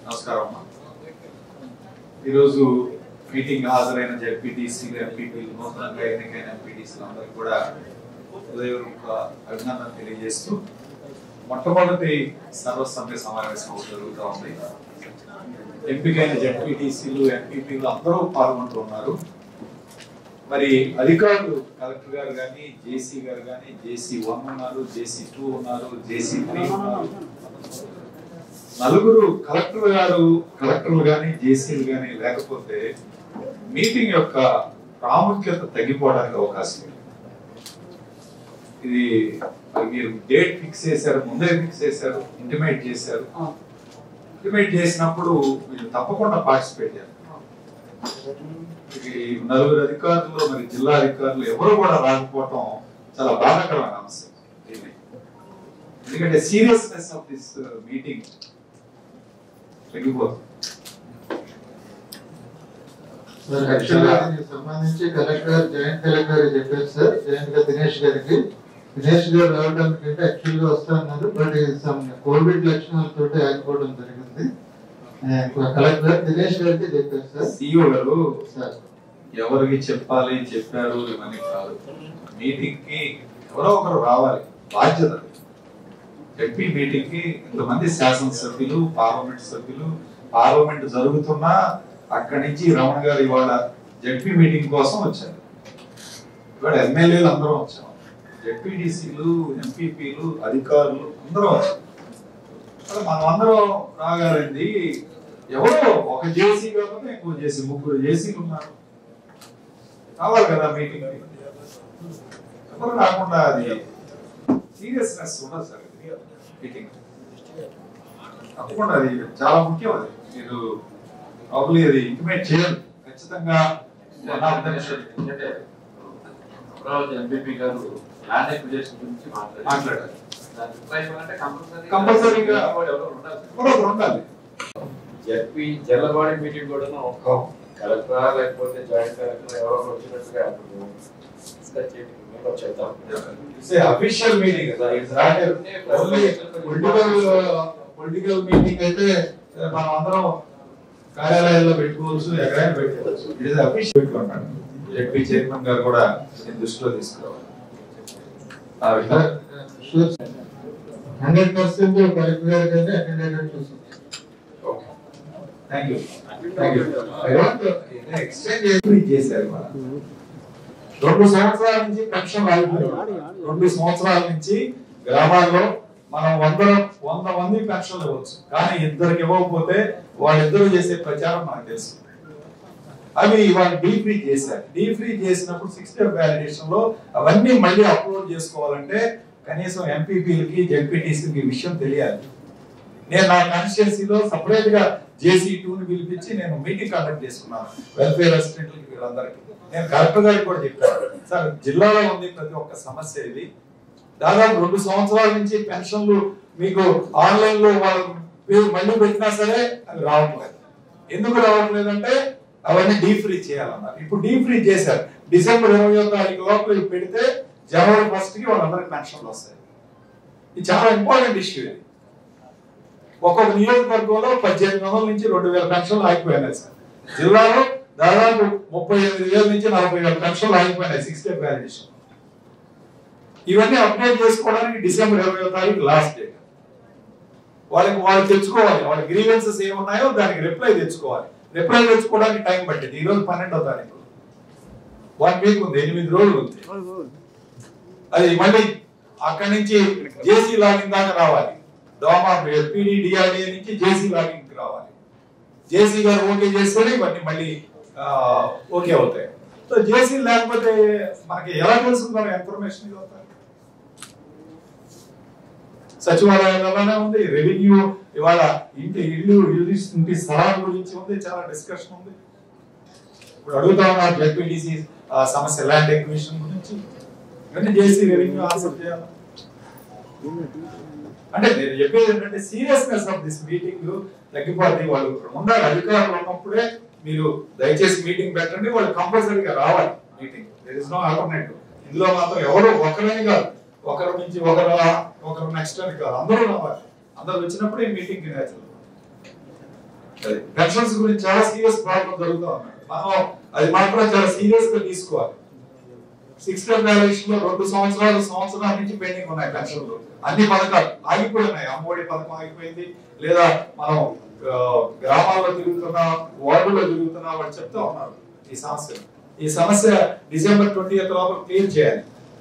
నమస్కారం అమ్మా ఈరోజు మీటింగ్ హాజరైన జడ్పీటీసీలు ఎంపీటీలు నూతనంగా ఎన్నికైన ఎంపీటీసీలు అందరికీ కూడా హృదయపూర్వక అభినందన తెలియజేస్తూ మొట్టమొదటి సర్వసభ్య సమావేశం ఒకటి జరుగుతూ ఉంది ఎంపికైన జడ్పీటీసీలు ఎంపీపీలు అందరూ పాల్గొంటూ ఉన్నారు మరి అధికారులు కలెక్టర్ గారు కానీ జేసీ గారు కానీ జేసీ వన్ ఉన్నారు జేసీ టూ ఉన్నారు జేసీ త్రీ ఉన్నారు నలుగురు కలెక్టర్ గారు కలెక్టర్లు కానీ జేసీలు కానీ లేకపోతే మీటింగ్ యొక్క ప్రాముఖ్యత తగ్గిపోవడానికి అవకాశం ఉంది ఇది మరి మీరు డేట్ ఫిక్స్ చేశారు ముందే ఫిక్స్ చేశారు ఇంటిమేట్ చేశారు ఇంటిమేట్ చేసినప్పుడు మీరు తప్పకుండా పార్టిసిపేట్ చేయాలి ఈ నలుగురు అధికారులు మరి జిల్లా అధికారులు ఎవరు కూడా రాకపోవటం చాలా బాధాకరమైన అంశం దీన్ని. ఎందుకంటే సీరియస్నెస్ ఆఫ్ దిస్ మీటింగ్ తగ్గిపోతుంది సార్ యాక్చువల్గా దీనికి సంబంధించి కలెక్టర్ జాయింట్ కలెక్టర్ గారు చెప్పారు సార్ జాయింట్ గా దినేష్ గారికి దినేష్ గారు రావడానికి అంటే యాక్చువల్ గా వస్తున్నారు బట్ సమ్ కోవిడ్ లక్షణాలతో ఆగిపోవడం జరిగింది ఆ, కలెక్టర్ దినేష్ గారికి చెప్పారు సార్ సిఇఓ గారు సార్ ఎవరికి చెప్పాలి చెప్పారు ఇవన్నీ కాదు మీటింగ్ కి ఎవరో ఒకరు రావాలి బాధ్యత జడ్పీ మీటింగ్ కి ఇంతమంది శాసనసభ్యులు పార్లమెంట్ సభ్యులు పార్లమెంట్ జరుగుతున్నా అక్కడి నుంచి రమణ గారు ఇవాళ జడ్పీ మీటింగ్ కోసం వచ్చారు ఇవాళ ఎమ్మెల్యేలు అందరం వచ్చాం జడ్పీటీసీలు ఎంపీపీలు అధికారులు అందరం వచ్చాం మరి మనం అందరం రాగారండి ఎవరో ఒక జేసీ కాకపోతే ఇంకో జేసీ ముగ్గురు జేసీలు ఉన్నారు రావాలి కదా మీటింగ్ ఎవరు రాకుండా అది సీరియస్నెస్ ఉండదు సార్ మీటింగ్ తప్పకుండా అది చాలా ముఖ్యం అది మీరు ప్రాబ్లీ అది ఇంటిమేట్ చేయాలి ఖచ్చితంగా one of them should అంటే అమరావతి ఎంపీపీ గారు ల్యాండ్ ఎక్విజేషన్ గురించి మాట్లాడారు మాట్లాడాలి దాని రిప్లై ఇవ్వాలంటే కంపల్సరీ కంపల్సరీగా ఎవరో ఉండాలి ఎవరో ఒకరు ఉండాలి జడ్పీ జిల్లా బాడీ మీటింగ్ కూడా కలెక్టర్ లేకపోతే జాయింట్ కలెక్టర్ ఎవరో ఒకరు వచ్చినట్టుగా అప్పుడు discuss చేయడం. మేము చేద్దాం it's official meeting it's not only political political meeting అయితే మనం అందరం కార్యాలయాల్లో పెట్టుకోవచ్చు ఎక్కడైనా పెట్టుకోవచ్చు ఇట్ ఇస్ అఫీషియల్ పెట్టుకుంటాను జడ్పీ చైర్మన్ గారు కూడా దీన్ని దృష్టిలో తీసుకురావాలి ఆ విధంగా sure sir hundred percent collector గారు కానీ అటెండెడ్ చూసి thank you thank you I want exchange చేశారు మన రెండు సంవత్సరాల నుంచి పెన్షన్ ఆగిపోయింది రెండు సంవత్సరాల నుంచి గ్రామాల్లో మనం వంద వంద మంది పెన్షన్ ఇవ్వచ్చు కానీ ఇద్దరికి ఇవ్వకపోతే వాళ్ళిద్దరూ చేసే ప్రచారం మనకు తెలుసు అవి ఇవాళ డీ ఫ్రీ చేశారు డీ ఫ్రీ చేసినప్పుడు సిక్స్ డే వ్యాలిడేషన్ లో అవన్నీ మళ్ళీ అప్లోడ్ చేసుకోవాలంటే కనీసం ఎంపీపీలకి జెడ్పీటీసీకి ఈ విషయం తెలియాలి నేను నా కాన్స్టిట్యున్సీలో సపరేట్ గా జేసీ ని పిలిపించి నేను మీటింగ్ కండక్ట్ చేసుకున్నాను వెల్ఫేర్ అసిస్టెంట్లకి వీళ్ళందరికీ నేను కలెక్టర్ గారికి కూడా చెప్పాను సార్ జిల్లాలో ఉంది ప్రతి ఒక్క సమస్య ఇది దాదాపు రెండు సంవత్సరాల నుంచి పెన్షన్లు మీకు ఆన్లైన్ లో వాళ్ళ పేరు మళ్ళీ పెట్టినా సరే అవి రావట్లేదు ఎందుకు రావట్లేదు అంటే అవన్నీ డీ ఫ్రీ చేయాలన్నారు ఇప్పుడు డీ ఫ్రీ చేశారు డిసెంబర్ ఇరవై తారీఖు లోపల ఇవి పెడితే జనవరి ఫస్ట్ కి వాళ్ళందరికి పెన్షన్లు వస్తాయి ఇది చాలా ఇంపార్టెంట్ ఇష్యూ ఇది ఒక్కొక్క నియోజకవర్గంలో పద్దెనిమిది వందల నుంచి రెండు వేల పెన్షన్లు ఆగిపోయినాయి సార్ జిల్లాలో దాదాపు ముప్పై ఎనిమిది వేల నుంచి నలభై వేల పెన్షన్లు ఆగిపోయినాయి సిక్స్ డే వ్యాలిడేషన్ ఇవన్నీ అప్డేట్ చేసుకోవడానికి డిసెంబర్ ఇరవై తారీఖు లాస్ట్ డేట్ వాళ్ళకి వాళ్ళు తెచ్చుకోవాలి వాళ్ళ గ్రీవెన్సెస్ ఏమున్నాయో దానికి రిప్లై తెచ్చుకోవాలి రిప్లై తెచ్చుకోవడానికి టైం పట్టింది ఈ రోజు పన్నెండో తారీఖు వన్ వీక్ ఉంది ఎనిమిది రోజులు ఉంది అది మళ్ళీ అక్కడి నుంచి జేసీ లాగిన్ దాకా రావాలి డోమా పీడీ డిఆర్డిఏ నుంచి జేసీ లాగిన్ కి రావాలి జేసీ గారు ఓకే చేస్తేనే ఇవన్నీ మళ్ళీ ఆ, ఓకే అవుతాయి సో జేసీ లేకపోతే మనకి ఎలా తెలుస్తుందో ఇన్ఫర్మేషన్ ఇది అవుతాయి సచివాలయంలోనే ఉంది రెవెన్యూ ఇవాళ ఇంటి ఇల్లు ఇల్లు ఇంటి స్థలాల గురించి ఉంది చాలా డిస్కషన్ ఉంది ఇప్పుడు అడుగుతా ఉన్నారు జెడ్పీటీసీ సమస్య ల్యాండ్ ఎక్విజిషన్ గురించి ఇవన్నీ చేసి రెవెన్యూ ఆన్సర్ చేయాలి అంటే నేను చెప్పేది ఏంటంటే సీరియస్నెస్ ఆఫ్ దిస్ మీటింగ్ తగ్గిపోద్ది వాళ్ళు ఉండాలి అధికారులు ఉన్నప్పుడే మీరు దయచేసి మీటింగ్ పెట్టండి వాళ్ళు కంపల్సరీగా రావాలి meeting there is no alternative ఇందులో మాత్రం ఎవరు ఒకరే కాదు ఒకరి నుంచి ఒకరు ఒకరు నెక్స్ట్ అని కాదు అందరూ రావాలి అందరూ వచ్చినప్పుడు ఈ మీటింగ్ కి నేచురల్ పెన్షన్స్ గురించి చాలా సీరియస్ ప్రాబ్లం జరుగుతూ ఉన్నాయి మనం అది మాత్రం చాలా సీరియస్ గా తీసుకోవాలి సిక్స్ టెన్ వాల్యుయేషన్ లో రెండు సంవత్సరాలు సంవత్సరాల నుంచి పెండింగ్ ఉన్నాయి పెన్షన్లు అన్ని పథకాలు ఆగిపోయి ఉన్నాయి అమ్మఒడి పథకం ఆగిపోయింది లేదా మనం ఆ, గ్రామాల్లో తిరుగుతున్నా వార్డులో తిరుగుతున్నా వాళ్ళు చెప్తా ఉన్నారు ఈ సమస్య ఈ సమస్య డిసెంబర్ ట్వంటీ లోపల క్లియర్ చేయాలి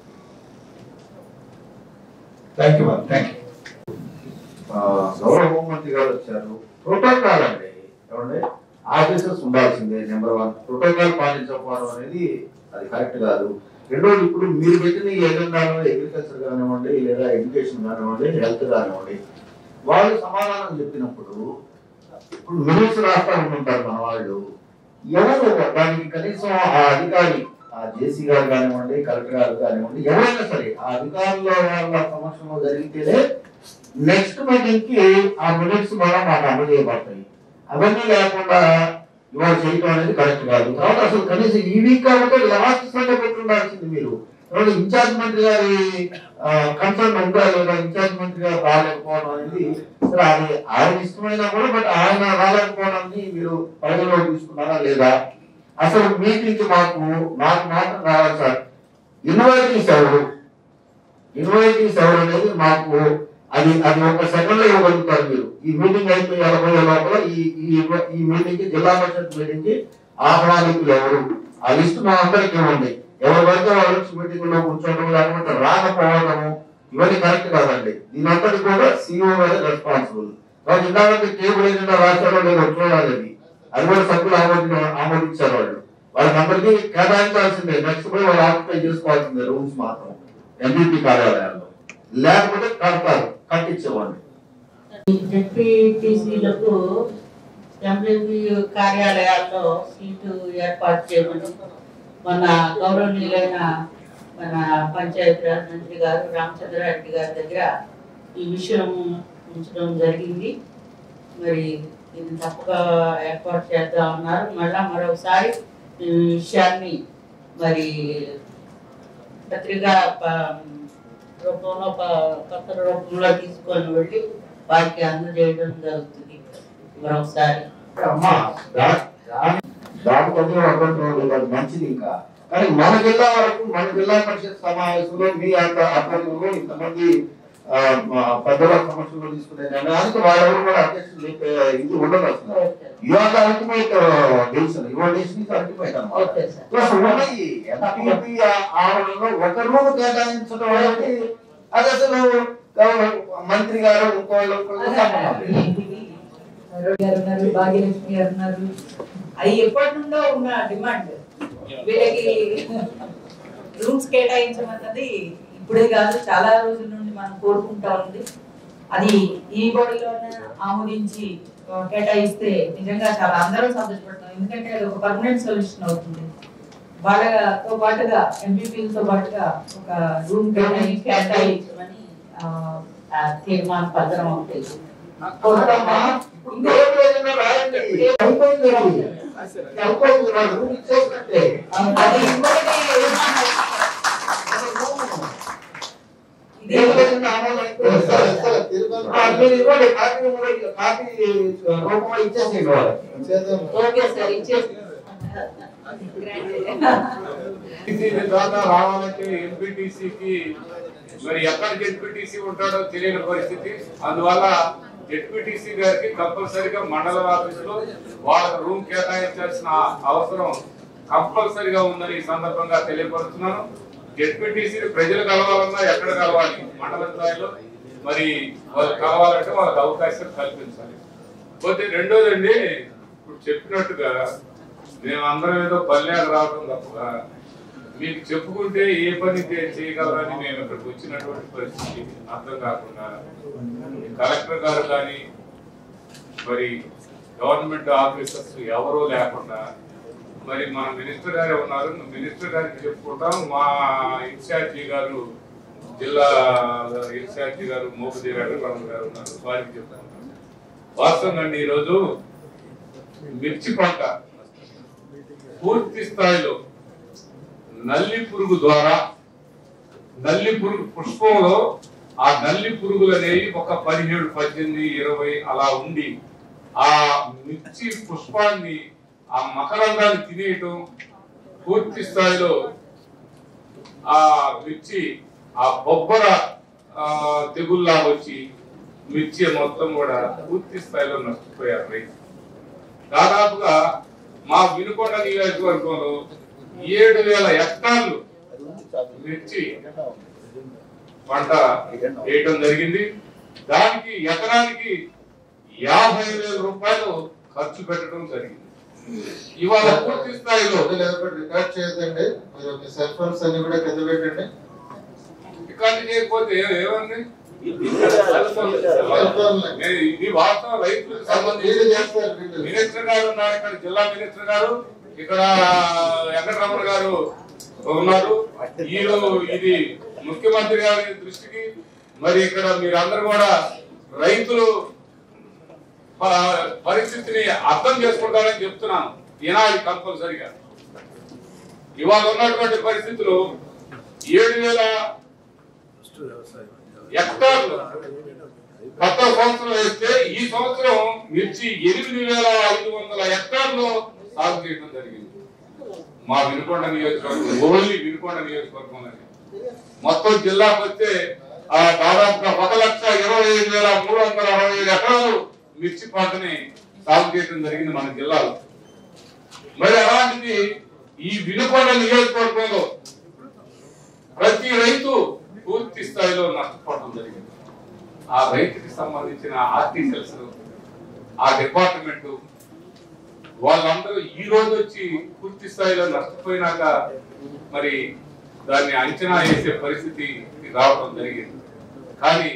థ్యాంక్ యూ థ్యాంక్ యూ ఆ, గౌరవ హోంమంత్రి గారు వచ్చారు ప్రోటోకాల్ అండి ఏమండి ఆఫీసర్స్ ఉండాల్సిందే నెంబర్ వన్ ప్రోటోకాల్ పాటించకపోవడం అనేది అది కరెక్ట్ కాదు రెండోది ఇప్పుడు మీరు పెట్టిన ఈ ఎజెండాలో అగ్రికల్చర్ కానివ్వండి లేదా ఎడ్యుకేషన్ కానివ్వండి హెల్త్ కానివ్వండి వాళ్ళు సమాధానం చెప్పినప్పుడు ఇప్పుడు మినిట్స్ రాస్తా ఉంటుంటారు మన వాళ్ళు ఎవరు దానికి కనీసం ఆ అధికారి ఆ జేసీ గారు కానివ్వండి కలెక్టర్ గారు కానివ్వండి ఎవరైనా సరే ఆ అధికారుల వాళ్ళ సమక్షంలో జరిగితేనే నెక్స్ట్ మీటింగ్ కి ఆ మినిట్స్ కూడా మాకు అమలు చేయబడతాయి అవన్నీ లేకుండా ఇవాళ చేయటం అనేది కరెక్ట్ కాదు తర్వాత అసలు కనీసం ఈ వీక్ కాబట్టి లాస్ట్ సండే పెట్టుండాల్సింది మీరు తర్వాత ఇన్ఛార్జ్ మంత్రి గారి కన్సర్న్ ఉందా లేదా ఇన్ఛార్జ్ మంత్రి గారు రాలేకపోవడం అనేది సరే అది ఆయన ఇష్టమైనా కూడా బట్ ఆయన రాలేకపోవడాన్ని మీరు పరిగణలో తీసుకున్నారా లేదా అసలు మీటింగ్ మాకు నాకు మాత్రం రావాలి సార్ ఇన్వైటీస్ ఎవరు ఇన్వైటీస్ ఎవరు అనేది మాకు అది అది ఒక సెకండ్ లో ఇవ్వగలుగుతారు మీరు ఈ మీటింగ్ అయిపోయి వెళ్ళబోయే లోపల ఈ ఈ ఈ మీటింగ్ కి జిల్లా పరిషత్ మీటింగ్ కి ఆహ్వానికులు ఎవరు ఆ లిస్ట్ మా అందరికి ఇవ్వండి ఎవరు పడితే వాళ్ళు వచ్చి మీటింగ్ లో కూర్చోవడం లేకపోతే రాకపోవడము ఇవన్నీ కరెక్ట్ కాదండి దీని అంతటి కూడా సీఓ గారే రెస్పాన్సిబుల్ కాబట్టి ఇందాక టేబుల్ ఏదైనా రాశారో లేదో చూడాలి అది అది కూడా సభ్యులు ఆమోది ఆమోదించారు వాళ్ళు వాళ్ళకి అందరికీ కేటాయించాల్సిందే నెక్స్ట్ పోయి వాళ్ళు ఆక్యుపై చేసుకోవాల్సిందే రూమ్స్ మాత్రం ఎంపీపీ కార్యాలయాల్లో లేకపోతే కడతారు కట్టించేవాడిని జెడ్పీటీసీలకు ఎంపీ కార్యాలయాల్లో సీటు ఏర్పాటు చేయమని మన గౌరవనీయులైన మన పంచాయతీరాజ్ మంత్రి గారు రామచంద్రారెడ్డి గారి దగ్గర ఈ విషయం ఉంచడం జరిగింది మరి ఇది తప్పగా ఏర్పాటు చేద్దాం అన్నారు మళ్ళా మరొకసారి ఈ విషయాన్ని మరి పత్రికా ప- రూపంలో ప- పత్ర రూపంలో తీసుకొని వెళ్ళి వారికి అందజేయడం జరుగుతుంది మరొకసారి అమ్మా దా- దా- దాని కొంచెం అభ్యంతరం లేదు అది మంచిది ఇంకా కానీ మన జిల్లా వరకు మన జిల్లా పరిషత్ సమావేశంలో మీ అంత అభ్యర్థులు ఇంతమంది ఆ, మా పెద్దల సమస్యలు తీసుకునే నిర్ణయానికి వాళ్ళెవరు కూడా అధ్యక్షులు చెప్పే ఇది ఉండదు అసలు ఇవాళ అల్టిమేట్ డిసిషన్ ఇవాళ డిసిషన్ అల్టిమేట్ అన్నమాట ఓకే సార్ ప్లస్ ఉన్నాయి ఎంపీపీ ఆవరణలో ఒక రూమ్ కేటాయించడం అనేది అది అసలు గవర్న- మంత్రి గారు ఇంకోళ్ళు ఇంకోళ్ళు సంబంధం లేదు. అరుణ్ గారు ఉన్నారు భాగ్యలక్ష్మి గారు ఉన్నారు అది ఎప్పటి నుండో ఉన్న డిమాండ్ వీళ్ళకి రూమ్స్ కేటాయించమన్నది ఇప్పుడే కాదు చాలా రోజుల నుండి మనం కోరుకుంటా ఉంది అది ఈ బాడీలోనే ఆమోదించి ఆ, కేటాయిస్తే నిజంగా చాలా అందరం సంతోషపడతాం ఎందుకంటే అది ఒక పర్మనెంట్ సొల్యూషన్ అవుతుంది వాళ్ళతో పాటుగా ఎంపీపీలతో పాటుగా ఒక రూమ్ కేటాయించి కేటాయించమని ఆ, ఆ తీర్మానం పత్రం ఒకటి కొడతామా? ఇప్పుడు ఇంకేం లేదన్నా రాయండి. అయిపోయింది అది. అయిపోయింది వాళ్ళు రూమ్ ఇచ్చేసినట్టే. అది ఇంకొకటి ఏం లేదన్నా ఆమోదం అయిపోయింది. సరే, సరే, తిరుమల ఆ, మీరు ఇవ్వండి. కాపీ ఇవ్వండి. కాపీ రూపంలో ఇచ్చేసేయండి వాళ్ళకి. చేద్దాం. ఓకే సార్ ఇచ్చేసి ఎంపీటీసీ విధానం రావాలంటే ఎంపీటీసీకి మరి ఎక్కడ జెడ్పీటీసీ ఉంటాడో తెలియని పరిస్థితి అందువల్ల జెడ్పీటీసీ గారికి కంపల్సరిగా మండల ఆఫీసులో వాళ్ళకి రూమ్ కేటాయించాల్సిన అవసరం కంపల్సరిగా ఉందని ఈ సందర్భంగా తెలియపరుస్తున్నాను జెడ్పీటీసీ ప్రజలు కలవాలన్నా ఎక్కడ కలవాలి మండల స్థాయిలో మరి వాళ్ళు కలవాలంటే వాళ్ళకి అవకాశం కల్పించాలి పోతే రెండోది అండి ఇప్పుడు చెప్పినట్టుగా మేము అందరం ఏదో పల్లెకు రావడం తప్ప మీకు చెప్పుకుంటే ఏ పని చే- చేయగలరని మేము ఇక్కడికి వచ్చినటువంటి పరిస్థితి అర్థం కాకుండా కలెక్టర్ గారు కానీ మరి గవర్నమెంట్ ఆఫీసర్స్ ఎవరూ లేకుండా మరి మన మినిస్టర్ గారే ఉన్నారు మినిస్టర్ గారికి చెప్పుకుంటాం మా ఇన్ఛార్జి గారు జిల్లా ఇన్ఛార్జి గారు మోపదేవి వెంకటరమణ గారు ఉన్నారు వారికి చెప్తాను వాస్తవంగా అండి ఈరోజు మిర్చి పంట పూర్తి స్థాయిలో నల్లి పురుగు ద్వారా నల్లి పురుగు పుష్పంలో ఆ నల్లి పురుగులు అనేవి ఒక పదిహేడు పద్దెనిమిది ఇరవై అలా ఉండి ఆ మిర్చి పుష్పాన్ని ఆ మకరందాన్ని తినేయటం పూర్తి స్థాయిలో ఆ మిర్చి ఆ బొబ్బర ఆ, తెగుల్లా వచ్చి మిర్చి మొత్తం కూడా పూర్తి స్థాయిలో నష్టపోయారు రైతు దాదాపుగా మా వినుకొండ నియోజకవర్గంలో ఏడు వేల హెక్టార్లు మిర్చి పంట వేయడం జరిగింది దానికి ఎకరానికి యాభై వేల రూపాయలు ఖర్చు పెట్టడం జరిగింది ఇవాళ పూర్తి స్థాయిలో రికార్డ్ చేయొద్దండి మీరు మీ సెల్ ఫోన్స్ అన్ని కూడా కింద పెట్టండి రికార్డు చేయకపోతే ఏ- ఏముంది ఫోన్లే. నేను ఇది వాస్తవం రైతులకు వీళ్ళు సంబంధించి చేస్తారు వీళ్ళు మినిస్టర్ గారు ఉన్నారు ఇక్కడ జిల్లా మినిస్టర్ గారు ఇక్కడ వెంకటరమణ గారు ఉన్నారు ఈరో ఇది ముఖ్యమంత్రి గారి దృష్టికి మరి ఇక్కడ మీరందరూ కూడా రైతులు ప- పరిస్థితిని అర్థం చేసుకుంటారని చెప్తున్నాను వినాలి కంపల్సరిగా ఇవాళ ఉన్నటువంటి పరిస్థితులు ఏడు వేల హెక్టార్లు గత సంవత్సరం వేస్తే ఈ సంవత్సరం మిర్చి ఎనిమిది వేల ఐదు వందల హెక్టార్లు సాగు చేయడం జరిగింది మా వినుకొండ నియోజకవర్గం ఓన్లీ వినుకొండ నియోజకవర్గం మొత్తం జిల్లాకు వస్తే ఆ దాదాపుగా ఒక లక్ష ఇరవై ఐదు వేల మూడు వందల అరవై ఐదు ఎకరాలు మిర్చి పంటని సాగు చేయడం జరిగింది మన జిల్లాలో మరి అలాంటిది ఈ వినుకొండ నియోజకవర్గంలో ప్రతి రైతు పూర్తి స్థాయిలో నష్టపోవడం జరిగింది ఆ రైతుకి సంబంధించిన ఆర్టికల్స్ ఆ డిపార్ట్మెంట్ వాళ్ళందరూ ఈ రోజు వచ్చి పూర్తి స్థాయిలో నష్టపోయినాక మరి దాన్ని అంచనా వేసే పరిస్థితి రావడం జరిగింది కానీ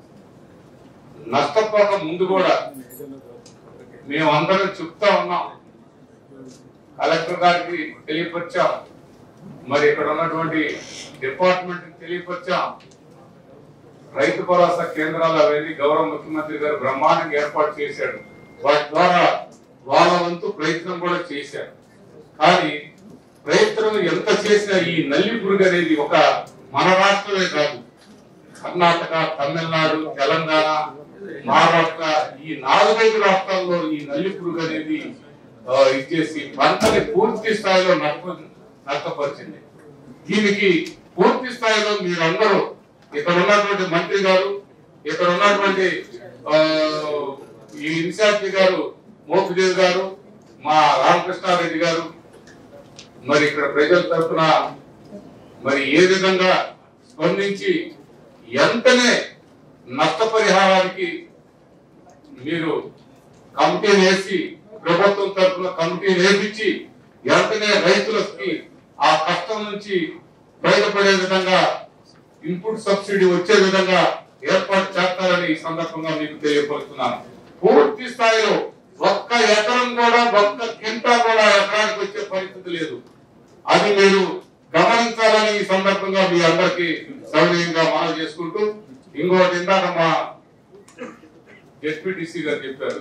నష్టపోక ముందు కూడా మేమందరం చెప్తా ఉన్నాం కలెక్టర్ గారికి తెలియపరిచాం మరి ఇక్కడ ఉన్నటువంటి డిపార్ట్మెంట్ తెలియపరిచాం రైతు భరోసా కేంద్రాలు అవన్నీ గౌరవ ముఖ్యమంత్రి గారు బ్రహ్మాండంగా ఏర్పాటు చేశాడు వాటి ద్వారా వాళ్ళ వంతు ప్రయత్నం కూడా చేశారు కానీ ప్రయత్నం ఎంత చేసినా ఈ నల్లి పురుగు అనేది ఒక మన రాష్ట్రమే కాదు కర్ణాటక తమిళనాడు తెలంగాణ మహారాష్ట్ర ఈ నాలుగైదు రాష్ట్రాల్లో ఈ నల్లి పురుగు అనేది ఆ, ఇచ్చేసి పంటని పూర్తి స్థాయిలో నష్ట నష్టపరిచింది దీనికి పూర్తి స్థాయిలో మీరందరూ ఇక్కడ ఉన్నటువంటి మంత్రి గారు ఇక్కడ ఉన్నటువంటి ఆ, ఈ ఇన్ఛార్జి గారు మోపిదేవి గారు మా రామకృష్ణారెడ్డి గారు మరి ఇక్కడ ప్రజల తరఫున మరి ఏ విధంగా స్పందించి ఎంతనే నష్టపరిహారానికి మీరు కమిటీని వేసి ప్రభుత్వం తరఫున కమిటీని వేపించి వెంటనే రైతులకి ఆ కష్టం నుంచి బయటపడే విధంగా ఇన్పుట్ సబ్సిడీ వచ్చే విధంగా ఏర్పాటు చేస్తారని ఈ సందర్భంగా మీకు తెలియపరుస్తున్నాను పూర్తి స్థాయిలో ఒక్క ఎకరం కూడా ఒక్క కింటా కూడా ఎకరానికి వచ్చే పరిస్థితి లేదు అది మీరు గమనించాలని ఈ సందర్భంగా మీ అందరికి సౌనీయంగా మనం చేసుకుంటూ ఇంకోటి ఇందాక మా ఎస్పీటీసీ గారు చెప్పారు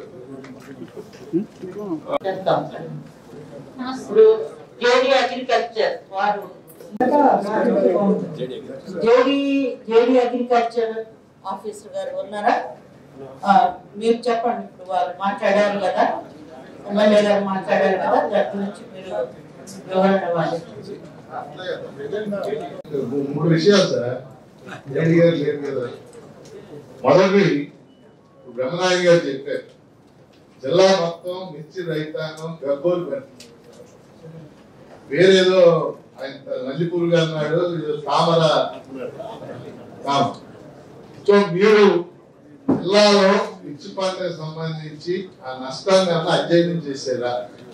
చేస్తాం ఇప్పుడు జేడి అగ్రికల్చర్ వారు జేడి జేడి అగ్రికల్చర్ ఆఫీసర్ గారు ఉన్నారా ఆ, మీరు చెప్పండి ఇప్పుడు వాళ్ళు మాట్లాడారు కదా ఎమ్మెల్యే గారు మాట్లాడారు కదా దాని గురించి మీరు వివరణ ఇవ్వాలి మూడు విషయాలు సార్ ఏడి గారు లేరు కదా మొదటి బ్రహ్మనాయుడు గారు చెప్పారు జిల్లా మొత్తం మిర్చి రైతాంగం గబ్బోలు పెడుతుంది వేరేదో ఆయన నల్లిపురుగు అన్నాడు ఏదో తామర తామ సో మీరు జిల్లాలో మిర్చి పంటకు సంబంధించి ఆ నష్టాన్ని ఏమన్నా అధ్యయనం చేశారా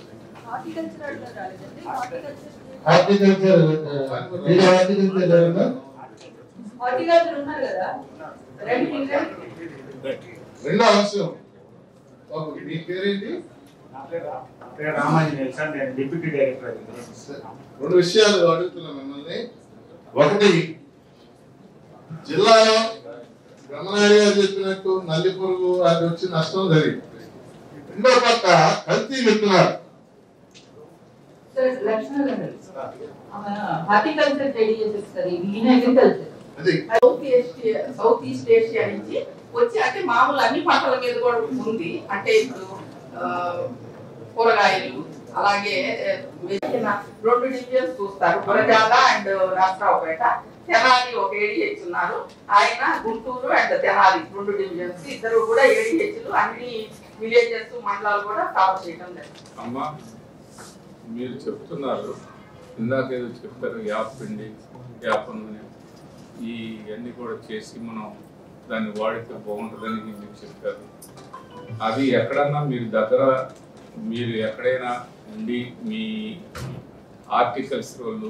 హార్టికల్చర్ మీరు హార్టికల్చర్ ఏమన్నా హార్టికల్చర్ ఉన్నారు కదా రండి రండి. రెండో అంశం బాబు, మీ పేరేంటి రామాంజనేయులు సార్ నేను డిప్యూటీ డైరెక్టర్ రెండు విషయాలు అడుగుతున్నా మిమ్మల్ని ఒకటి జిల్లాలో బ్రహ్మనాయుడు గారు చెప్పినట్టు నల్లి పురుగు అది వచ్చి నష్టం జరిగింది రెండో పక్క కల్తీ విత్తనాలు సార్ లక్ష్మణ్ గారు హార్టికల్చర్ రెడీ చేసేస్తారు ఈయన అగ్రికల్చర్ అది South Asia South East Asia నుంచి వచ్చి అంటే మామూలు అన్ని పంటల మీద కూడా ఉంది అంటే ఇప్పుడు ఆ, కూరగాయలు అలాగే ఆ, వేసిన రెండు డివిజన్స్ చూస్తారు గురజాల అండ్ రాష్ట్రావుపేట తెనాలి ఒక ఏడిహెచ్ ఉన్నారు ఆయన గుంటూరు అండ్ తెనాలి రెండు డివిజన్స్ ఇద్దరు కూడా ఏడిహెచ్లు అన్ని విలేజెస్ మండలాలు కూడా కవర్ చేయడం జరిగింది అమ్మా మీరు చెప్తున్నారు ఇందాక ఏదో చెప్పారు యాప్ పిండి యాప్ నూనె ఈ అన్ని కూడా చేసి మనం దాన్ని వాడితే బాగుంటుందని మీరు చెప్పారు అది ఎక్కడన్నా మీరు దగ్గర మీరు ఎక్కడైనా ఉండి మీ ఆర్టికల్స్ వాళ్ళు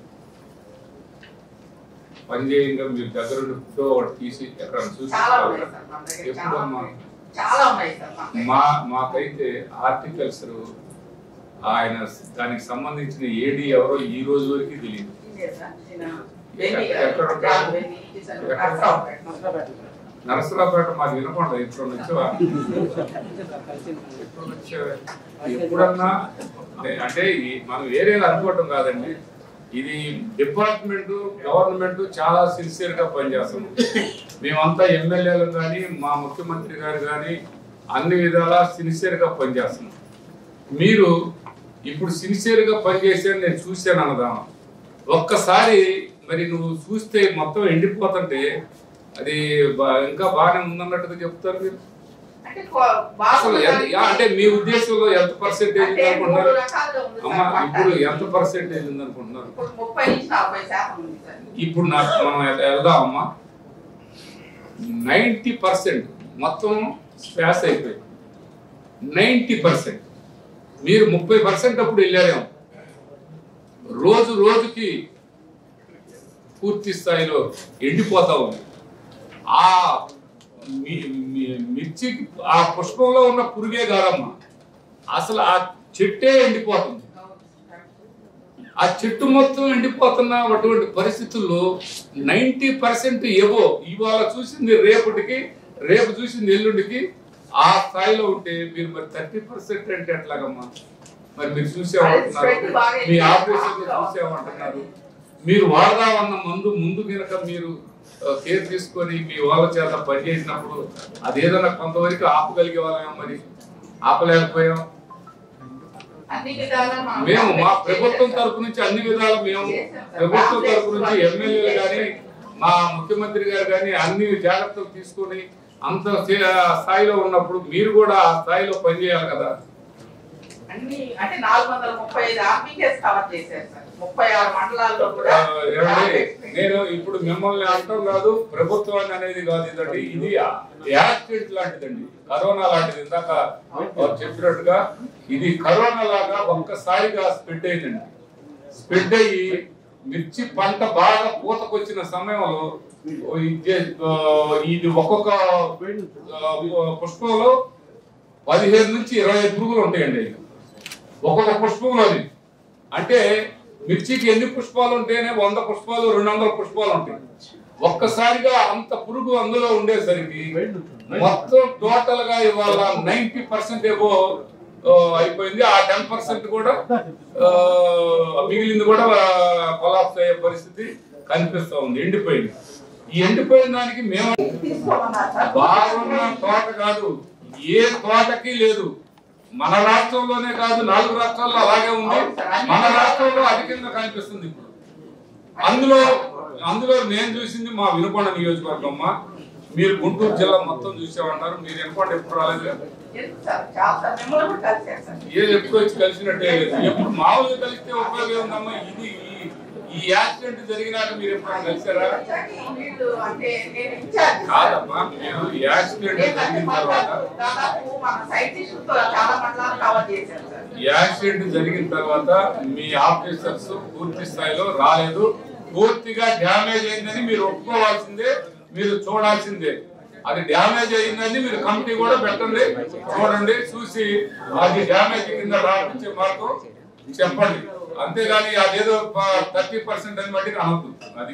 పనిచేయంగా మీరు దగ్గర ఉండి ఫోటో ఒకటి తీసి ఎక్కడ చూసి చాలా ఉన్నాయి సార్ మన దగ్గర చాలా ఎప్పుడమ్మా ఉన్నాయి. చాలా ఉన్నాయి సార్ మన దగ్గర. మా మాకైతే ఆర్టికల్స్ ఆయన దానికి సంబంధించిన ఏడి ఎవరో ఈ రోజు వరకు తెలియదు ఇదే సార్, ఈయన బేబీ ఎక్కడ- ఎక్కడ ఉంటారు? జాన్ బేబీ, కిషన్ ఎక్కడ? రాష్ట్రావుపేట. నరసరావుపేట మాకు వినకుండా ఇప్పుడు నుంచో ఎప్పుడు నుంచో ఎప్పుడన్నా అంటే- అంటే ఈ- మనం వేరేగా అనుకోవటం కాదండి ఇది డిపార్ట్మెంట్ గవర్నమెంట్ చాలా సిన్సియర్ గా పనిచేస్తాం మేమంతా ఎమ్మెల్యేలు కానీ మా ముఖ్యమంత్రి గారు కానీ అన్ని విధాలా సిన్సియర్ గా పనిచేస్తున్నాం మీరు ఇప్పుడు సిన్సియర్ గా పనిచేసాను నేను చూశాను అన్నదాం ఒక్కసారి మరి నువ్వు చూస్తే మొత్తం ఎండిపోతుంటే అది బా- ఇంకా బాగానే ఉందన్నట్టుగా చెప్తారు మీరు అంటే కో- బాగా అసలు ఎంత- యా, అంటే మీ ఉద్దేశంలో ఎంత పర్సెంటేజ్ అంటే మూడు అనుకుంటున్నారు రకాలుగా ఉంది అమ్మా సార్ పంట. ఇప్పుడు ఎంత పర్సెంటేజ్ ఉంది అనుకుంటున్నారు ఇప్పుడు ముప్పై నుంచి నలభై శాతం ఉంది సార్ ఇప్పుడు నాకు మనం వె- వెళ్దామమ్మా నైంటీ పర్సెంట్ మొత్తం స్పాస్ అయిపోయింది నైంటీ పర్సెంట్ మీరు ముప్పై పర్సెంట్ అప్పుడు వెళ్ళారేమో రోజు రోజుకి పూర్తి స్థాయిలో ఎండిపోతా ఉంది ఆ మీ- మీ- మిర్చికి ఆ పుష్పంలో ఉన్న పురుగే కాదమ్మా అసలు ఆ చెట్టే ఎండిపోతుంది ఆ చెట్టు మొత్తం ఎండిపోతున్న అటువంటి పరిస్థితుల్లో నైంటీ పర్సెంట్ ఏవో ఇవాళ చూసింది రేపటికి రేపు చూసింది ఎల్లుండికి ఆ స్థాయిలో ఉంటే మీరు మరి థర్టీ పర్సెంట్ అంటే ఎట్లాగమ్మా మరి మీరు చూసేమంటున్నారు మీ ఆపరేషన్ చూసేమంటున్నారు మీరు వాడదామన్న మందు ముందు కనుక మీరు కేర్ తీసుకొని మీ వాళ్ళ చేత పనిచేసినప్పుడు అదేదన్నా కొంతవరకు ఆపగలిగే వాళ్ళం మరి ఆపలేకపోయాం అన్ని విధాలా మనం మేము మా ప్రభుత్వం తరపు నుంచి అన్ని విధాలు మేము ప్రభుత్వం తరపు నుంచి ఎమ్మెల్యేలు కానీ మా ముఖ్యమంత్రి గారు కానీ అన్ని జాగ్రత్తలు తీసుకొని అంత చే- స్థాయిలో ఉన్నప్పుడు మీరు కూడా ఆ స్థాయిలో పనిచేయాలి కదా అన్ని అంటే నాలుగు వందల ముప్పై ఐదు ఆర్బీకేస్ కవర్ చేశారు సార్ ముప్పై ఆరు మండలాల్లో కూడా ఆ, ఏమండి నేను ఇప్పుడు మిమ్మల్ని అంటాం కాదు ప్రభుత్వాన్ని అనేది కాదు ఇదండి ఇది యాక్సిడెంట్ లాంటిదండి కరోనా లాంటిది ఇందాక వారు చెప్పినట్టుగా ఇది కరోనా లాగా ఒక్కసారిగా స్ప్రెడ్ అయిందండి స్ప్రెడ్ అయ్యి మిర్చి పంట బాగా పూతకొచ్చిన సమయంలో ఓ ఇది ఆ, ఇది ఒక్కొక్క ఆ, పుష్పంలో పదిహేను నుంచి ఇరవై పురుగులు ఉంటాయండి ఒక్కొక్క పుష్పంలోని అంటే మిర్చికి ఎన్ని పుష్పాలు ఉంటేనే వంద పుష్పాలు రెండు వందల పుష్పాలు ఉంటాయి ఒక్కసారిగా అంత పురుగు అందులో ఉండేసరికి మొత్తం టోటల్ గా ఇవాళ నైన్టీ పర్సెంట్ ఏవో ఆ, అయిపోయింది ఆ టెన్ పర్సెంట్ కూడా ఆ, మిగిలింది కూడా కొలాప్స్ అయ్యే పరిస్థితి కనిపిస్తా ఉంది ఎండిపోయింది ఈ ఎండిపోయిన దానికి మేము తీసుకోమన్నారు సార్ బాగున్న తోట కాదు ఏ తోటకి లేదు మన రాష్ట్రంలోనే కాదు నాలుగు రాష్ట్రాల్లో అలాగే ఉంది మన రాష్ట్రంలో అధికంగా కనిపిస్తుంది ఇప్పుడు అందులో అందులో నేను చూసింది మా వినుకొండ నియోజకవర్గం అమ్మా మీరు గుంటూరు జిల్లా మొత్తం చూసామన్నారు మీరు వినుకొండ ఎప్పుడు రాలేదు కదా? ఎందుకు సార్ చాలా సార్ మిమ్మల్ని కూడా కలిసారు సార్ ఏది ఎప్పుడు వచ్చి కలిసినట్టే లేదు ఎప్పుడు మామూలుగా కలిస్తే ఉపయోగం ఉందమ్మా ఇది ఈ- ఈ యాక్సిడెంట్ జరిగినాక మీరు ఎప్పుడు కలిసారా వచ్చాక వీళ్ళు అంటే నేను ఇన్ఛార్జ్ సార్. కాదమ్మా మేము ఈ యాక్సిడెంట్ ఏంటంటే జరిగిన మన తర్వాత దాదాపు మన సైంటిస్టులతో చాలా మండలాలు కవర్ చేశారు సార్ ఈ యాక్సిడెంట్ జరిగిన తర్వాత మీ ఆఫీసర్స్ పూర్తి స్థాయిలో రాలేదు పూర్తిగా డ్యామేజ్ అయిందని మీరు ఒప్పుకోవాల్సిందే మీరు చూడాల్సిందే అది డ్యామేజ్ అయిందని మీరు కమిటీ కూడా పెట్టండి చూడండి చూసి అది డ్యామేజ్ కింద రాపించే మార్గం చెప్పండి అంతేగాని అదేదో థర్టీ పర్సెంట్ అని బట్టి అనొద్దు అది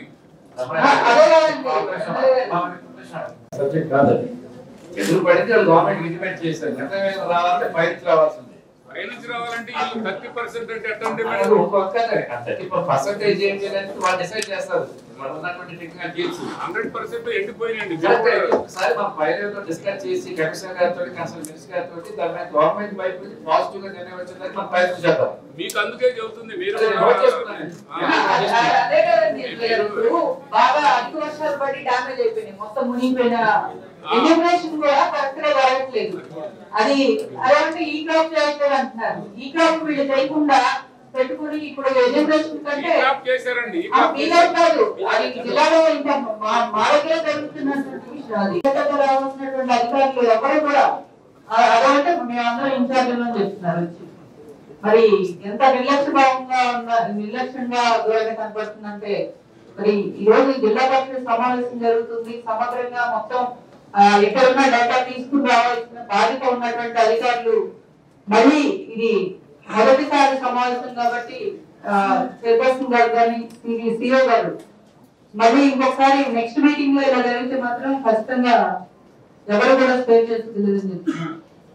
సబ్జెక్ట్ కాదు అది ఎదురు పడితే వాళ్ళు గవర్నమెంట్ ఇంటిమేట్ చేశారు ఎంత రావాలంటే ఫైల్స్ రావాల్సింది పైనుంచి రావాలంటే వీళ్ళు థర్టీ పర్సెంట్ అంటే ఎట్టండి అది మేడం ఒక్కొక్క థర్టీ పర్సెంటేజ్ ఏం చేయాలంటే వాళ్ళు డిసైడ్ చేస్తారు మన ఉన్నటువంటి టెక్నికల్ గేమ్స్ హండ్రెడ్ పర్సెంట్ ఎండిపోయినండి ఒకసారి మా పైలట్ డిస్కస్ చేసి కమిషనర్ గారితో కన్సల్ మినిస్టర్ గారితో దాని మీద గవర్నమెంట్ వైపు నుంచి పాజిటివ్ గా నిర్ణయం వచ్చిందని మనం ప్రయత్నం చేద్దాం మీకు అందుకే చెబుతుంది మీరు అదే నోట్ చేసుకున్నాను. అదే కదండి ఇప్పుడు బాగా అధిక వర్షాలు పడి డామేజ్ అయిపోయినాయి మొత్తం మునిగిపోయిన ఎలిమినేషన్ కూడా కరెక్ట్ గా జరగట్లేదు అది అదేంటే ఈ క్రాప్ చేయట్లేదు అంటున్నారు ఈ క్రాప్ వీళ్ళు చేయకుండా పెట్టుకుని ఇప్పుడు ఎలిమినేషన్ కంటే క్రాప్ చేశారండి ఈ ఆ క్రాప్ పీరియడ్ కాదు అది జిల్లాలో ఇంకా మా మా దగ్గర జరుగుతున్నటువంటి విషయం అది దగ్గర రావాల్సినటువంటి అధికారులు ఎవరు కూడా ఆ- అదంటే మేమందరం ఇన్ఛార్జ్ అని చెప్తున్నారు వచ్చి మరి ఎంత నిర్లక్ష్యభావంగా ఉన్న నిర్లక్ష్యంగా ధోరణి కనపడుతుందంటే మరి ఈ రోజు జిల్లా పరిషత్ సమావేశం జరుగుతుంది సమగ్రంగా మొత్తం ఆ, ఎక్కడున్న డేటా తీసుకుని రావాల్సిన బాధ్యత ఉన్నటువంటి అధికారులు మళ్ళీ ఇది మొదటిసారి సమావేశం కాబట్టి చైర్పర్సన్ గారు కానీ సిఓ గారు మళ్ళీ ఇంకొకసారి నెక్స్ట్ మీటింగ్ లో ఇలా జరిగితే మాత్రం ఖచ్చితంగా ఎవరు కూడా స్పేర్ చేస్తుంది లేదని చెప్తున్నారు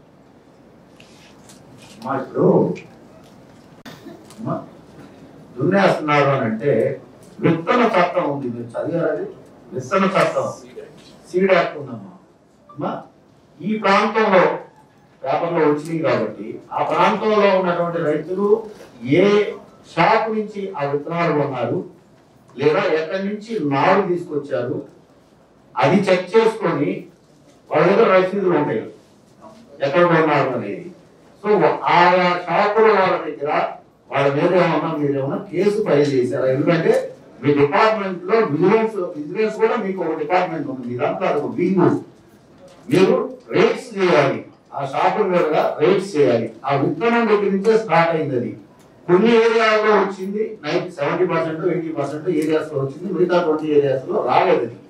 మా ఇప్పుడు అమ్మా, దున్నేస్తున్నారు అని అంటే విత్తన చట్టం ఉంది మీరు చదివారు అది విత్తన చట్టం సీడ్ యాక్ట్ ఉందమ్మా అమ్మా, ఈ ప్రాంతంలో పేపర్లో వచ్చినాయి కాబట్టి ఆ ప్రాంతంలో ఉన్నటువంటి రైతులు ఏ షాప్ నుంచి ఆ విత్తనాలు కొన్నారు లేదా ఎక్కడి నుంచి నారు తీసుకొచ్చారు అది చెక్ చేసుకొని వాళ్ళ దగ్గర రసీదులు ఉంటాయి ఎక్కడ కొన్నారు అనేది సో ఆయా షాపుల వాళ్ళ దగ్గర వాళ్ళ మీద ఏమన్నా మీరు ఏమన్నా కేసు ఫైల్ చేశారా ఎందుకంటే మీ డిపార్ట్మెంట్ లో విజిలెన్స్ విజిలెన్స్ కూడా మీకు ఒక డిపార్ట్మెంట్ ఉంది మీరంతా ఒక వింగ్ మీరు రేట్స్ చేయాలి ఆ షాపుల మీద రేట్స్ చేయాలి ఆ విత్తనం దగ్గర నుంచే స్టార్ట్ అయింది అది కొన్ని ఏరియాలో వచ్చింది nine seventy percent eighty percent areas లో వచ్చింది మిగతా ట్వంటీ ఏరియాస్ లో రాలేదు అది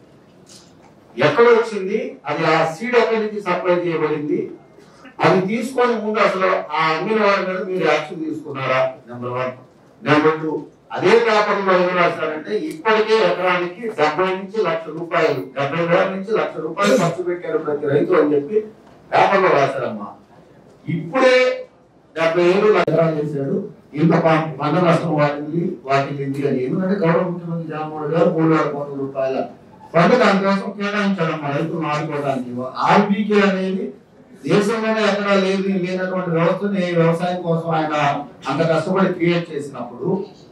ఎక్కడ వచ్చింది అది ఆ సీడ్ ఎక్కడి నుంచి సప్లై చేయబడింది అది తీసుకొని ముందు అసలు ఆ అమ్మిన వాడి మీద మీరు యాక్షన్ తీసుకున్నారా నెంబర్ వన్ నెంబర్ టూ అదే పేపర్లో ఏం రాశారంటే ఇప్పటికే ఎకరానికి డెబ్బై నుంచి లక్ష రూపాయలు డెబ్బై వేల నుంచి లక్ష రూపాయలు ఖర్చు పెట్టారు ప్రతి రైతు అని చెప్పి పేపర్లో రాశారమ్మా ఇప్పుడే డెబ్బై ఏళ్ళు ఎకరాలు చేశాడు ఇంత ప- పంట నష్టం వాటిని వాటికి అని ఎందుకంటే గౌరవ ముఖ్యమంత్రి జగన్మోహన్ గారు మూడు వేల కోట్ల రూపాయల ఫండ్ దానికోసం కేటాయించాడమ్మా రైతులు ఆడుకోవడానికి ఆర్బీకే అనేది దేశంలోనే ఎక్కడ లేదు లేనటువంటి వ్యవస్థని వ్యవసాయం కోసం ఆయన అంత కష్టపడి క్రియేట్ చేసినప్పుడు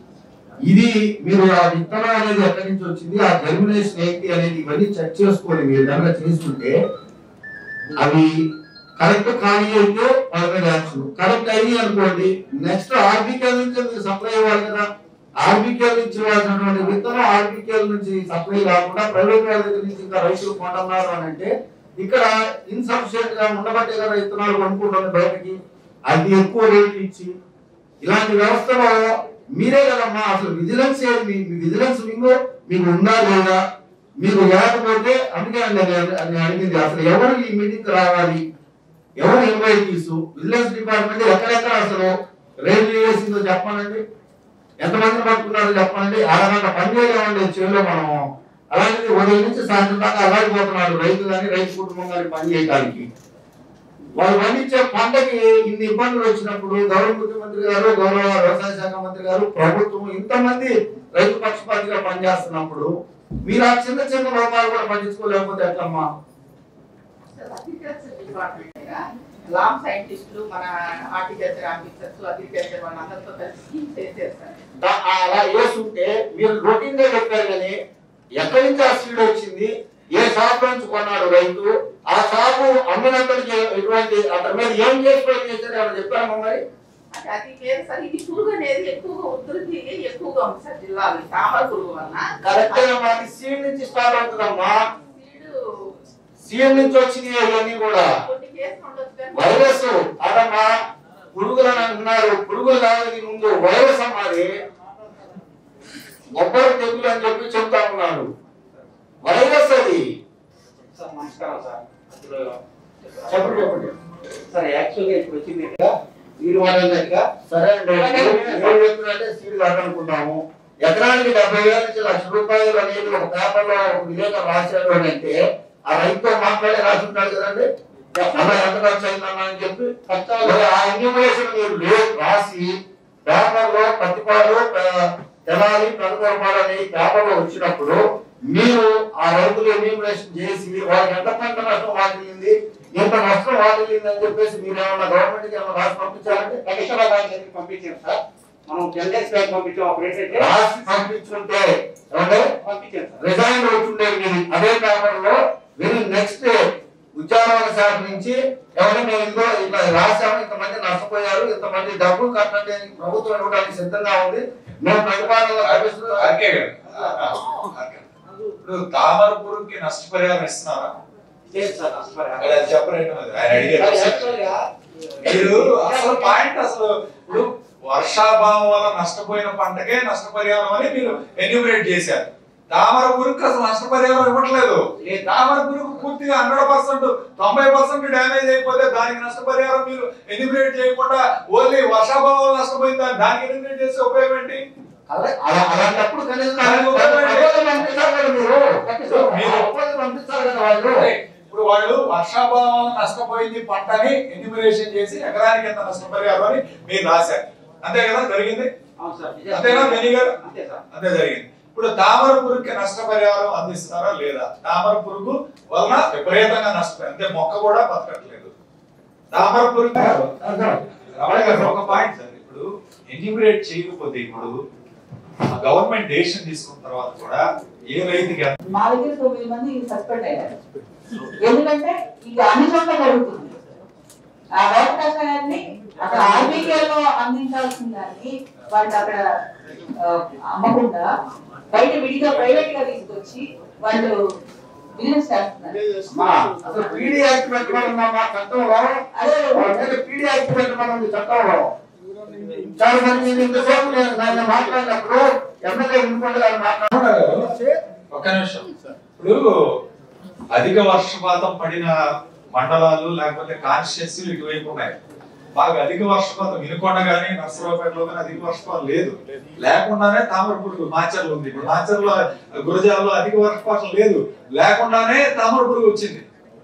ఇది మీరు ఆ విత్తనం అనేది ఎక్కడి నుంచి వచ్చింది ఆ జర్మినేషన్ ఏంటి అనేది ఇవన్నీ చెక్ చేసుకొని మీరు కనుక చేసుకుంటే అవి కరెక్ట్ కానీ అయితే వాళ్ళ మీద యాక్షన్ కరెక్ట్ అయ్యి అనుకోండి నెక్స్ట్ ఆర్బికేల నుంచి మీరు సప్లై ఇవ్వాలి కదా ఆర్బికేల నుంచి ఇవ్వాల్సినటువంటి విత్తనం ఆర్బికేల నుంచి సప్లై కాకుండా ప్రైవేట్ వాళ్ళ దగ్గర నుంచి ఇంకా రైతులు కొంటున్నారు అని అంటే ఇక్కడ ఇన్సఫిషియెంట్ గా ఉండబట్టే కదా విత్తనాలు కొనుక్కుంటుంది బయటకి అది ఎక్కువ రేట్ ఇచ్చి ఇలాంటి వ్యవస్థలో మీరే కదమ్మా అసలు విజిలెన్స్ ఏది మీ విజిలెన్స్ వింగ్ మీకు ఉందా లేదా మీకు లేకపోతే అందుకే అండి నేను నేను అడిగింది అసలు ఎవరు ఈ మీటింగ్ రావాలి ఎవరు ఇన్వైటీస్ విజిలెన్స్ డిపార్ట్మెంట్ ఎక్కడెక్కడ అసలు రైలు చేసిందో చెప్పానండి ఎంతమంది పట్టుకున్నారో చెప్పండి అరగంట పని చేయలేమండి చేలో మనం అలాంటిది ఉదయం నుంచి సాయంత్రం దాకా అలాడిపోతున్నాడు రైతు కానీ రైతు కుటుంబం కానీ పని చేయడానికి వాళ్ళు పండించే పంటకి ఇన్ని ఇబ్బందులు వచ్చినప్పుడు గౌరవ ముఖ్యమంత్రి గారు గౌరవ వ్యవసాయ శాఖ మంత్రి గారు ప్రభుత్వం ఇంతమంది రైతు పక్షపాతిగా పనిచేస్తున్నప్పుడు మీరు ఆ చిన్న చిన్న లోపాలు కూడా పట్టించుకోలేకపోతే ఎట్లమ్మా అగ్రికల్చర్ డిపార్ట్మెంట్ లామ్ సైంటిస్టులు మన హార్టికల్చర్ ఆఫీసర్స్ అగ్రికల్చర్ వాళ్ళందరితో కలిసి స్కీమ్స్ వేసేస్తారు దా- ఆ అలా వేసుంటే మీరు రొటీన్ గా చెప్పారు కానీ ఎక్కడి నుంచి ఆ సీడ్ వచ్చింది ఏ షాప్ నుంచి కొన్నాడు రైతు ఆ షాపు అమ్మినంతటికి ఎటువంటి అతని మీద ఏం చేసుకోవడం చేశారు ఏమైనా చెప్పారమ్మా మరి అంటే అది లేదు సార్ ఇది పురుగు అనేది ఎక్కువగా ఉధృతి ఎక్కువగా ఉంది సార్ జిల్లాలో ఈ తామర పురుగు వలన కరెక్ట్ మాది సీడ్ నుంచి స్టార్ట్ అవుతుందమ్మా సీడు సీడ్ నుంచి వచ్చింది ఇవన్నీ కూడా కొన్ని కేసులు ఉండొచ్చు కానీ వైరస్ అదమ్మా పురుగులు అని అంటున్నారు పురుగులు కాదు ఇది ముందు వైరస్ అమ్మాది బొబ్బరు తెగులు అని చెప్పి చెప్తా ఉన్నారు వైరస్ అది సార్ నమస్కారం సార్ అందులో చెప్పండి చెప్పండి సార్ యాక్చువల్గా ఇప్పుడు వచ్చింది కదా మీరు మాట్లాడినట్టుగా సరే అండి మీరు చెప్పినట్టే సీడ్ కాదనుకుందాము ఎకరానికి డెబ్బై వేల నుంచి లక్ష రూపాయలు అనేది ఒక పేపర్ లో ఒక విలేకరు రాశాడు అని అంటే ఆ రైతుతో మాట్లాడే రాసి ఉంటాడు కదండి అలా ఎంత ఖర్చు అయిందన్నా అని చెప్పి మరి ఆ ఎన్యూమరేషన్ మీరు లేదు రాసి పేపర్లో పత్తిపాడు ప- తెనాలి పెదకొరపాడు అని పేపర్లో వచ్చినప్పుడు మీరు ఆ రైతులు ఎన్యూమరేషన్ చేసి వాళ్ళకి ఎంత పంట నష్టం వాటిల్లింది ఎంత నష్టం వాటిల్లింది అని చెప్పేసి మీరు ఏమన్నా గవర్నమెంట్ కి ఏమన్నా రాసి పంపించాలంటే కమిషనర్ గారి దగ్గరికి పంపించాం సార్ మనం టెన్ డేస్ బ్యాక్ పంపించాం అప్పుడు ఏంటంటే రాసి పంపించుకుంటే ఏమంటే పంపించాం సార్ రిజైన్ అవుతుండేది మీది అదే పేపర్ లో వెరీ నెక్స్ట్ ఉద్యానవన శాఖ నుంచి ఎవరైనా మేము ఇందులో ఇట్లా రాశాము ఇంతమంది నష్టపోయారు ఇంతమంది డబ్బులు కట్టండి అని ప్రభుత్వం ఇవ్వడానికి సిద్ధంగా ఉంది మేము ప్రతిపాదన ఆఫీసులో ఆర్కే గారు ఇప్పుడు తామరపురికి నష్టపరిహారం ఇస్తున్నారా లేదు సార్ నష్టపరిహారం. అక్కడ అది చెప్పలేదు మరి. ఆయన అడిగారు సార్, యాక్చువల్గా మీరు అసలు పాయింట్ అసలు ఇప్పుడు వర్షాభావం వల్ల నష్టపోయిన పంటకే నష్టపరిహారం అని మీరు ఎన్యూమరేట్ చేశారు తామర పురుగుకి అసలు నష్టపరిహారం ఇవ్వట్లేదు ఈ తామర పురుగు పూర్తిగా హండ్రెడ్ పర్సెంట్ తొంభై పర్సెంట్ డ్యామేజ్ అయిపోతే దానికి నష్టపరిహారం మీరు ఎన్యూమరేట్ చేయకుండా ఓన్లీ వర్షాభావం వల్ల నష్టపోయింది దాన్ని- దానికి ఎన్యూమరేట్ చేసే ఉపయోగం ఏంటి అలా అలా- అలాంటప్పుడు కనీసం దానికి ఉపయోగం ఏంటి? ప్రపోజల్ పంపించాలి కదా మీరు మీరు ప్రపోజల్ పంపించాలి కదా వాళ్ళు అదే, ఇప్పుడు వాళ్ళు వర్షాభావం వల్ల నష్టపోయింది పంటని ఎన్యూమరేషన్ చేసి ఎకరానికి ఎంత నష్టపరిహారం అని మీరు రాశారు అంతే కదా జరిగింది అవును సార్ అంతేనా బెనీ గారు అంతే సార్ అంతే జరిగింది ఇప్పుడు తామర పురుగుకి నష్టపరిహారం అందిస్తున్నారా లేదా తామర పురుగు వలన విపరీతంగా నష్టపోయింది అంటే మొక్క కూడా బతకట్లేదు తామర పురుగు రమణ గారు ఒక పాయింట్ సార్ ఇప్పుడు ఎన్యూమరేట్ చేయకపోతే ఇప్పుడు గవర్నమెంట్ డెసిషన్ తీసుకున్న తర్వాత కూడా ఏ రైతుకి ఎంత మా దగ్గర తొమ్మిది మంది సస్పెండ్ అయ్యారు ఎందుకంటే ఇక అన్ని చోట్ల జరుగుతుంది ఆ రైతు కషాయాన్ని అక్కడ ఆర్బీకేలో అందించాల్సిన దాన్ని వాళ్ళు అక్కడ ఆ, అమ్మకుండా బయట విడిగా ప్రైవేట్ గా తీసుకొచ్చి వాళ్ళు బిజినెస్ చేస్తున్నారు అమ్మా, అసలు పీడీ యాక్ట్ పెట్టమని మా చట్టంలో అదే వాళ్ళ మీద పీడీ యాక్ట్ పెట్టమని ఉంది చట్టంలో చాలా మంది నేను ఇంతసేపు నేను ఆయన మాట్లాడినప్పుడు ఎమ్మెల్యే ఇంకొండ గారు మాట్లాడారు ఒక్క నిమిషం ఇప్పుడు అధిక వర్షపాతం పడిన మండలాలు లేకపోతే కాన్స్టిట్యూన్సీలు ఇటువైపు ఉన్నాయి బాగా అధిక వర్షపాతం వినుకొండ గానీ నర్సరావుపేటలో కానీ అధిక వర్షపాతం లేదు లేకుండానే తామరపురుగు మాచర్లు ఉంది ఇప్పుడు మాచర్లో గురజాలలో అధిక వర్షపాతం లేదు లేకుండానే తామరపురుగు వచ్చింది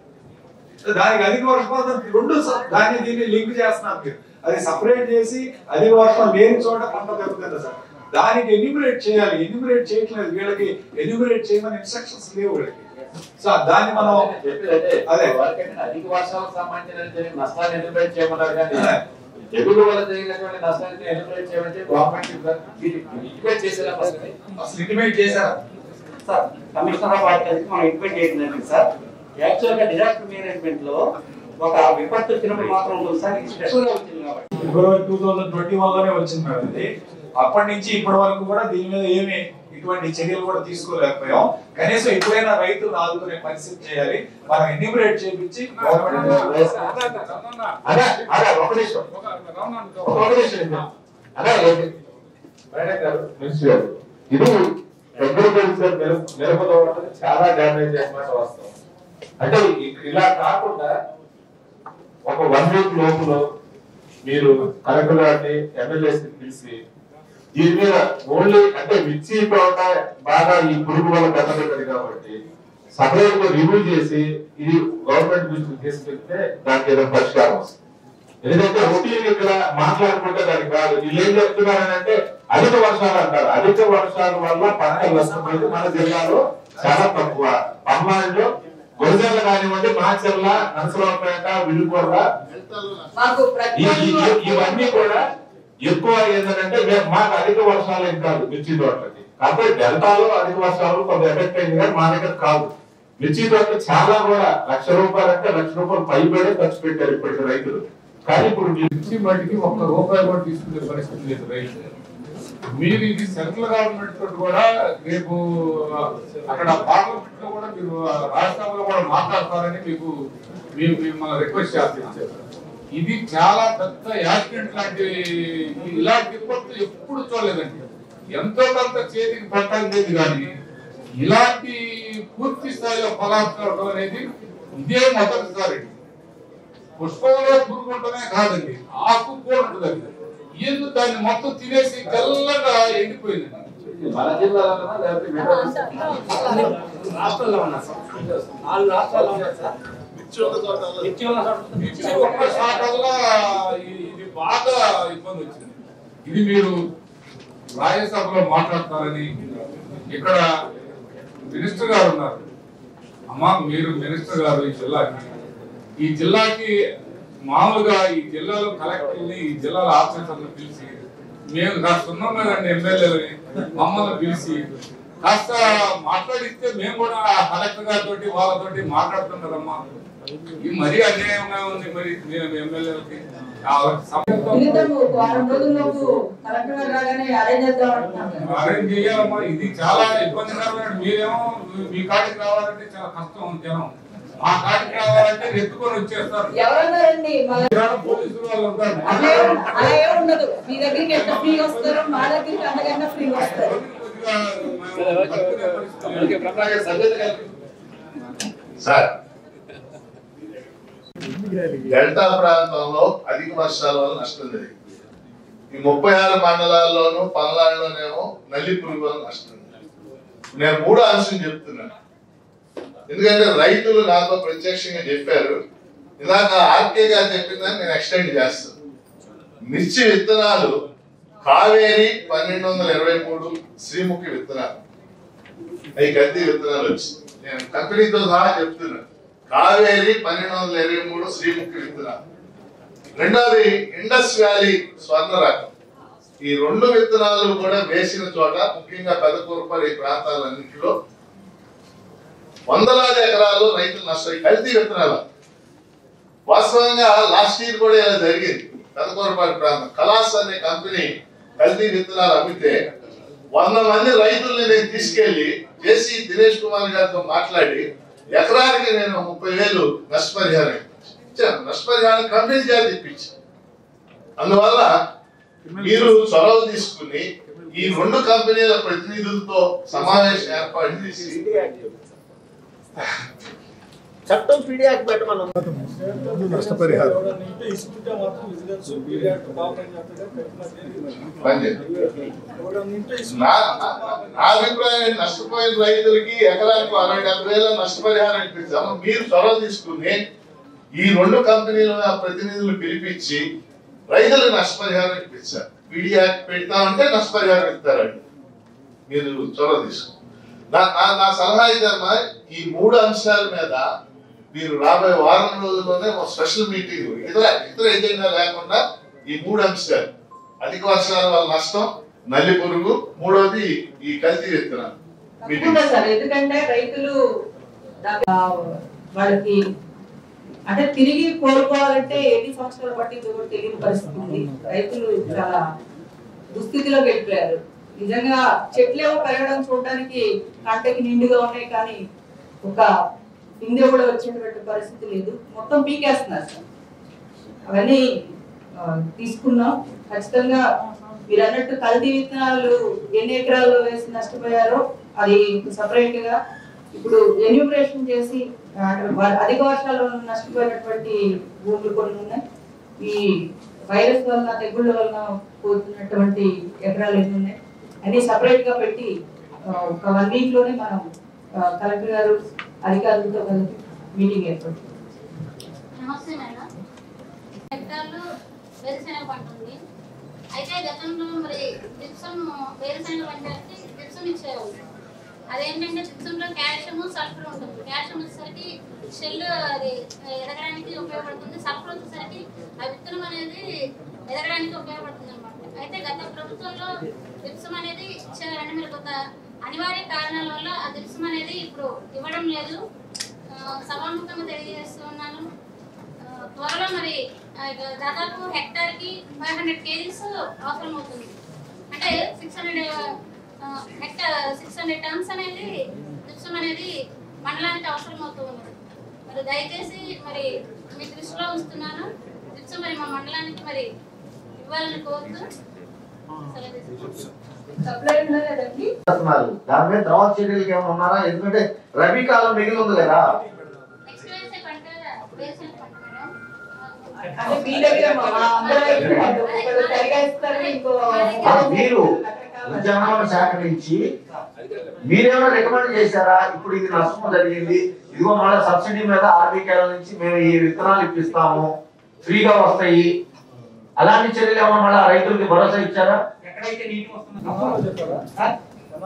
దానికి అధిక వర్షపాతం రెండు స- దాన్ని దీన్ని లింక్ చేస్తున్నారు మీరు అది సపరేట్ చేసి అధిక వర్షం లేని చోట పంట దెబ్బతింది సార్ దానికి ఎన్యూమరేట్ చేయాలి ఎన్యూమరేట్ చేయట్లేదు వీళ్ళకి ఎన్యూమరేట్ చేయమని ఇన్స్ట్రక్షన్స్ లేవు వీళ్ళకి సో దాన్ని మనం చెప్పేదంటే అదే. వారికంటే అధిక వర్షాలకు సంబంధించిన జరిగిన నష్టాన్ని ఎలిమినేట్ చేయమన్నారు కానీ అదే. తెగులు వల్ల జరిగినటువంటి నష్టాన్ని ఎలిమినేట్ చేయమంటే గవర్నమెంట్ ఇంటిమేట్ చేసేలా వస్తుంది అసలు ఇంటిమేట్ చేశారా సార్ కమిషనర్ ఆఫ్ ఆర్టికల్స్ మనం ఇంప్లిమెంట్ చేసిందండి సార్ యాక్చువల్ గా డిజాస్టర్ మేనేజ్మెంట్ లో ఒక విపత్తు వచ్చినప్పుడు మాత్రం ఉంటుంది సార్ ఇది స్పెషల్ గా వచ్చింది కాబట్టి February two thousand twenty one లోనే వచ్చింది మేడం ఇది అప్పటి నుంచి ఇప్పటి వరకు కూడా దీని మీద ఏమి ఇటువంటి చర్యలు కూడా తీసుకోలేకపోయాం కనీసం ఎప్పుడైనా రైతులు ఆదుకునే పరిస్థితి చేయాలి మనం ఎన్యూమరేట్ చేపించి గవర్నమెంట్ అదే అదే ఒక నిమిషం ఒక నిమిషం ఇది. అదే ఏంటి? మేడం గారు, మినిస్టర్ గారు, ఇది ఫిబ్రవరి సార్ మిరప మిరపలో ఉన్నది చాలా డ్యామేజ్ అయిన వాస్తవం అంటే ఇ- ఇలా కాకుండా ఒక వన్ వీక్ లోపులో మీరు కలెక్టర్ గారిని ఎమ్మెల్యేస్ పిలిచి దీని మీద ఓన్లీ అంటే మిర్చి తోట బాగా ఈ పురుగు వల్ల దెబ్బతింటది కాబట్టి సపరేట్ గా రివ్యూ చేసి ఇది గవర్నమెంట్ దృష్టికి తీసుకెళ్తే దానికి ఏదో పరిష్కారం వస్తుంది ఎందుకంటే రొటీన్ ఇక్కడ మాట్లాడుకుంటే దానికి కాదు వీళ్ళు ఏం చెప్తున్నారంటే అధిక వర్షాలు అంటారు అధిక వర్షాల వల్ల పంట నష్టపోయింది మన జిల్లాలో చాలా తక్కువ పల్నాడులో గురజాల కానివ్వండి మాచర్ల నరసరావుపేట విలుకొండ మాకు ఈ- ఈ- ఈ- ఇవన్నీ కూడా ఎక్కువ ఏంటంటే మే- మాకు అధిక వర్షాలు ఏం కాదు మిర్చి తోటలకి కాకపోతే డెల్టాలో అధిక వర్షాలు కొంత ఎఫెక్ట్ అయింది కానీ మా దగ్గర కాదు మిర్చి తోటలు చాలా కూడా లక్ష రూపాయలు అంటే లక్ష రూపాయలు పైబడే ఖర్చు పెట్టారు ఇప్పటికి రైతులు కానీ ఇప్పుడు మీరు మిర్చి మట్టికి ఒక్క రూపాయి కూడా తీసుకునే పరిస్థితి లేదు రైతు మీరు ఇది సెంట్రల్ గవర్నమెంట్ తోటి కూడా రేపు అక్కడ పార్లమెంట్ లో కూడా మీరు రాష్ట్రంలో కూడా మాట్లాడతారని మీకు మేము మిమ్మల్ని రిక్వెస్ట్ చేస్తున్నాం ఇది చాలా పెద్ద యాక్సిడెంట్ లాంటి ఇలాంటి విపత్తు ఎప్పుడు చూడలేదండి ఎంతో కొంత చేతికి పట్టలేదు కానీ ఇలాంటి పూర్తి స్థాయిలో ఫలాత్మకం అనేది ఇదే మొదటిసారి పుష్పంలో పురుగు ఉండటమే కాదండి ఆకు కూడా ఉంటుందండి ఎందుకు దాన్ని మొత్తం తినేసి తెల్లగా ఎండిపోయిందండి మన జిల్లాలో లేకపోతే వేరే రాష్ట్రంలో ఉన్నా సార్ నాలుగు రాష్ట్రాల్లో ఉన్నారు సార్ ఇచ్చి ఒక్క షాట్ వల్ల ఇది ఇది బాగా ఇబ్బంది వచ్చింది ఇది మీరు రాజ్యసభలో మాట్లాడతారని ఇక్కడ మినిస్టర్ గారు ఉన్నారు అమ్మా మీరు మినిస్టర్ గారు ఈ జిల్లాకి ఈ జిల్లాకి మామూలుగా ఈ జిల్లాలో కలెక్టర్ని ఈ జిల్లాల ఆఫీసర్ని పిలిచి మేము కాస్త ఉన్నాం కదండి ఎమ్మెల్యేలని మమ్మల్ని పిలిచి కాస్త మాట్లాడిస్తే మేము కూడా ఆ కలెక్టర్ గారితో వాళ్ళతోటి మాట్లాడుతాం కదమ్మా ఇది మరీ అన్యాయంగా ఉంది మరి మేము ఎమ్మెల్యేలకి ఆ సమయం పిలుద్దాము ఒక వారం రోజుల్లోపు కలెక్టర్ గారు రాగానే అరేంజ్ చేద్దాం అంటున్నాను అరేంజ్ చేయాలమ్మా ఇది చాలా ఇబ్బందికరమైన మీరేమో మీ కాడికి రావాలంటే చాలా కష్టం జనం మా కాడికి రావాలంటే ఎత్తుకొని వచ్చేస్తారు ఎవరన్నారండి మా పోలీసులు వాళ్ళు ఉంటారు అలా ఏం- అలా ఏం ఉండదు మీ దగ్గరికి ఎంత ఫ్రీగా వస్తారు మా దగ్గరికి అంతకన్నా ఫ్రీగా వస్తారు సార్ డెల్టా ప్రాంతంలో అధిక వర్షాల వల్ల నష్టం జరిగింది ఈ ముప్పై ఆరు మండలాల్లోనూ పల్నాడులోనేమో నల్లి పురుగు వల్ల నష్టం జరిగింది నేను మూడో అంశం చెప్తున్నాను ఎందుకంటే రైతులు నాతో ప్రత్యక్షంగా చెప్పారు ఇందాక ఆర్కే గారు చెప్పిందని నేను ఎక్స్టెండ్ చేస్తాను మిర్చి విత్తనాలు కావేరి పన్నెండు వందల ఇరవై మూడు శ్రీముఖి విత్తనాలు అవి కత్తి విత్తనాలు వచ్చింది నేను కంపెనీతో సహా చెప్తున్నాను కావేరి పన్నెండు వందల ఇరవై మూడు శ్రీముఖి విత్తనాలు రెండవది ఇండస్ వ్యాలీ స్వర్ణ రకం ఈ రెండు విత్తనాలు కూడా వేసిన చోట ముఖ్యంగా పెదకూరపల్లి ప్రాంతాలన్నింటిలో వందలాది ఎకరాల్లో రైతులు నష్టం కల్తీ విత్తనాలు వాస్తవంగా లాస్ట్ ఇయర్ కూడా ఇలా జరిగింది పెదకూరపల్లి ప్రాంతం కలాస్ అనే కంపెనీ కల్తీ విత్తనాలు అమ్మితే వంద మంది రైతుల్ని నేను తీసుకెళ్లి జేసీ దినేష్ కుమార్ గారితో మాట్లాడి ఎకరానికి నేను ముప్పై వేలు నష్టపరిహారం ఇచ్చాను నష్టపరిహారం కంపెనీ చేత ఇప్పించి అందువల్ల మీరు చొరవ తీసుకుని ఈ రెండు కంపెనీల ప్రతినిధులతో సమావేశం ఏర్పాటు చేసి చట్టం పీడీ యాక్ట్ పెట్టమన్నాం నష్టపరిహారం నా నా- నా అభిప్రాయం ఏంటి? నష్టపోయిన రైతులకి ఎకరానికి అరవై డెబ్బై వేల నష్టపరిహారం ఇప్పించాము మీరు చొరవ తీసుకుని ఈ రెండు కంపెనీల ప్రతినిధులు పిలిపించి రైతులకు నష్టపరిహారం ఇప్పించారు పీడీ యాక్ట్ పెడతామంటే నష్టపరిహారం ఇస్తారండి మీరు చొరవ తీసుకుని నా నా- నా సలహా ఇదమ్మా ఈ మూడు అంశాల మీద మీరు రాబోయే వారం రోజుల్లోనే ఒక స్పెషల్ మీటింగ్ ఇతర ఇతర ఎజెండా లేకుండా ఈ మూడు అంశాలు అధిక వర్షాల వల్ల నష్టం నల్లి పురుగు మూడోది ఈ కల్తీ విత్తనాలు మీటింగ్ తప్పకుండా సార్ ఎందుకంటే రైతులు దాకా వాళ్ళకి అంటే తిరిగి కోలుకోవాలంటే ఎన్ని సంవత్సరాలు పట్టిందో కూడా తెలియని పరిస్థితి ఉంది రైతులు చాలా దుస్థితిలోకి వెళ్ళిపోయారు నిజంగా చెట్లేమో పెరగడం చూడడానికి కంటకి నిండుగా ఉన్నాయి కానీ ఒక పిందె కూడా వచ్చేటువంటి పరిస్థితి లేదు మొత్తం పీకేస్తున్నారు సార్ అవన్నీ ఆ, తీసుకున్నాం ఖచ్చితంగా మీరు అన్నట్టు కల్తీ విత్తనాలు ఎన్ని ఎకరాల్లో వేసి నష్టపోయారో అది సపరేట్ గా ఇప్పుడు ఎన్యూమరేషన్ చేసి ఆ, వా- అధిక వర్షాల్లో నష్టపోయినటువంటి భూములు కొన్ని ఉన్నాయి ఈ వైరస్ వలన తెగుళ్ళ వలన పోతున్నటువంటి ఎకరాలు ఎన్ని ఉన్నాయి అన్ని సపరేట్ గా పెట్టి ఆ, ఒక వన్ వీక్ లోనే మనం ఆ, కలెక్టర్ గారు అధికారులతో కలిపి మీటింగ్ ఏర్పాటు చేస్తాం. నమస్తే మేడం హెక్టార్లు వేరుశెనగ పంట ఉంది అయితే గతంలో మరి జిప్సం వేరుశెనగ పంటకి జిప్సం ఇచ్చేవాళ్ళు అదేంటంటే జిప్సంలో కాల్షియం సల్ఫర్ ఉంటుంది కాల్షియం వచ్చేసరికి షెల్ అది ఎదగడానికి ఉపయోగపడుతుంది సల్ఫర్ వచ్చేసరికి ఆ విత్తనం అనేది ఎదగడానికి ఉపయోగపడుతుంది అనమాట అయితే గత ప్రభుత్వంలో జిప్సం అనేది ఇచ్చారంటే మీరు కొంత అనివార్య కారణాల వల్ల ఆ జిప్సం అనేది ఇప్పుడు ఇవ్వడం లేదు ఆ, సభాముఖంగా తెలియజేస్తున్నాను ఆ, త్వరలో మరి ఆ, ఇక దాదాపు హెక్టార్ కి ఫైవ్ హండ్రెడ్ కేజీస్ అవసరం అవుతుంది అంటే six hundred hectare six hundred tons అనేది జిప్సం అనేది మండలానికి అవసరం అవుతూ ఉన్నది మరి దయచేసి మరి మీ దృష్టిలో ఉంచుతున్నాను జిప్సం మరి మా మండలానికి మరి ఇవ్వాలని కోరుతూ సెలవు తీసుకుంటున్నాను. సప్లై ఉందా లేదండి చేస్తున్నారు దాని మీద తర్వాత చర్యలకు ఏమైనా ఉన్నారా ఎందుకంటే రబీ కాలం మిగిలి ఉంది కదా నెక్స్ట్ వేసే పంట వేరుశెనగ పంట మేడం అంటే మీ దగ్గర మా అందరూ ఒకరు సరిగా ఇస్తారు ఇంకో ఆ, మీరు ఉద్యానవన శాఖ నుంచి మీరేమో రికమెండ్ చేశారా ఇప్పుడు ఇది నష్టం జరిగింది ఇదిగో మళ్ళీ సబ్సిడీ మీద ఆర్బీకేల నుంచి మేము ఈ విత్తనాలు ఇప్పిస్తాము ఫ్రీగా వస్తాయి అలాంటి చర్యలు ఏమన్నా మళ్ళీ రైతులకి భరోసా ఇచ్చారా ఎక్కడైతే నీటి వస్తుందో సార్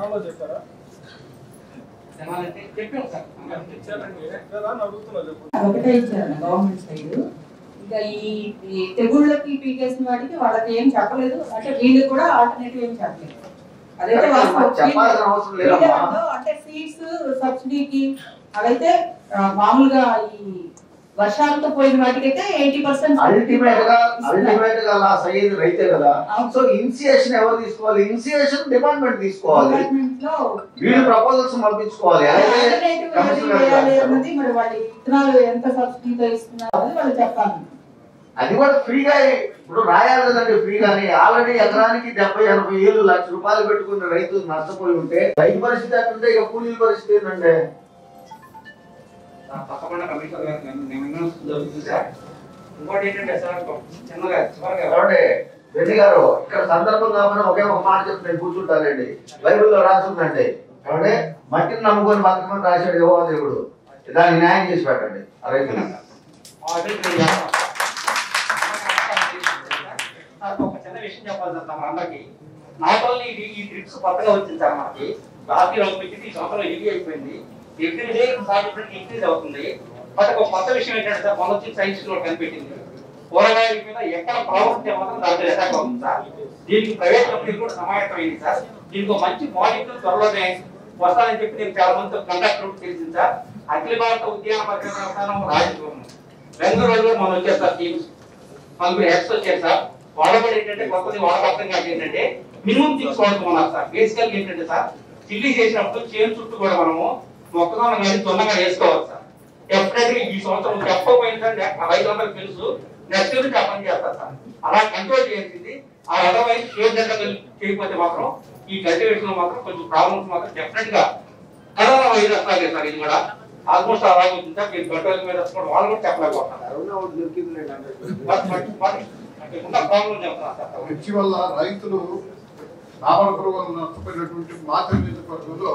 తెనాలంటే చెప్పాం సార్ ఒకటే ఇచ్చారు గవర్నమెంట్ సైడ్ ఇంకా ఈ ఈ తెగుళ్ళకి పీకేసిన వాటికి వాళ్ళకి ఏం చెప్పలేదు అంటే వీళ్ళు కూడా ఆల్టర్నేటివ్ ఏం చెప్పలేదు అదైతే వాస్తవం. చెప్పాల్సిన అవసరం లేదమ్మా. వీళ్ళు అంటే సీడ్స్ సబ్సిడీకి అవైతే ఆ, మామూలుగా ఈ వర్షాలతో పోయిన వాటికైతే ఎయిటీ పర్సెంట్ అల్టిమేట్ గా అల్టిమేట్ గా లాస్ అయ్యేది రైతే కదా సో ఇనిషియేషన్ ఎవరు తీసుకోవాలి ఇనిషియేషన్ డిపార్ట్మెంట్ తీసుకోవాలి వీళ్ళు ప్రపోజల్స్ పంపించుకోవాలి అలాగే ఆల్టర్నేటివ్ ఏది కమిషనర్ వేయాలి గారు. అన్నది మరి వాళ్ళ విత్తనాలు ఎంత సబ్సిడీతో ఇస్తున్నారు అది వాళ్ళు చెప్పాలి అది కూడా ఫ్రీగా ఇప్పుడు రాయాలి కదండి ఫ్రీగాని ఆల్రెడీ ఎకరానికి డెబ్బై ఎనభై ఏళ్ళు లక్ష రూపాయలు పెట్టుకున్న రైతు నష్టపోయి ఉంటే రైతు పరిస్థితి ఎట్లుంటే ఇక కూలీల పరిస్థితి ఏంటంటే తప్పకుండా కమిషనర్ గారు నేను- నేను విన్నాను జరుగుతుంది సార్ ఇంకోటి ఏంటంటే సార్ చిన్నగా చివరిగా ఏమండి రెడ్డి గారు ఇక్కడ సందర్భం కాకుండా ఒకే ఒక మాట చెప్తే నేను కూర్చుంటానండి బైబిల్లో రాసుందండి ఏమంటే మట్టిని నమ్ముకొని బతకమని రాశాడు యువ దేవుడు దాన్ని న్యాయం చేసి పెట్టండి ఆ రైతులకు నాకు ఒక చిన్న విషయం చెప్పాలి సార్ తమ అందరికి నాట్ ఓన్లీ ఇది ఈ ట్రిప్స్ కొత్తగా వచ్చింది సార్ మనకి లాస్ట్ ఇయర్ వచ్చింది ఈ సంవత్సరం ఇది అయిపోయింది ఎవ్రీ డే సాటిఫికేట్ ఇంక్రీజ్ అవుతుంది బట్ ఒక కొత్త విషయం ఏంటంటే సార్ మొన్న వచ్చి సైన్స్ లో కనిపెట్టింది కూరగాయల మీద ఎక్కడ ప్రవర్తిస్తే మాత్రం దాని మీద అటాక్ అవుతుంది సార్ దీనికి ప్రైవేట్ కంపెనీలు కూడా సమాయత్తమైంది సార్ దీనికి ఒక మంచి మాలిక్యూల్ త్వరలోనే వస్తానని చెప్పి నేను చాలా మంది కండక్టర్ తెలిసింది సార్ అఖిల భారత ఉద్యాన పరిశ్రమ సంస్థానం రాజకీయం బెంగళూరులో మనం వచ్చారు సార్ టీమ్స్ నలుగురు హెడ్స్ వచ్చారు సార్ వాళ్ళ కూడా ఏంటంటే కొత్తది వాళ్ళ అర్థం కాదు ఏంటంటే మినిమం థింగ్స్ వాడుకోమన్నారు సార్ బేసికల్ ఏంటంటే సార్ చిల్లీ చేసినప్పుడు చేను చుట్టూ కూడా మనము మొక్కజొన్న కానీ జొన్నగా వేసుకోవాలి సార్ డెఫినెట్గా ఈ సంవత్సరం చెప్పకపోయిన సార్ రైతులందరికీ తెలుసు నెక్స్ట్ ఇయర్ ఆ పని చేస్తారు సార్ అలా కంట్రోల్ చేసింది ఆ అదర్వైజ్ షేర్ జనరల్ చేయకపోతే మాత్రం ఈ కల్టివేషన్ లో మాత్రం కొంచెం ప్రాబ్లమ్స్ మాత్రం డెఫినెట్ గా కరోనా వైరస్ లాగే సార్ ఇది కూడా ఆల్మోస్ట్ అలాగే ఉంది సార్ మీరు గడ్డల మీద కూడా వాళ్ళు కూడా చెప్పలేకపోతున్నారు బట్ బట్ బట్ ఉన్న ప్రాబ్లం చెప్తున్నా సార్ మిర్చి వల్ల రైతులు రావణ పురుగులు నష్టపోయినటువంటి మాతృ నియోజకవర్గంలో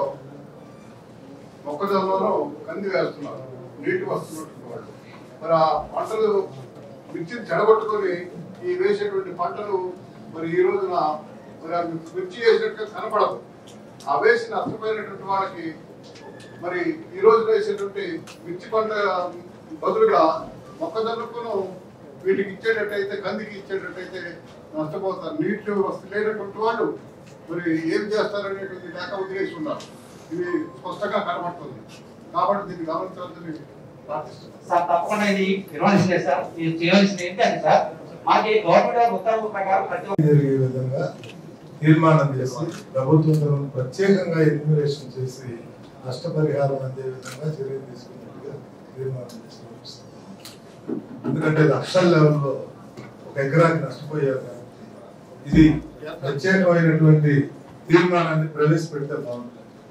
మొక్కజొన్నలో కంది వేస్తున్నారు నీటి వస్తున్నటువంటి వాళ్ళు మరి ఆ పంటలు మిర్చిని చెడగొట్టుకొని ఈ వేసేటువంటి పంటలు మరి ఈ రోజున మరి ఆ మిర్చి వేసినట్టుగా కనపడదు ఆ వేసి నష్టపోయినటువంటి వాళ్ళకి మరి ఈ రోజు వేసేటువంటి మిర్చి పంట బదులుగా మొక్కజొన్నకును వీటికి ఇచ్చేటట్టయితే కందికి ఇచ్చేటట్టయితే నష్టపోతారు నీటి వస్తు లేనటువంటి వాళ్ళు మరి ఏం చేస్తారనేటువంటి లేక వదిలేసి ఉన్నారు ఇది స్పష్టంగా కనబడుతుంది కాబట్టి దీన్ని గమనించాలని ప్రార్థిస్తున్నాను సార్ తప్పకుండా ఇది నిర్వహించలేదు సార్ ఇది చేయాల్సింది ఏంటంటే సార్ మాకు గవర్నమెంట్ ఉత్తర్వుల ప్రకారం ప్రతి ఒక్క జరిగే విధంగా తీర్మానం చేసి ప్రభుత్వం తరఫున ప్రత్యేకంగా ఎన్యూమరేషన్ చేసి నష్టపరిహారం అందే విధంగా చర్యలు తీసుకున్నట్టుగా తీర్మానం చేసి పంపిస్తాం. ఎందుకంటే లక్షల లెవెల్లో ఒక ఎకరానికి పోయారు కాబట్టి ఇది ప్రత్యేకమైనటువంటి తీర్మానాన్ని ప్రవేశపెడితే బాగుంటుంది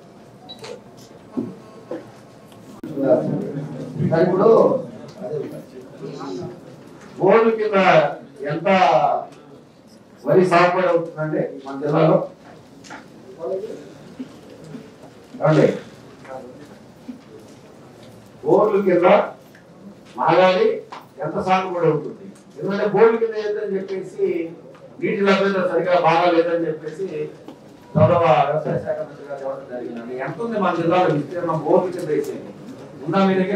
మరి ఇప్పుడు బోర్డు కింద ఎంత వరి సాగుబడి అవుతుందండి మన జిల్లాలో ఏమండి బోర్డు కింద మాగాడి ఎంత సాగుబడి అవుతుంది ఎందుకంటే బోర్డు కింద ఏదని చెప్పేసి నీటి లభ్యత సరిగా బాగా లేదని చెప్పేసి గౌరవ వ్యవసాయ శాఖ మంత్రి గారు చెప్పడం జరిగిందండి ఎంత ఉంది మన జిల్లాలో విస్తీర్ణం బోర్డు కింద వేసేది ఉందా మీ దగ్గర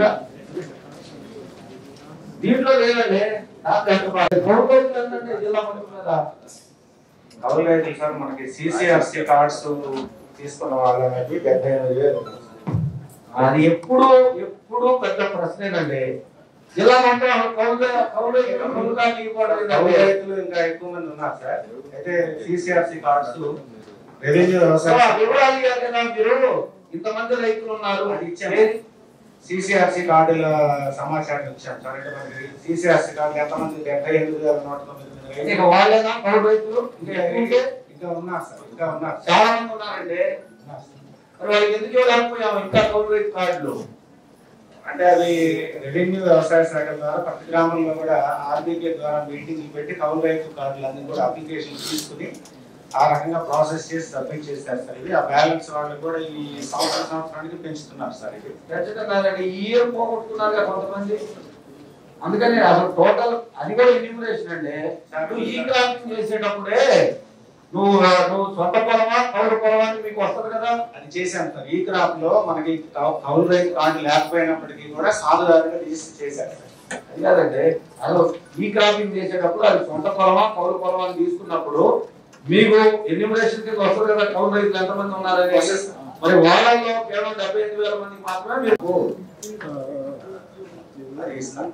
దీంట్లో లేదండి నాకు ఎంత బాగా చూడబోతుందండి జిల్లా మొత్తం మీద కౌలు రైతులు సార్ మనకి సిసిఆర్సి కార్డ్స్ తీసుకున్న వాళ్ళకి డెబ్బై ఎనిమిది వేలు అది ఎప్పుడు ఎప్పుడు పెద్ద ప్రశ్నేనండి జిల్లా మొత్తం కౌలు కౌలు కౌలు కానీ ఇవ్వడం కౌలు లేదండి. రైతులు ఇంకా ఎక్కువ మంది ఉన్నారు సార్ అయితే సిసిఆర్సి కార్డ్స్ రెవెన్యూ వ్యవసాయ అసలు వివరాలు ఇవ్వాలి కదా మీరు ఇంతమంది రైతులు ఉన్నారు అది ఇచ్చాము సిసిఆర్సి కార్డుల సమాచారం ఇచ్చాం సార్ అంటే మనకి సిసిఆర్సి కార్డులు ఎంతమంది డెబ్బై ఎనిమిది వేల నూట తొమ్మిది మంది రైతులు. ఇక వాళ్ళేనా కౌలు రైతులు ఇంకా ఇంకా ఇంకా ఉన్నారు సార్ ఇంకా ఉన్నారు సార్. చాలా మంది ఉన్నారండి మరి వాళ్ళకి ఎందుకు ఇవ్వలేకపోయాము ఇంకా కౌలు రైతు కార్డులు అంటే అది రెవెన్యూ వ్యవసాయ శాఖ ద్వారా ప్రతి గ్రామంలో కూడా ఆర్బీకే ద్వారా మీటింగ్లు పెట్టి కౌలు రైతు కార్డులు అన్ని కూడా అప్లికేషన్ తీసుకుని ఆ రకంగా ప్రాసెస్ చేసి సబ్మిట్ చేశారు సార్ ఇది ఆ బ్యాలెన్స్ వాళ్ళకి కూడా ఈ సంవత్సరం సంవత్సరానికి పెంచుతున్నారు సార్ ఇది ఖచ్చితంగానండి ఈ ఇయర్ పోగొట్టుకున్నారు కదా కొంతమంది అందుకని అసలు టోటల్ అది కూడా ఎన్యూమరేషన్ అండి నువ్వు ఈ క్రాఫింగ్ చేసేటప్పుడే నువ్వు నువ్వు సొంత పొలమా కౌలు పొలమా అని మీకు వస్తుంది కదా అది చేశాం సార్ ఈ క్రాప్ లో మనకి కౌ- కౌలు రైతు కార్డు లేకపోయినప్పటికీ కూడా సాధుదారుగా తీసి చేశారు సార్ అది కాదండి అసలు ఈ క్రాపింగ్ చేసేటప్పుడు అది సొంత పొలమా కౌలు పొలమా అని తీసుకున్నప్పుడు మీకు ఎన్యూమరేషన్ కింద వస్తుంది కదా కౌలు రైతులు ఎంతమంది ఉన్నారని మరి వాళ్ళలో కేవలం డెబ్బై ఎనిమిది వేల మందికి మాత్రమే మీరు అది ఇస్తాం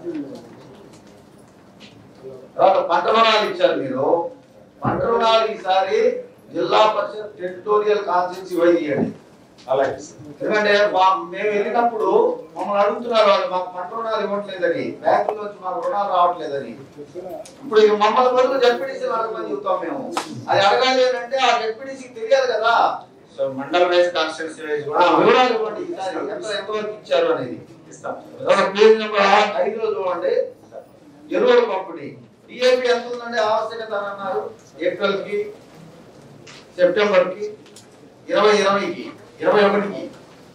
తర్వాత పంట రుణాలు ఇచ్చారు మీరు పంట రుణాలు ఈసారి జిల్లా పరిషత్ టెరిటోరియల్ కాన్సెన్సీ వైజ్ ఇవ్వండి అలాగే ఎందుకంటే మా- మేము వెళ్ళినప్పుడు మమ్మల్ని అడుగుతున్నారు వాళ్ళు మాకు పంట రుణాలు ఇవ్వట్లేదని బ్యాంకుల నుంచి మాకు రుణాలు రావట్లేదని ఇప్పుడు ఇక మమ్మల్ని బదులు జడ్పీటీసీ అడగమని చెబుతాం మేము అది అడగాలి అని అంటే ఆ జడ్పీటీసీకి తెలియాలి కదా so mandal wise constituency wise ఆ, కూడా వివరాలు ఇవ్వండి ఈసారి ఎంత ఎంతవరకు ఇచ్చారు అనేది ఇస్తాం తర్వాత పేజ్ నెంబర్ ఐదులో చూడండి ఎరువుల పంపిణీ డిఏపి ఎంత ఉందండి ఆవశ్యకత అని అన్నారు ఏప్రిల్ కి సెప్టెంబర్ కి ఇరవై ఇరవైకి ఇరవై ఒకటికి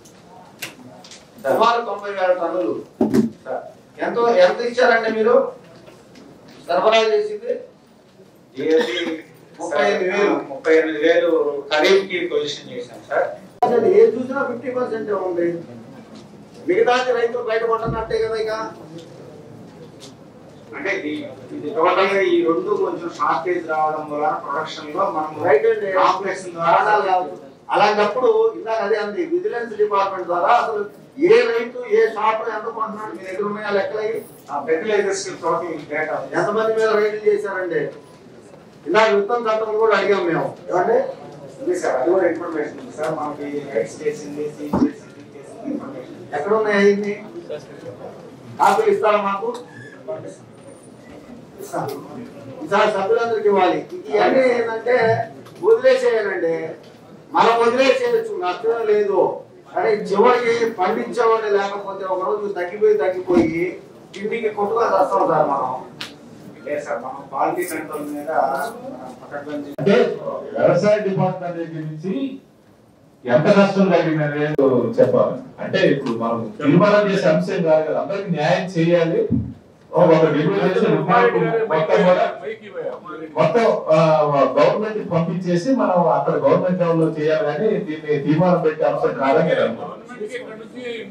సుమారు తొంభై వేల టన్నులు ఎంత ఎంత ఇచ్చారండి మీరు సరఫరా చేసింది డిఏపి ముప్పై ఎనిమిది వేలు. ముప్పై ఎనిమిది వేలు ఖరీఫ్ కి పొజిషన్ చేశాం సార్ అసలు ఏది చూసినా ఫిఫ్టీ పర్సెంట్ ఉంది మిగతాది రైతులు బయటపడుతున్నట్టే కదా ఇక అంటే ఇది ఇది టోటల్ గా ఈ రెండు కొంచెం షార్టేజ్ రావడం వల్ల ప్రొడక్షన్ లో మనం రైట్ అండి కాంప్లెక్స్ కారణాలు కావచ్చు. అలాంటప్పుడు ఇందాక అదే అంది విజిలెన్స్ డిపార్ట్మెంట్ ద్వారా అసలు ఏ రైతు ఏ షాప్ లో ఎంత కొంటున్నాడు మీ దగ్గర ఉన్నాయా లెక్కలయ్యి ఫెర్టిలైజర్స్ టోటల్ డేటా ఎంతమంది మీద రైతులు చేశారండి ఇందాక విత్తన చట్టం కూడా అడిగాం మేము ఏమండి ఉంది సార్ అది కూడా ఇన్ఫర్మేషన్ ఉంది సార్ మనకి రైట్స్ చేసింది సీజ్ చేసింది చేసింది ఇన్ఫర్మేషన్ ఎక్కడ ఉన్నాయి అయింది కాపీలు ఇస్తారా మాకు ఇస్తాం. ఈసారి సభ్యులందరికి ఇవ్వాలి ఇవన్నీ ఏంటంటే వదిలేసేయాలండి మనం వదిలేసేయచ్చు నష్టం లేదు కానీ చివరికి పండించేవాడు లేకపోతే ఒక రోజు తగ్గిపోయి తగ్గిపోయి ఇంటికి కొట్టుగా వస్తాం సార్ మనం లేదు సార్ మనం క్వాలిటీ కంట్రోల్ మీద మన పక్కన అంటే వ్యవసాయ డిపార్ట్మెంట్ దగ్గర నుంచి ఎంత నష్టం జరిగిందని చెప్పాలి అంటే ఇప్పుడు మనం తీర్మానం చేసే అంశం కాదు కదా అందరికి న్యాయం చేయాలి ఒక డిమాండ్ చేసి రిపోర్ట్ మొత్తం కూడా మొత్తం గవర్నమెంట్ పంపించేసి మనం అక్కడ గవర్నమెంట్ లెవెల్ లో చేయాలి కానీ దీన్ని తీర్మానం పెట్టే అంశం కాదని నేను అనుకుంటున్నాను.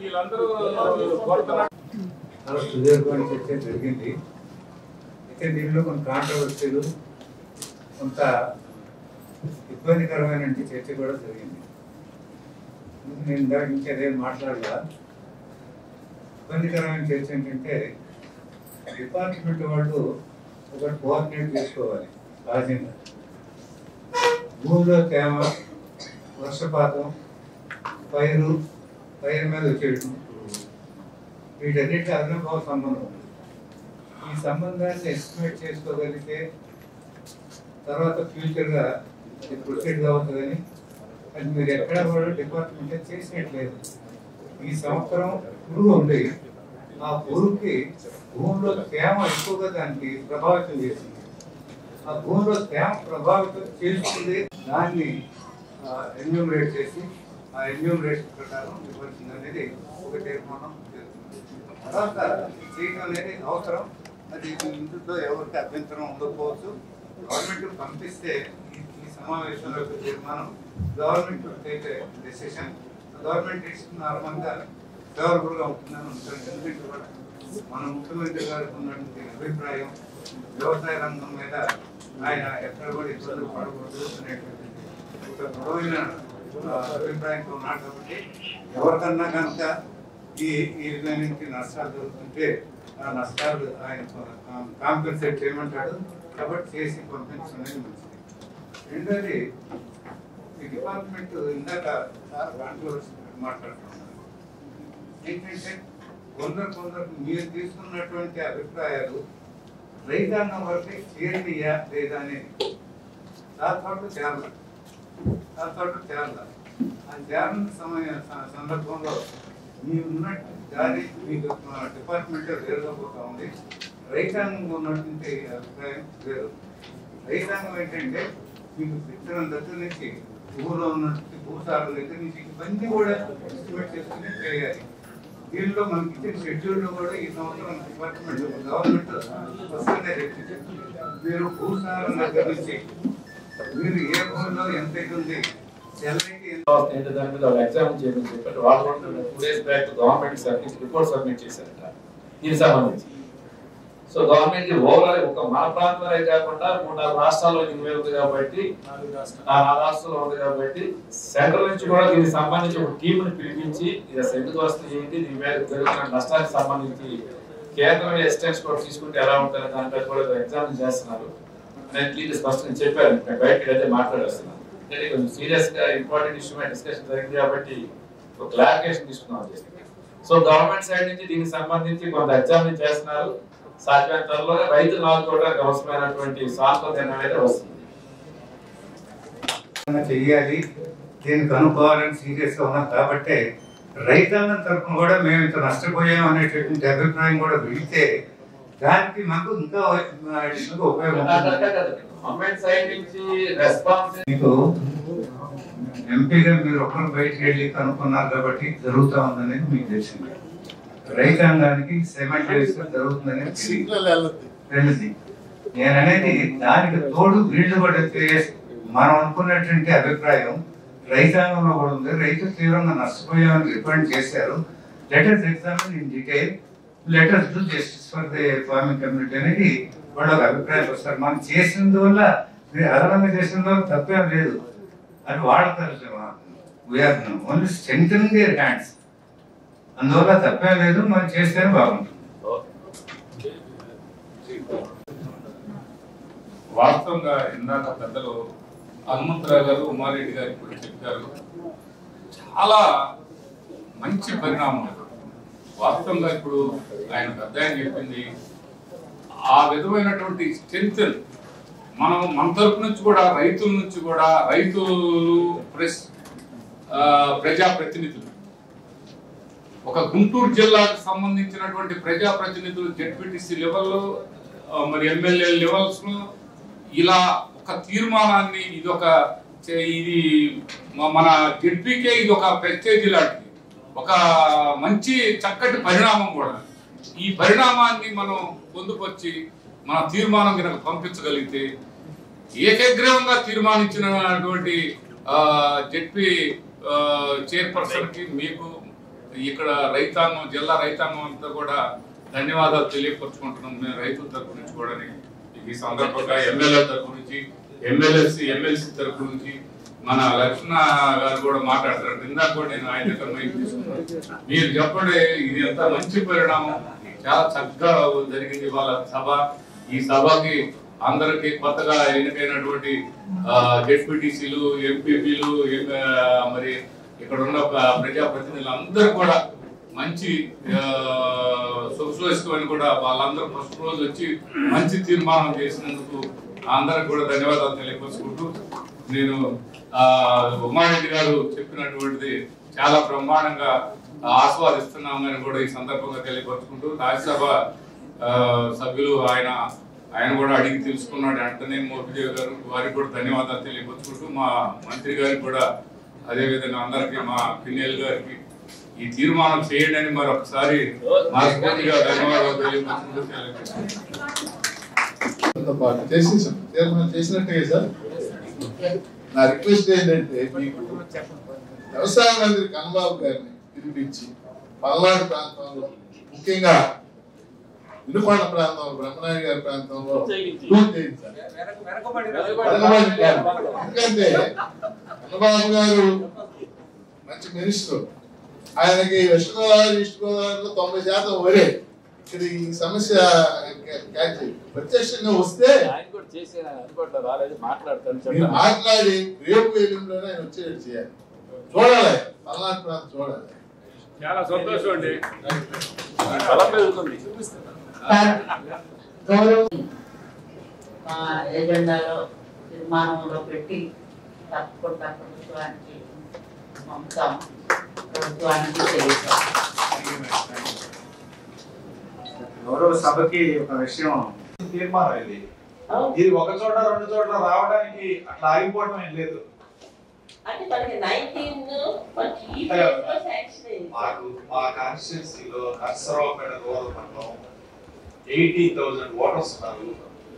చాలా సుదీర్ఘమైన చర్చ జరిగింది అయితే దీనిలో కొన్ని కాంట్రవర్సీలు కొంత ఇబ్బందికరమైన చర్చ కూడా జరిగింది నేను దాని నుంచి అదేం మాట్లాడలా ఇబ్బందికరమైన చర్చ ఏంటంటే డిపార్ట్మెంట్ వాళ్ళు ఒక కోఆర్డినేట్ చేసుకోవాలి సహజంగా భూమిలో తేమ వర్షపాతం పైరు పైరు మీద వచ్చేయడం వీటన్నిటి అవినాభావ సంబంధం ఉంది ఈ సంబంధాన్ని ఎస్టిమేట్ చేసుకోగలిగితే తర్వాత ఫ్యూచర్గా ఇది ప్రొసీడ్ కావచ్చు కానీ అది మీరు ఎక్కడ కూడా డిపార్ట్మెంట్ చేసినట్లేదు ఈ సంవత్సరం పురుగు ఉంది ఆ పురుగుకి భూమిలో తేమ ఎక్కువగా దానికి ప్రభావితం చేసింది ఆ భూమిలో తేమ ప్రభావితం చేస్తుంది దాన్ని ఎన్యూమరేట్ చేసి ఆ ఎన్యూమరేషన్ ప్రకారం ఇవ్వాల్సింది అనేది ఒక తీర్మానం చేస్తుంది. తర్వాత చేయడం అనేది అవసరం అది ఇందులో ఎవరికి అభ్యంతరం ఉండకపోవచ్చు గవర్నమెంట్ పంపిస్తే ఈ- ఈ సమావేశంలో ఒక తీర్మానం government take decision government decision నార్మల్గా ఫేవరబుల్ గా ఉంటుందని అనుకుంటాను ఎందుకంటే కూడా మన ముఖ్యమంత్రి గారికి ఉన్నటువంటి అభిప్రాయం వ్యవసాయ రంగం మీద ఆయన ఎక్కడ కూడా ఇబ్బందులు పడకూడదు అనేటువంటి ఒక దృఢమైన ఆ, అభిప్రాయంతో ఉన్నాడు కాబట్టి ఎవరికన్నా కనుక ఈ ఈ విధమైన నష్టాలు జరుగుతుంటే ఆ నష్టాలు ఆయన కాంపెన్సేట్ చేయమంటాడు కాబట్టి చేసి పంపించడం అనేది మంచిది రెండోది ఈ డిపార్ట్మెంట్ ఇందాక సార్ దాంట్లో మాట్లాడుతున్నారు ఏంటంటే కొందరు కొందరు మీరు తీసుకున్నటువంటి అభిప్రాయాలు రైతాంగం వరకు చేరినయా లేదా అనేది దాంతో చేరాలి దాంతో చేరాలి ఆ చేరని సమయ స- సందర్భంలో మీ ఉన్నట్టు దారి మీకు డిపార్ట్మెంట్ వేరుగా పోతా ఉంది రైతాంగం ఉన్నటువంటి అభిప్రాయం వేరు రైతాంగం ఏంటంటే మీకు విత్తనం దగ్గర నుంచి ఊళ్ళో ఉన్నటువంటి భూసారం దగ్గర నుంచి ఇవన్నీ కూడా ఎస్టిమేట్ చేసుకుని చేయాలి దీనిలో మనకి ఇచ్చిన షెడ్యూల్లో కూడా ఈ సంవత్సరం డిపార్ట్మెంట్ గవర్నమెంట్ వస్తుందే చెప్పింది మీరు భూసారం దగ్గర నుంచి మీరు ఏ భూమిలో ఎంత ఇది ఉంది చెల్లకి ఎంత ఏంటి దాని మీద వాళ్ళు ఎగ్జామ్ చేయమని చెప్పారు వాళ్ళు కూడా two days back government submit report submit చేశారట దీనికి సంబంధించి సో గవర్నమెంట్ ఓవరాల్ ఒక మన ప్రాంతంలో కాకుండా మూడు నాలుగు రాష్ట్రాల్లో ఇది ఉంది కాబట్టి ఆ నాలుగు రాష్ట్రాల్లో ఉంది కాబట్టి సెంట్రల్ నుంచి కూడా దీనికి సంబంధించి ఒక టీమ్ ని పిలిపించి ఇది అసలు ఎందుకు వస్తుంది ఏంటి దీని మీద జరుగుతున్న నష్టానికి సంబంధించి కేంద్రం ఎస్టెన్స్ కూడా తీసుకుంటే ఎలా ఉంటుంది దానిపై కూడా ఎగ్జామ్ చేస్తున్నారు నేను క్లియర్ స్పష్టంగా చెప్పాను నేను బయటకి అయితే మాట్లాడేస్తున్నాను అంటే కొంచెం సీరియస్ గా ఇంపార్టెంట్ ఇష్యూ మీద డిస్కషన్ జరిగింది కాబట్టి ఒక క్లారిఫికేషన్ తీసుకున్నాం అని చెప్పి. సో గవర్నమెంట్ సైడ్ నుంచి దీనికి సంబంధించి కొంత ఎగ్జామ్ చేస్తున్నారు సాధ్యమైన త్వరలో రైతులు ఆదుకోవడానికి అవసరమైనటువంటి సాంప్రదాయం అనేది వస్తుంది ఏమైనా చెయ్యాలి దీన్ని కనుక్కోవాలని సీరియస్ గా ఉన్నాం కాబట్టి రైతాంగం తరఫున కూడా మేము ఇంత నష్టపోయాం అనేటటువంటి అభిప్రాయం కూడా వెళితే దానికి మాకు ఇంకా additional గా ఉపయోగం ఉంటుంది. గవర్నమెంట్ సైడ్ నుంచి రెస్పాన్స్ మీకు ఎంపీగా మీరు ఒకరు బయటికి వెళ్ళి కనుక్కున్నారు కాబట్టి జరుగుతా ఉందనేది మీకు తెలిసింది రైతాంగానికి సెమెంటరీస్ జరుగుతుందనేది తెలియదు. తెలిసింది నేను అనేది దానికి తోడు వీళ్ళు కూడా చేసి మనం అనుకున్నటువంటి అభిప్రాయం రైతాంగంలో కూడా ఉంది రైతులు తీవ్రంగా నష్టపోయామని రికమెండ్ చేశారు letters examine in detail letters to justice for the farming community అనేది వాళ్ళు ఒక అభిప్రాయం వస్తారు మనం చేసినందువల్ల మీరు అదనంగా చేసినందువల్ల తప్పేం లేదు అని వాడతారు we're only strength their hands అందువల్ల తప్పేం లేదు మనం చేస్తేనే బాగుంటుంది వాస్తవంగా ఇందాక పెద్దలు హనుమంతరావు గారు ఉమారెడ్డి గారు ఇప్పుడు చెప్పారు చాలా మంచి పరిణామం వాస్తవంగా ఇప్పుడు ఆయన పెద్ద ఆయన చెప్పింది ఆ విధమైనటువంటి స్ట్రెంత్ మనం మన తరపు నుంచి కూడా రైతుల నుంచి కూడా రైతులు ప్రెస్ ఆ, ప్రజాప్రతినిధులు ఒక గుంటూరు జిల్లాకు సంబంధించినటువంటి ప్రజాప్రతినిధులు జెడ్పీటీసీ లెవెల్లో ఆ, మరి ఎమ్మెల్యే లెవెల్స్ లో ఇలా ఒక తీర్మానాన్ని ఇది ఒక చే- ఇది మ- మన జెడ్పీకే ఇది ఒక ప్రెస్టేజ్ లాంటిది ఒక మంచి చక్కటి పరిణామం కూడా ఈ పరిణామాన్ని మనం పొందుపరిచి మన తీర్మానం కనుక పంపించగలిగితే ఏకగ్రీవంగా తీర్మానించినటువంటి జెడ్పీ చైర్పర్సన్ కి మీకు ఇక్కడ రైతాంగం జిల్లా రైతాంగం అంతా కూడా ధన్యవాదాలు తెలియపరుచుకుంటున్నాం మేము రైతుల తరపు నుంచి కూడా ఈ సందర్భంగా ఎమ్మెల్యే తరపు నుంచి ఎమ్మెల్యేసి ఎమ్మెల్సీ తరపు నుంచి మన లక్ష్మణ గారు కూడా మాట్లాడతారు ఇందాక కూడా నేను ఆయన దగ్గర మైక్ తీసుకున్నాను మీరు చెప్పండి ఇది ఎంత మంచి పరిణామం చాలా చక్కగా జరిగింది వాళ్ళ సభ ఈ సభకి అందరికి కొత్తగా ఎన్నికైనటువంటి జెడ్పీటీసీలు ఎంపీపీలు మరి ఇక్కడ ఉన్న ప్ర- ప్రజాప్రతినిధులు అందరూ కూడా మంచి సోషలిస్ట్ కూడా వాళ్ళందరూ ఫస్ట్ రోజు వచ్చి మంచి తీర్మానం చేసినందుకు అందరికి కూడా ధన్యవాదాలు తెలియపరుచుకుంటూ నేను ఆ ఉమారెడ్డి గారు చెప్పినటువంటిది చాలా బ్రహ్మాండంగా ఆస్వాదిస్తున్నామని కూడా ఈ సందర్భంగా తెలియపరుచుకుంటూ రాజ్యసభ ఆ, సభ్యులు ఆయన ఆయన కూడా అడిగి తెలుసుకున్నాడు వెంటనే మోపిదేవి గారు వారికి కూడా ధన్యవాదాలు తెలియపరుచుకుంటూ మా మంత్రి గారికి కూడా అదే విధంగా అందరికి మా పిన్నెల్ గారికి ఈ తీర్మానం చేయండి అని మరొకసారి మనస్ఫూర్తిగా ధన్యవాదాలు తెలియపరుచుకుంటూ సెలవు తో పాటు చేసేసాం తీర్మానం చేసినట్టే సార్ నా రిక్వెస్ట్ ఏంటంటే మీకు వ్యవసాయ మంత్రి కన్నబాబు గారిని పిలిపించి పల్నాడు ప్రాంతంలో ముఖ్యంగా వినుకొండ ప్రాంతంలో బ్రహ్మనాయుడు గారి ప్రాంతంలో పూర్తి చేయించాలి. వెనకబడి కాదు. ఎందుకంటే కన్నబాబు గారు మంచి మినిస్టర్ ఆయనకి వెస్ట్ గోదావరి ఈస్ట్ గోదావరిలో తొంభై శాతం ఒరే ఇక్కడ ఈ సమస్య క్యాచ్ చేయి. ప్రత్యక్షంగా వస్తే ఆయన కూడా చేసిన అందుబాటులో రాలేదు మాట్లాడతాను మీరు చెప్పండి. మాట్లాడి రేపు ఎల్లుండిలోనే ఆయన వచ్చేటట్టు చేయాలి చూడాలి పల్నాడు ప్రాంతం చూడాలి చాలా సంతోషం అండి బలం పెరుగుతుంది గౌరవం మా ఎజెండాలో తీర్మానంలో పెట్టి తప్పకుండా ప్రభుత్వానికి పంపుతాం ప్రభుత్వానికి తెలియజేస్తాం గౌరవ సభకి ఒక విషయం తీర్మానం ఇది ఇది ఒక చోట రెండు చోట్ల రావడానికి అట్లా ఆగిపోవడం ఏం లేదు అంటే మనకి నైన్టీన్ మనకి ఈ ఫేజ్ లో శాంక్షన్ అయింది మాకు మా కాన్స్టిట్యున్సీలో నర్సరావుపేట రూరల్ మండలం ఎయిటీ థౌసండ్ ఓటర్స్ ఉన్నారు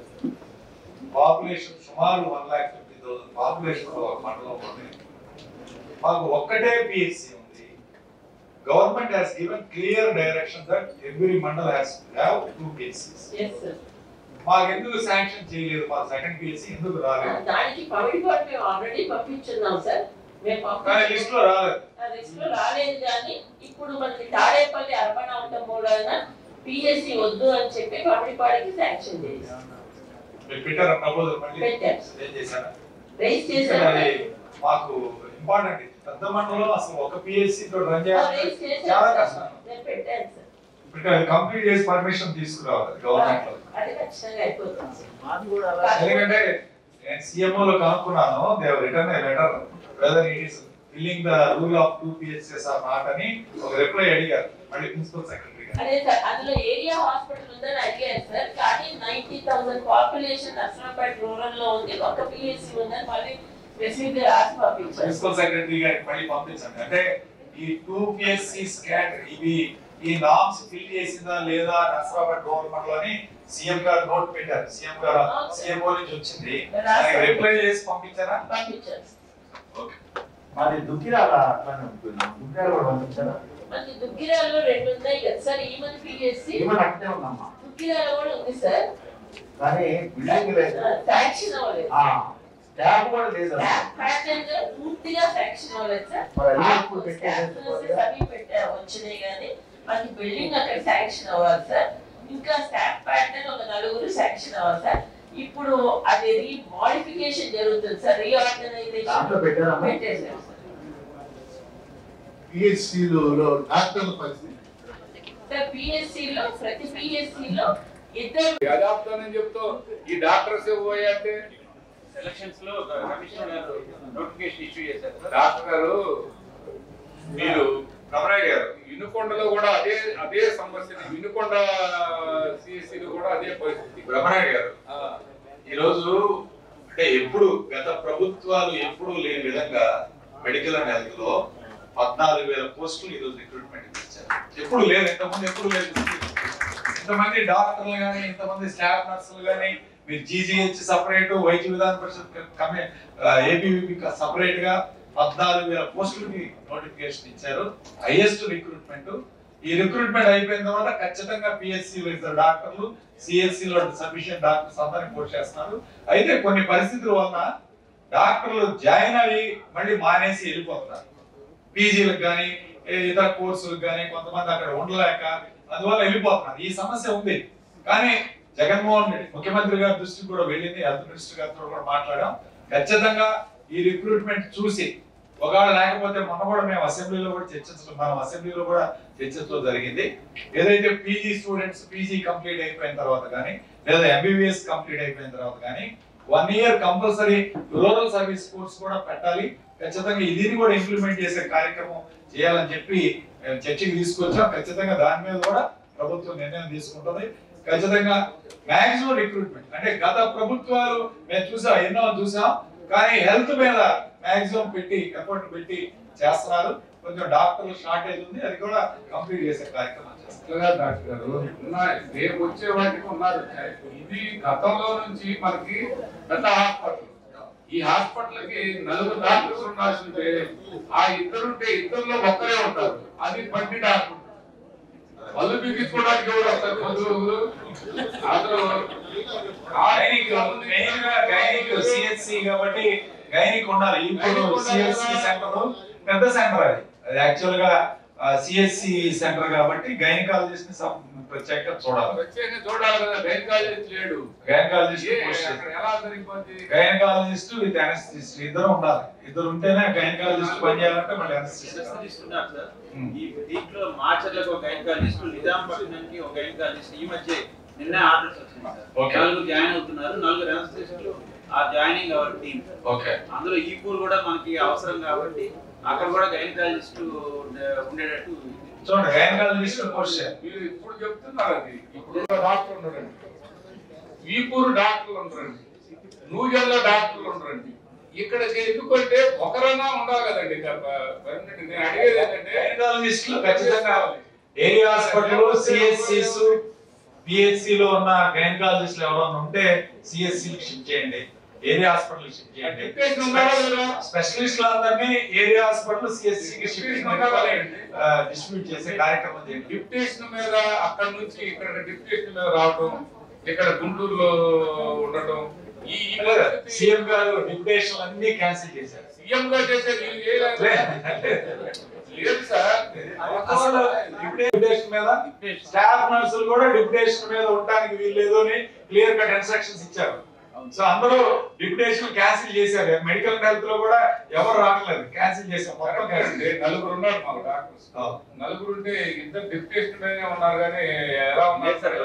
పాపులేషన్ సుమారు one lakh fifty thousand population ఒక మండలం ఉంది మాకు ఒక్కటే పిఎస్సి ఉంది government has given clear direction that every mandal has have two పిఎస్సీస్ ఎస్ సార్ మాకు ఎందుకు శాంక్షన్ చేయలేదు మా సెకండ్ పిఎస్సి ఎందుకు రాలేదు దానికి పవిడిపాటు మేము ఆల్రెడీ పంపించున్నాం సార్ మేము కానీ లిస్ట్ లో రాలేదు లిస్ట్ లో రాలేదు కానీ ఇప్పుడు మనకి తాడేపల్లి అర్బన్ అవటం మూలన పిఎస్సి వద్దు అని చెప్పి పవిడిపాడికి శాంక్షన్ చేశాం మీరు పెట్టారా ప్రపోజల్ మళ్ళీ పెట్టాం. ఏం చేశారా రైస్ చేశాం అది మాకు ఇంపార్టెంట్ పెద్ద మండలంలో అసలు ఒక పిఎస్సి తో రన్ రైస్ చేయాలి చేశాం చాలా సార్. కష్టం నేను పెట్టాను సార్ ఇప్పుడు అది కంప్లీట్ చేసి పర్మిషన్ తీసుకురావాలి గవర్నమెంట్ లో అది ఖచ్చితంగా అయిపోతుంది సార్ ఎందుకంటే నేను సిఎంఓ లో కనుక్కున్నాను they return a letter whether it is filling the rule of two PSS are not అని ఒక రిప్లై అడిగారు మళ్ళీ ప్రిన్సిపల్ సెక్రటరీ అదే సార్ అందులో ఏరియా హాస్పిటల్ ఉందని అడిగారు సార్ కానీ ninety thousand population Narasaraopet rural లో ఉంది ఒక పిఎస్సి ఉందని మళ్ళీ స్పెసిఫిక్ గా రాసి పంపించారు ప్రిన్సిపల్ సెక్రటరీ గారికి మళ్ళీ పంపించండి అంటే ఈ టూ పిఎస్సి స్కాన్ ఇవి ఈ నామ్స్ ఫిల్ చేసిందా లేదా నర్సరాబాద్ గవర్నమెంట్ లోని సీఎం గారు నోట్ పెట్టారు సీఎం గారు సీఎంఓ నుంచి వచ్చింది దానికి రిప్లై చేసి పంపించారా పంపించారు మాది దుక్కిరాల అట్లానే ఉంటుంది దుక్కిరాల కూడా పంపించారా మనకి దుగ్గిరాల్లో రెండు ఉన్నాయి కదా సార్ ఈ మంది పిఎస్సి ఏమన్నా అట్లే ఉందమ్మా దుగ్గిరాల కూడా ఉంది సార్ కానీ బిల్డింగ్ లేదు శాంక్షన్ అవ్వలేదు ఆ, స్టాఫ్ కూడా లేదు స్టాఫ్ ప్యాటర్న్ పూర్తిగా శాంక్షన్ అవ్వలేదు సార్ మరి అన్ని ఆ ఇప్పుడు స్టాఫ్ పెట్టేసి నర్సెస్ అవి పెట్టా వచ్చినాయి కానీ మనకి బిల్డింగ్ అక్కడ శాంక్షన్ అవ్వాలి సార్ ఇంకా స్టాఫ్ ప్యాటర్న్ ఒక నలుగురు శాంక్షన్ అవ్వాలి సార్ ఇప్పుడు అది రీ మోడిఫికేషన్ జరుగుతుంది సార్ దాంట్లో రీఆర్గనైజేషన్ పెట్టారమ్మా? పెట్టేసారు సార్ పిహెచ్సిలో డాక్టర్ల పరిస్థితి సార్ పిఎస్సి లో ప్రతి పిఎస్సి లో ఇద్దరు యథార్థాన్ని చెప్తూ ఈ డాక్టర్స్ పోయి అంటే ఎలక్షన్స్ లో కమిషనర్ గారు నోటిఫికేషన్ ఇష్యూ చేశారు సార్. డాక్టర్ గారు మీరు రమణయ్య గారు వినుకొండలో కూడా అదే అదే సమస్య వినుకొండ సిఎస్సిలో కూడా అదే పరిస్థితి బ్రహ్మనాయుడు గారు ఈ రోజు అంటే ఎప్పుడు గత ప్రభుత్వాలు ఎప్పుడు లేని విధంగా మెడికల్ అండ్ హెల్త్ లో పద్నాలుగు వేల పోస్టులు ఈ రోజు రిక్రూట్మెంట్ ఇచ్చారు ఎప్పుడు లేదు ఇంతకుముందు ఎప్పుడు లేదు ఇంతమంది డాక్టర్లు కానీ ఇంతమంది స్టాఫ్ నర్సులు కానీ మీరు జీజీహెచ్ సపరేట్ వైద్య విధాన పరిషత్ కమి ఏపీవీపీ సపరేట్ గా పద్నాలుగు వేల పోస్టులకి నోటిఫికేషన్ ఇచ్చారు హైయెస్ట్ రిక్రూట్మెంట్ ఈ రిక్రూట్మెంట్ అయిపోయిన తర్వాత ఖచ్చితంగా పిఎస్సి లో ఇద్దరు డాక్టర్లు సిఎస్సి లో సఫిషియెంట్ డాక్టర్స్ అందరినీ పోస్ట్ చేస్తున్నారు అయితే కొన్ని పరిస్థితుల వలన డాక్టర్లు జాయిన్ అయ్యి మళ్ళీ మానేసి వెళ్ళిపోతున్నారు పీజీలకు కానీ ఇతర కోర్సులకు కానీ కొంతమంది అక్కడ ఉండలేక అందువల్ల వెళ్ళిపోతున్నారు ఈ సమస్య ఉంది కానీ జగన్మోహన్ రెడ్డి ముఖ్యమంత్రి గారి దృష్టికి కూడా వెళ్ళింది హెల్త్ మినిస్టర్ గారితో కూడా మాట్లాడాం ఖచ్చితంగా ఈ రిక్రూట్మెంట్ చూసి ఒకవేళ లేకపోతే మొన్న కూడా మేము అసెంబ్లీలో కూడా చర్చించడం మనం అసెంబ్లీలో కూడా చర్చించడం జరిగింది ఏదైతే పీజీ స్టూడెంట్స్ పీజీ కంప్లీట్ అయిపోయిన తర్వాత కానీ లేదా ఎంబీబీఎస్ కంప్లీట్ అయిపోయిన తర్వాత కానీ one year compulsory rural service course కూడా పెట్టాలి ఖచ్చితంగా ఇది కూడా ఇంప్లిమెంట్ చేసే కార్యక్రమం చేయాలని చెప్పి మేము చర్చకి తీసుకొచ్చాం ఖచ్చితంగా దాని మీద కూడా ప్రభుత్వం నిర్ణయం తీసుకుంటుంది ఖచ్చితంగా మాక్సిమం రిక్రూట్మెంట్ అంటే గత ప్రభుత్వాలు మేము చూసాం ఎన్నో చూసాం కానీ హెల్త్ మీద మాక్సిమం పెట్టి ఎఫర్ట్ పెట్టి చేస్తున్నారు కొంచెం డాక్టర్లు షార్టేజ్ ఉంది అది కూడా కంప్లీట్ చేసే కార్యక్రమం చేస్తారు చక్కగా డాక్టర్ గారు ఉన్నాయి రేపు వచ్చే వాటికి ఉన్నారు ఇది గతంలో నుంచి మనకి పెద్ద హాస్పిటల్ ఈ హాస్పిటల్ కి నలుగురు డాక్టర్స్ ఉండాల్సింటే ఆ ఇద్దరుంటే ఇద్దరులో ఒక్కరే ఉంటారు అది బండి డాక్టర్ పళ్ళు బిగించుకోవడానికి ఎవరు వస్తారు మందులు అసలు గైనిక్ మెయిన్ గా గైనిక్ సిహెచ్సి కాబట్టి గైనిక్ ఉండాలి ఇప్పుడు సిహెచ్సి సెంటర్ పెద్ద సెంటర్ అది అది యాక్చువల్ గా సిహెచ్సి సెంటర్ కాబట్టి గైనకాలజిస్ట్ ని సం- ప్రత్యేకంగా చూడాలి ప్రత్యేకంగా చూడాలి కదా గైనకాలజిస్ట్ లేడు గైనకాలజిస్ట్ ఏ, పోస్ట్ అక్కడ ఎలా జరిగిపోద్ది గైనకాలజిస్ట్ విత్ అనస్థిస్ట్ ఇద్దరు ఉండాలి ఇద్దరు ఉంటేనే గైనకాలజిస్ట్ పని చేయాలంటే మళ్ళీ అనస్థిస్ట్ Anesthesiologist ఉన్నారు సార్. ఈ దీంట్లో మార్చర్లకు ఒక గైనకాలజిస్ట్ నిజాంపట్నానికి ఒక గైనకాలజిస్ట్ ఈ మధ్య నిన్న ఆర్డర్స్ వచ్చింది సార్ Okay. నలుగురు జాయిన్ అవుతున్నారు నలుగురు అనస్థిస్టులు ఆ జాయినింగ్ అవర్ టీమ్ ఓకే అందులో ఈ పూల్ కూడా మనకి అవసరం కాబట్టి అక్కడ కూడా గైనకాలజిస్ట్ ఉండేటట్టు చూడండి గైనకాలజిస్ట్ పోస్ట్ చేయాలి మీరు ఇప్పుడు చెప్తున్నారు అది ఇప్పుడు డాక్టర్ ఉన్నాడండి వీపూరు డాక్టర్లు ఉండరండి నూజల్లో డాక్టర్లు ఉండరండి ఇక్కడ ఎందుకంటే ఒకరైనా ఉండాలి కదండి ఇక ప- పర్మనెంట్. నేను అడిగేది ఏంటంటే గైనకాలజిస్ట్ లో ఖచ్చితంగా ఏరియా హాస్పిటల్ సిఎస్సిస్ పిహెచ్సి లో ఉన్న గైనకాలజిస్టులు ఎవరైనా ఉంటే సిఎస్సి షిఫ్ట్ చేయండి ఏరియా హాస్పిటల్ షిఫ్ట్ చేయండి డిప్యూటేషన్ ఉండాలా లేదా? స్పెషలిస్టులు అందరినీ ఏరియా హాస్పిటల్ సిఎస్సి కి షిఫ్ట్ డిప్యూటేషన్ ఉండాలా ఏంటి? డిస్ట్రిబ్యూట్ చేసే కార్యక్రమం చేయండి డిప్యూటేషన్ మీద అక్కడ నుంచి ఇక్కడ డిప్యూటేషన్ మీద రావడం ఇక్కడ గుంటూరులో ఉండటం ఈ ఈ పరిస్థితి సీఎం గారు డిప్యుటేషన్ అన్ని క్యాన్సిల్ చేశారు సీఎం గా చేసేది వీళ్ళు చేయలేదు. లేదు సార్ అసలు డిప్యుటేషన్ మీద స్టాఫ్ నర్సులు కూడా డిప్యుటేషన్ మీద ఉండడానికి వీల్లేదు అని క్లియర్ కట్ ఇన్స్ట్రక్షన్స్ ఇచ్చారు సో అందరూ డిప్యుటేషన్ క్యాన్సిల్ చేశారు మెడికల్ హెల్త్ లో కూడా ఎవరు రావట్లేదు క్యాన్సిల్ చేశారు మొత్తం క్యాన్సిల్ అంటే నలుగురు ఉన్నారు మాకు డాక్టర్స్ నలుగురు ఉంటే ఇద్దరు డిప్యూటేషన్ మీదనే ఉన్నారు కానీ ఎలా ఉన్నారు సార్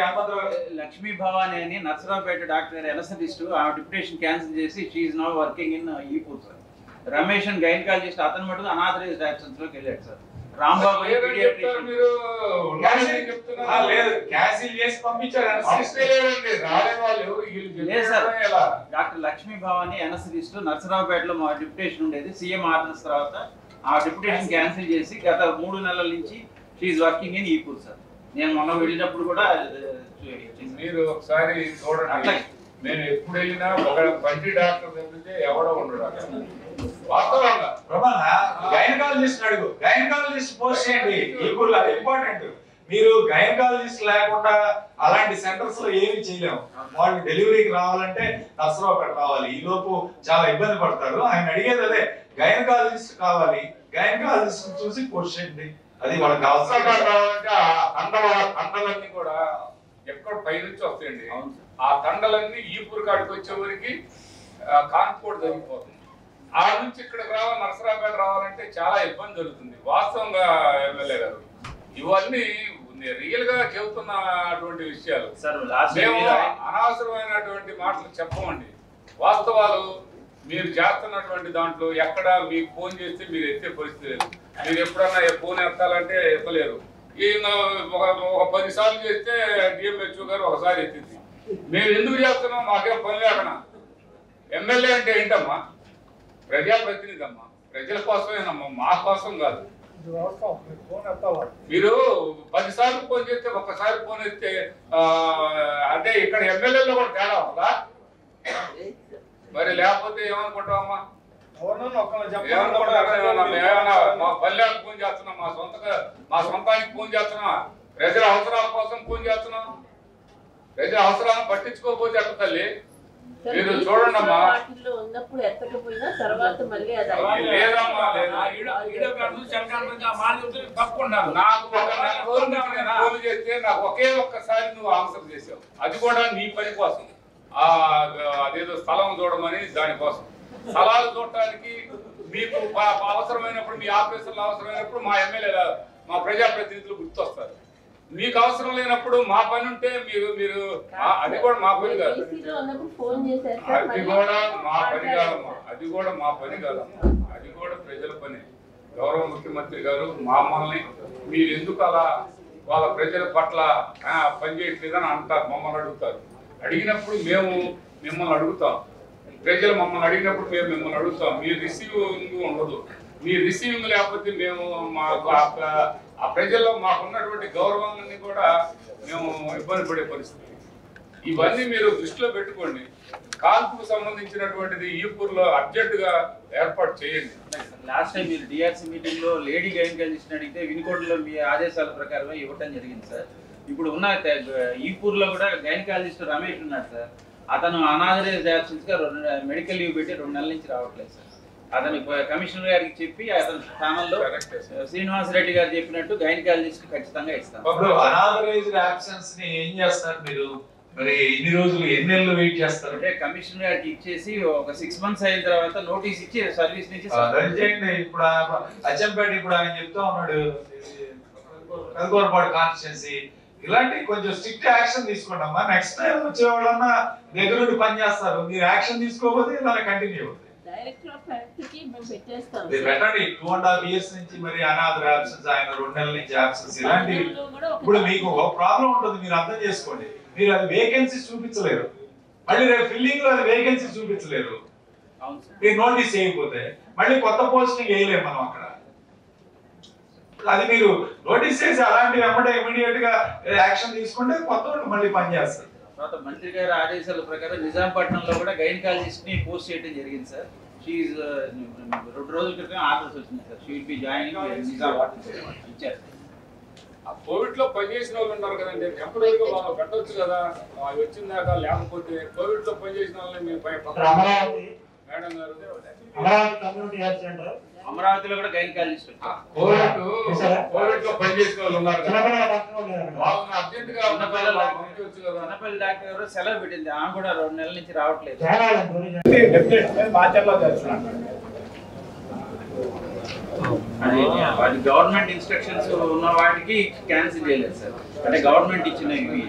లక్ష్మీ భవాని అని నర్సరావుపేట డాక్టర్ ఎనసటిస్ట్ ఆ డిప్యుటేషన్ క్యాన్సిల్ చేసి she's now working in Ipur sir Ramesh అని గైనకాలజిస్ట్ అతను మటుకు అనాథరైజ్డ్ యాబ్సెన్స్ లోకి వెళ్ళాడు సార్ రాంబాబు అని లేదని చెప్తారు pediatrician. మీరు ఉన్నారని చెప్తున్నారు. ఆ, లేదు క్యాన్సిల్ చేసి పంపించారు పంపిస్తే లేదండి రాలే వాళ్ళు ఎవరు వీళ్ళు లేదు సార్ చెప్పడం ఎలా డాక్టర్ లక్ష్మీ భవాని ఎనస్థిస్ట్ నర్సరావుపేటలో మా డిప్యుటేషన్ ఉండేది సీఎం ఆర్డర్స్ తర్వాత ఆ డిప్యుటేషన్ క్యాన్సిల్ చేసి గత మూడు నెలల నుంచి she's working in Ipur sir నేను మొన్న వెళ్ళినప్పుడు కూడా మీరు ఒకసారి చూడండి నేను ఎప్పుడు వెళ్ళినా ఒక బండి డాక్టర్ తప్పితే ఎవడో ఉండడు అక్కడ వాస్తవంగా గైనకాలజిస్ట్ అడుగు గైనకాలజిస్ట్ పోస్ట్ చేయండి ఈక్వల్ అది ఇంపార్టెంట్ మీరు గైనకాలజిస్ట్ లేకుండా అలాంటి సెంటర్స్ లో ఏమి చేయలేము వాళ్ళు డెలివరీకి రావాలంటే నర్సరావుపేట రావాలి ఈ లోపు చాలా ఇబ్బంది పడతారు ఆయన అడిగేది అదే గైనకాలజిస్ట్ కావాలి గైనకాలజిస్ట్ చూసి పోస్ట్ చేయండి అది వాళ్ళకి అవసరం అవసరం కావాలంటే ఆ కండల కండలన్నీ కూడా ఎక్కడ పైనుంచి వస్తాయండి ఆ కండలన్నీ ఈపూరు కాడికి వచ్చేవరికి కాన్పోర్ట్ జరిగిపోతుంది ఆ నుంచి ఇక్కడికి రావాలి నర్సరాపేట రావాలంటే చాలా ఇబ్బంది జరుగుతుంది వాస్తవంగా ఎమ్మెల్యే గారు ఇవన్నీ రియల్ గా చెబుతున్నటువంటి విషయాలు సార్ లాస్ట్ మేము అనవసరమైనటువంటి మాటలు చెప్పమండి వాస్తవాలు మీరు చేస్తున్నటువంటి దాంట్లో ఎక్కడ మీకు ఫోన్ చేస్తే మీరు ఎత్తే పరిస్థితి లేదు మీరు ఎప్పుడన్నా ఏ ఫోన్ ఎత్తాలంటే ఎత్తలేరు ఈయన ఒక ఒక పది సార్లు చేస్తే డిఎంహెచ్ఓ గారు ఒకసారి ఎత్తింది మేము ఎందుకు చేస్తున్నాం మాకేం పని లేకనా ఎమ్మెల్యే అంటే ఏంటమ్మా ప్రజాప్రతినిధి అమ్మా ప్రజల కోసమేనమ్మా మా కోసం కాదు మీరు పది సార్లు ఫోన్ చేస్తే ఒక్కసారి ఫోన్ ఎత్తే ఆ, అంటే ఇక్కడ ఎమ్మెల్యేలో కూడా తేడా ఉందా మరి లేకపోతే ఏమనుకుంటామమ్మా ఏమనుకుంటారు? ఏమన్నా మేమేమన్నా మా పల్లెలకు ఫోన్ చేస్తున్నాం మా సొంతగా మా సొంతానికి ఫోన్ చేస్తున్నాం ప్రజల అవసరాల కోసం ఫోన్ చేస్తున్నాం ప్రజల అవసరాలను పట్టించుకోకపోతే ఎట్ట తల్లి మీరు చూడండి అమ్మా వాటిల్లో ఉన్నప్పుడు ఎత్తకపోయినా తర్వాత మళ్ళీ అది లేదమ్మా లేదు నాకు ఒక నెల రోజుల నుంచి నేను ఫోన్ చేస్తే నాకు ఒకే ఒక్కసారి నువ్వు ఆన్సర్ చేసావు అది కూడా నీ పని కోసం ఆ అదేదో స్థలం చూడమని దానికోసం స్థలాలు చూడటానికి మీకు ప- ప- అవసరమైనప్పుడు మీ ఆఫీసర్లు అవసరమైనప్పుడు మా ఎమ్మెల్యే మా ప్రజాప్రతినిధులు గుర్తొస్తారు మీకు అవసరం లేనప్పుడు మా పని ఉంటే మీరు మీరు ఆ- అది కూడా మా పని కాదు ఏసీలో ఉన్నప్పుడు ఫోన్ చేశారు సార్ అది మళ్ళీ కూడా మా పని కాదమ్మా అది కూడా మా పని కాదమ్మా అది కూడా ప్రజల పని గౌరవ ముఖ్యమంత్రి గారు మమ్మల్ని మీరు ఎందుకు అలా వాళ్ళ ప్రజల పట్ల ఆ, పనిచేయట్లేదని అంటారు మమ్మల్ని అడుగుతారు అడిగినప్పుడు మేము మిమ్మల్ని అడుగుతాం ప్రజలు మమ్మల్ని అడిగినప్పుడు మేము మిమ్మల్ని అడుగుతాం మీ రిసీవింగ్ ఉండదు మీ రిసీవింగ్ లేకపోతే మేము మాకు ఆ ప్ర- ఆ ప్రజల్లో మాకున్నటువంటి గౌరవాన్ని కూడా మేము ఇబ్బంది పడే పరిస్థితి ఇవన్నీ మీరు దృష్టిలో పెట్టుకోండి కాల్పుకు సంబంధించినటువంటిది ఈపూర్లో అర్జెంట్ గా ఏర్పాటు చేయండి లాస్ట్ టైం మీరు డిఆర్సీ మీటింగ్ లో లేడీ గైనకాలజిస్ట్ అడిగితే వినుకోటలో మీ ఆదేశాల ప్రకారం ఇవ్వటం జరిగింది సార్ ఇప్పుడు ఉన్న ఈపూర్ లో కూడా గైనకాలజిస్ట్ రమేష్ ఉన్నాడు సార్ అతను అనాథరైజ్ యాబ్సెన్స్ గా రెండు- మెడికల్ లీవ్ పెట్టి రెండు నెలల నుంచి రావట్లేదు సార్ అతను ప- కమిషనర్ గారికి చెప్పి అతని స్థానంలో శ్రీనివాస్ రెడ్డి గారు చెప్పినట్టు గైనకాలజిస్ట్ ఖచ్చితంగా ఇస్తాం ఇప్పుడు అనాథరైజ్డ్ యాబ్సెన్స్ ని ఏం చేస్తారు మీరు మరి ఇన్ని రోజులు ఎన్ని నెలలు వెయిట్ చేస్తారు అంటే కమిషనర్ గారికి ఇచ్చేసి ఒక సిక్స్ మంత్స్ అయిన తర్వాత నోటీస్ ఇచ్చి సర్వీస్ నుంచి రన్ చేయండి ఇప్పుడు ఆ- అచ్చంపేట ఇప్పుడు ఆయన చెప్తా ఉన్నాడు కనుకోరపాడు కాన్స్టిట్యున్సీ ఇలాంటి కొంచెం స్ట్రిక్ట్ యాక్షన్ తీసుకోండి అమ్మా నెక్స్ట్ టైం వచ్చే వాళ్ళన్నా దగ్గర నుండి పని చేస్తారు మీరు యాక్షన్ తీసుకోకపోతే ఇలా కంటిన్యూ అవుతుంది డైరెక్టర్ ఆఫ్ హెల్త్ కి మేము పెట్టేస్తాం ఇది పెట్టండి టూ అండ్ హాఫ్ ఇయర్స్ నుంచి మరి అనాథ యాబ్సెన్స్ ఆయన రెండు నెలల నుంచి యాబ్సెన్స్ ఇలాంటి ఇప్పుడు మీకు ఒక ప్రాబ్లం ఉంటుంది మీరు అర్థం చేసుకోండి మీరు అది వేకెన్సీస్ చూపించలేరు మళ్ళీ రేపు ఫిల్లింగ్ లో అది వేకెన్సీస్ చూపించలేరు మీరు నోటీస్ చేయకపోతే మళ్ళీ కొత్త పోస్టింగ్ వేయలేము మనం అక్కడ అది మీరు నోటీస్ చేసి అలాంటి వెంబడే ఇమీడియట్ గా యాక్షన్ తీసుకుంటే కొత్త వాళ్ళు మళ్ళీ పనిచేస్తారు తర్వాత మంత్రి గారి ఆదేశాల ప్రకారం నిజాంపట్నంలో కూడా గైనకాలజిస్ట్ ని పోస్ట్ చేయడం జరిగింది సార్ షీఈ్ రెండు రోజుల క్రితం ఆర్డర్స్ వచ్చినాయి sir she will be joining Nizampatnam ఇచ్చారు ఆ కోవిడ్ లో పనిచేసిన వాళ్ళు ఉన్నారు కదండి టెంపరీగా వాళ్ళు పెట్టవచ్చు కదా అవి వచ్చిన దాకా లేకపోతే కోవిడ్ లో పనిచేసిన వాళ్ళని మేము పై- అమరావతి. మేడం గారు అమరావతి కమ్యూనిటీ హెల్త్ సెంటర్ అమరావతిలో కూడా గైనకాలజిస్ట్ కోవిడ్ కోవిడ్ లో పనిచేసిన వాళ్ళు ఉన్నారు కదా వాళ్ళని అర్జెంట్ గా ఉన్న చిన్నపిల్లల వాళ్ళని పంపించవచ్చు కదా చిన్నపిల్లల డాక్టర్ ఎవరో సెలవు పెట్టింది ఆమె కూడా రెండు నెలల నుంచి రావట్లేదు మాచర్లో చేస్తున్నాను అది అది గవర్నమెంట్ ఇన్స్ట్రక్షన్స్ ఉన్న వాటికి క్యాన్సిల్ చేయలేదు సార్ అంటే గవర్నమెంట్ ఇచ్చిన ఇవి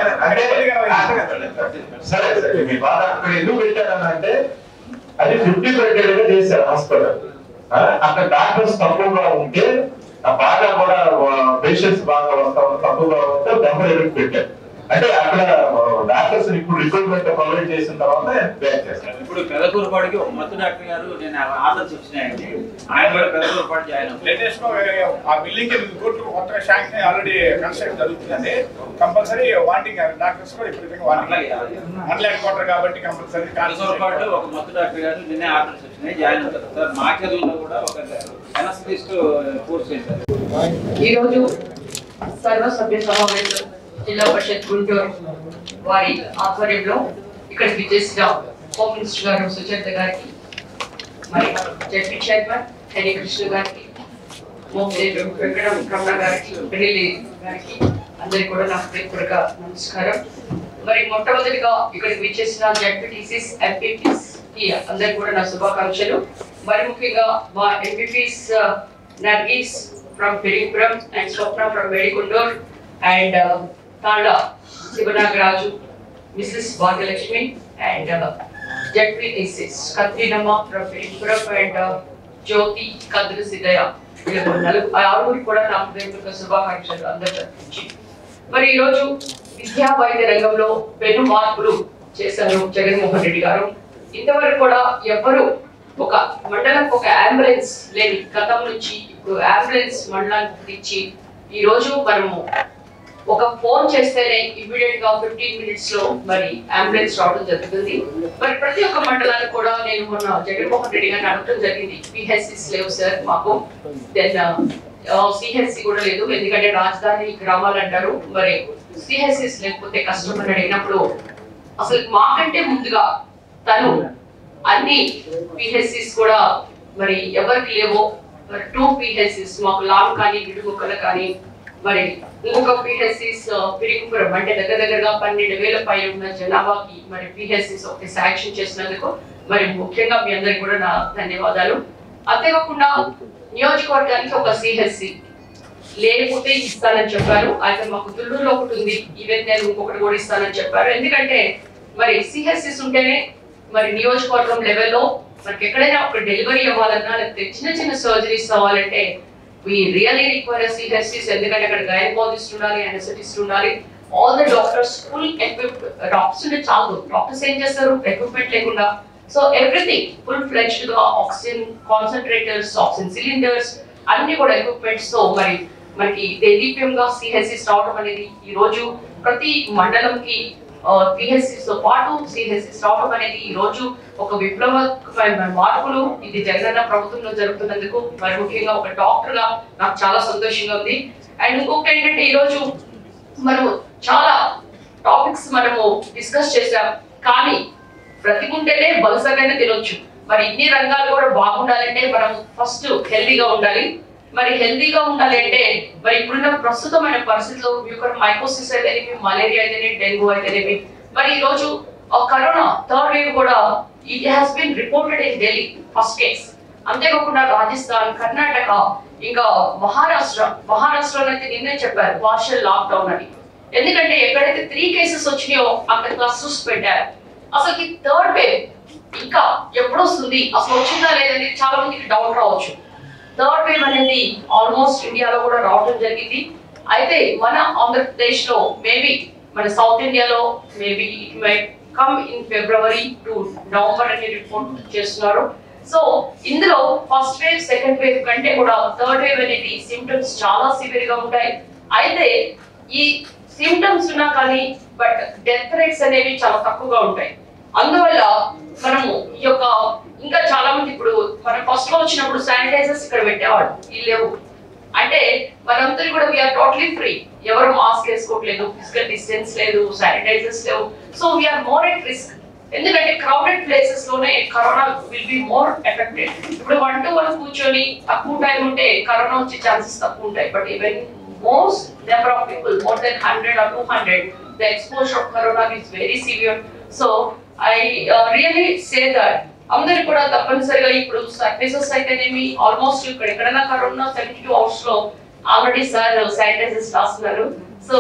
సరే సరే మీ బాధ అక్కడ ఎందుకు పెట్టారని అంటే అది ఫిఫ్టీ బెడెడ్ గా చేశారు హాస్పిటల్ అక్కడ డాక్టర్స్ తక్కువగా ఉంటే ఆ బాగా కూడా పేషెంట్స్ బాగా వస్తా తక్కువగా ఉంటే డబ్బులు ఎదురు పెట్టారు అంటే అక్కడ డాక్టర్స్ ఇప్పుడు రిక్రూట్మెంట్ ప్రొవైడ్ చేసిన తర్వాత బ్యాక్ చేస్తారు ఇప్పుడు పెదకూరుపాడికి ఒక మత్తు డాక్టర్ గారు నేను ఆర్డర్స్ వచ్చినాయండి ఆయన కూడా పెదకూరుపాడు జాయిన్ అవ్వాలి లేటెస్ట్ గా ఆ బిల్డింగ్ కి కోర్టు కొత్తగా శాంక్షన్ ఆల్రెడీ కన్స్ట్రక్షన్ జరుగుతుందండి కంపల్సరీ వాంటింగ్ డాక్టర్స్ కూడా ఇప్పుడు వాంటింగ్ అట్లా క్వార్టర్ కాబట్టి కంపల్సరీ పెదకూరుపాడు ఒక మత్తు డాక్టర్ గారు నిన్నే ఆర్డర్స్ వచ్చినాయి జాయిన్ అవుతారు సార్ మాచర్లలో కూడా ఒక ఎనస్థిస్ట్ కోర్స్ చేశారు ఈరోజు సర్వసభ్య సమావేశం జిల్లా పరిషత్ గుంటూరు వారి ఆధ్వర్యంలో ఇక్కడికి చేసిన హోమ్ మినిస్టర్ గారు సుచరిత గారికి మరి జడ్పీ చైర్మన్ హరి కృష్ణ గారికి మోపిదేవి వెంకట రమణ గారికి పెళ్లి గారికి అందరికి కూడా నా హృదయపూర్వక నమస్కారం మరి మొట్టమొదటిగా ఇక్కడికి విచ్చేసిన జడ్పీటీసీస్ ఎంపీపీస్ కి అందరికి కూడా నా శుభాకాంక్షలు మరి ముఖ్యంగా మా MPPs Nargis from Perigipuram and Swapna from Vedikondur and Talla Sivanagaraju Mrs Bhagyalakshmi and ZPTCs Katrinamma from Perigipuram and Jyothi Kadri Siddaiah వీళ్ళకు నలుగు ఆరుగురికి కూడా నా హృదయపూర్వక శుభాకాంక్షలు అందరి తరఫు నుంచి మరి ఈరోజు విద్యా వైద్య రంగంలో పెను మార్పులు చేశారు జగన్మోహన్ రెడ్డి గారు ఇంతవరకు కూడా ఎవ్వరు ఒక మండలం ఒక అంబులెన్స్ లేని గతం నుంచి ఇప్పుడు అంబులెన్స్ మండలానికి ఇచ్చి ఈ రోజు మనము ఒక ఫోన్ చేస్తేనే ఇమీడియట్ గా ఫిఫ్టీన్ మినిట్స్ లో మరి అంబులెన్స్ రావడం జరుగుతుంది మరి ప్రతి ఒక్క మండలానికి కూడా నేను మొన్న జగన్మోహన్ రెడ్డి గారిని అడగడం జరిగింది పిహెచ్సిస్ లేవు సార్ మాకు దెన్ సిహెచ్సి కూడా లేదు ఎందుకంటే రాజధాని గ్రామాలు అంటారు మరి సిహెచ్సిస్ లేకపోతే కష్టం అని అడిగినప్పుడు అసలు మాకంటే ముందుగా తను అన్ని పిహెచ్సిస్ కూడా మరి ఎవరికి లేవో మరి టూ పిహెచ్సిస్ మాకు లాంగ్ కానీ విడుముక్కలు కానీ మరి ఇంకొక పిహెచ్సిస్ పిరికుపురం అంటే దగ్గర దగ్గరగా పన్నెండు వేల పైన ఉన్న జనాభాకి మరి పిహెచ్సిస్ ఒకటి శాంక్షన్ చేసినందుకు మరి ముఖ్యంగా మీ అందరికి కూడా నా ధన్యవాదాలు అంతేకాకుండా నియోజకవర్గానికి ఒక సిహెచ్సి లేకపోతే ఇస్తానని చెప్పారు అయితే మాకు తుళ్ళూరులో ఒకటి ఉంది ఈవెన్ నేను ఇంకొకటి కూడా ఇస్తానని చెప్పారు ఎందుకంటే మరి సిహెచ్సిస్ ఉంటేనే మరి నియోజకవర్గం లెవెల్లో మనకి ఎక్కడైనా ఒక డెలివరీ అవ్వాలన్నా లేకపోతే చిన్న చిన్న సర్జరీస్ అవ్వాలంటే వి రియలీ రిక్వైర్ సిహెచ్సిస్ ఎందుకంటే అక్కడ గైనకాలజిస్ట్ ఉండాలి అనెస్థెటిస్ట్ ఉండాలి all the doctors full equip doctors ఉంటే చాలు డాక్టర్స్ ఏం చేస్తారు ఎక్విప్మెంట్ లేకుండా సో ఎవ్రీథింగ్ ఫుల్ ఫ్లెజ్డ్ గా ఆక్సిజన్ కాన్సన్ట్రేటర్స్ ఆక్సిజన్ సిలిండర్స్ అన్ని కూడా ఎక్విప్మెంట్స్ తో మరి మనకి దేదీప్యంగా సిహెచ్సిస్ రావడం అనేది ఈ రోజు ప్రతి మండలంకి పిహెచ్సిస్ తో పాటు సిహెచ్సిస్ రావడం అనేది ఈ రోజు ఒక విప్లవమైన మార్పులు ఇది జగనన్న ప్రభుత్వంలో జరుగుతున్నందుకు మరి ముఖ్యంగా ఒక డాక్టర్ గా నాకు చాలా సంతోషంగా ఉంది అండ్ ఇంకొకటి ఏంటంటే ఈ రోజు మనము చాలా టాపిక్స్ మనము డిస్కస్ చేసాం కానీ బ్రతికుంటేనే బలసగానే తినొచ్చు మరి ఇన్ని రంగాలు కూడా బాగుండాలంటే మనం ఫస్ట్ హెల్దీగా ఉండాలి మరి హెల్దీగా ఉండాలి అంటే మరి ఇప్పుడున్న ప్రస్తుతమైన పరిస్థితుల్లో మ్యూకర్ మైకోసిస్ అయితేనేమి మలేరియా అయితేనేమి డెంగ్యూ అయితేనేమి మరి ఈ రోజు ఆ కరోనా థర్డ్ వేవ్ కూడా it has been reported in Delhi first case అంతేకాకుండా రాజస్థాన్ కర్ణాటక ఇంకా మహారాష్ట్ర మహారాష్ట్రలో అయితే నిన్నే చెప్పారు పార్షల్ లాక్డౌన్ అని ఎందుకంటే ఎక్కడైతే త్రీ కేసెస్ వచ్చినాయో అక్కడ క్లస్టర్స్ పెట్టారు అసలు థర్డ్ వేవ్ ఇంకా ఎప్పుడు వస్తుంది అసలు వచ్చిందా లేదని చాలా మందికి డౌట్ రావచ్చు థర్డ్ వేవ్ అనేది ఆల్మోస్ట్ ఇండియాలో కూడా రావడం జరిగింది అయితే మన ఆంధ్రప్రదేశ్ లో మేబీ మన సౌత్ ఇండియాలో maybe it may come in February to November అని రిపోర్ట్ చేస్తున్నారు సో ఇందులో ఫస్ట్ వేవ్ సెకండ్ వేవ్ కంటే కూడా థర్డ్ వేవ్ అనేది సిమ్టమ్స్ చాలా సివియర్ గా ఉంటాయి అయితే ఈ సిమ్టమ్స్ ఉన్నా కానీ బట్ డెత్ రేట్స్ అనేవి చాలా తక్కువగా ఉంటాయి అందువల్ల మనము ఈ యొక్క ఇంకా చాలా మంది ఇప్పుడు మన ఫస్ట్ లో వచ్చినప్పుడు శానిటైజర్స్ ఇక్కడ పెట్టేవాడు ఈ లేవు అంటే మనందరూ కూడా వీఆర్ టోటలీ ఫ్రీ ఎవరు మాస్క్ వేసుకోవట్లేదు ఫిజికల్ డిస్టెన్స్ లేదు శానిటైజర్స్ లేవు so we're more at risk ఎందుకంటే క్రౌడెడ్ ప్లేసెస్ లోనే corona will be more affected ఇప్పుడు వన్ టు వన్ కూర్చొని తక్కువ టైం ఉంటే కరోనా వచ్చే ఛాన్సెస్ తక్కువ ఉంటాయి but even most number of people more than hundred or two hundred the exposure of corona is very severe so I really say that అందరు కూడా తప్పనిసరిగా ఇప్పుడు సర్వీసెస్ అయితేనేమి ఆల్మోస్ట్ ఇక్కడ ఎక్కడైనా కరోనా సెవెంటీ టూ అవర్స్ లో ఆల్రెడీ సార్ శానిటైజర్స్ రాస్తున్నారు so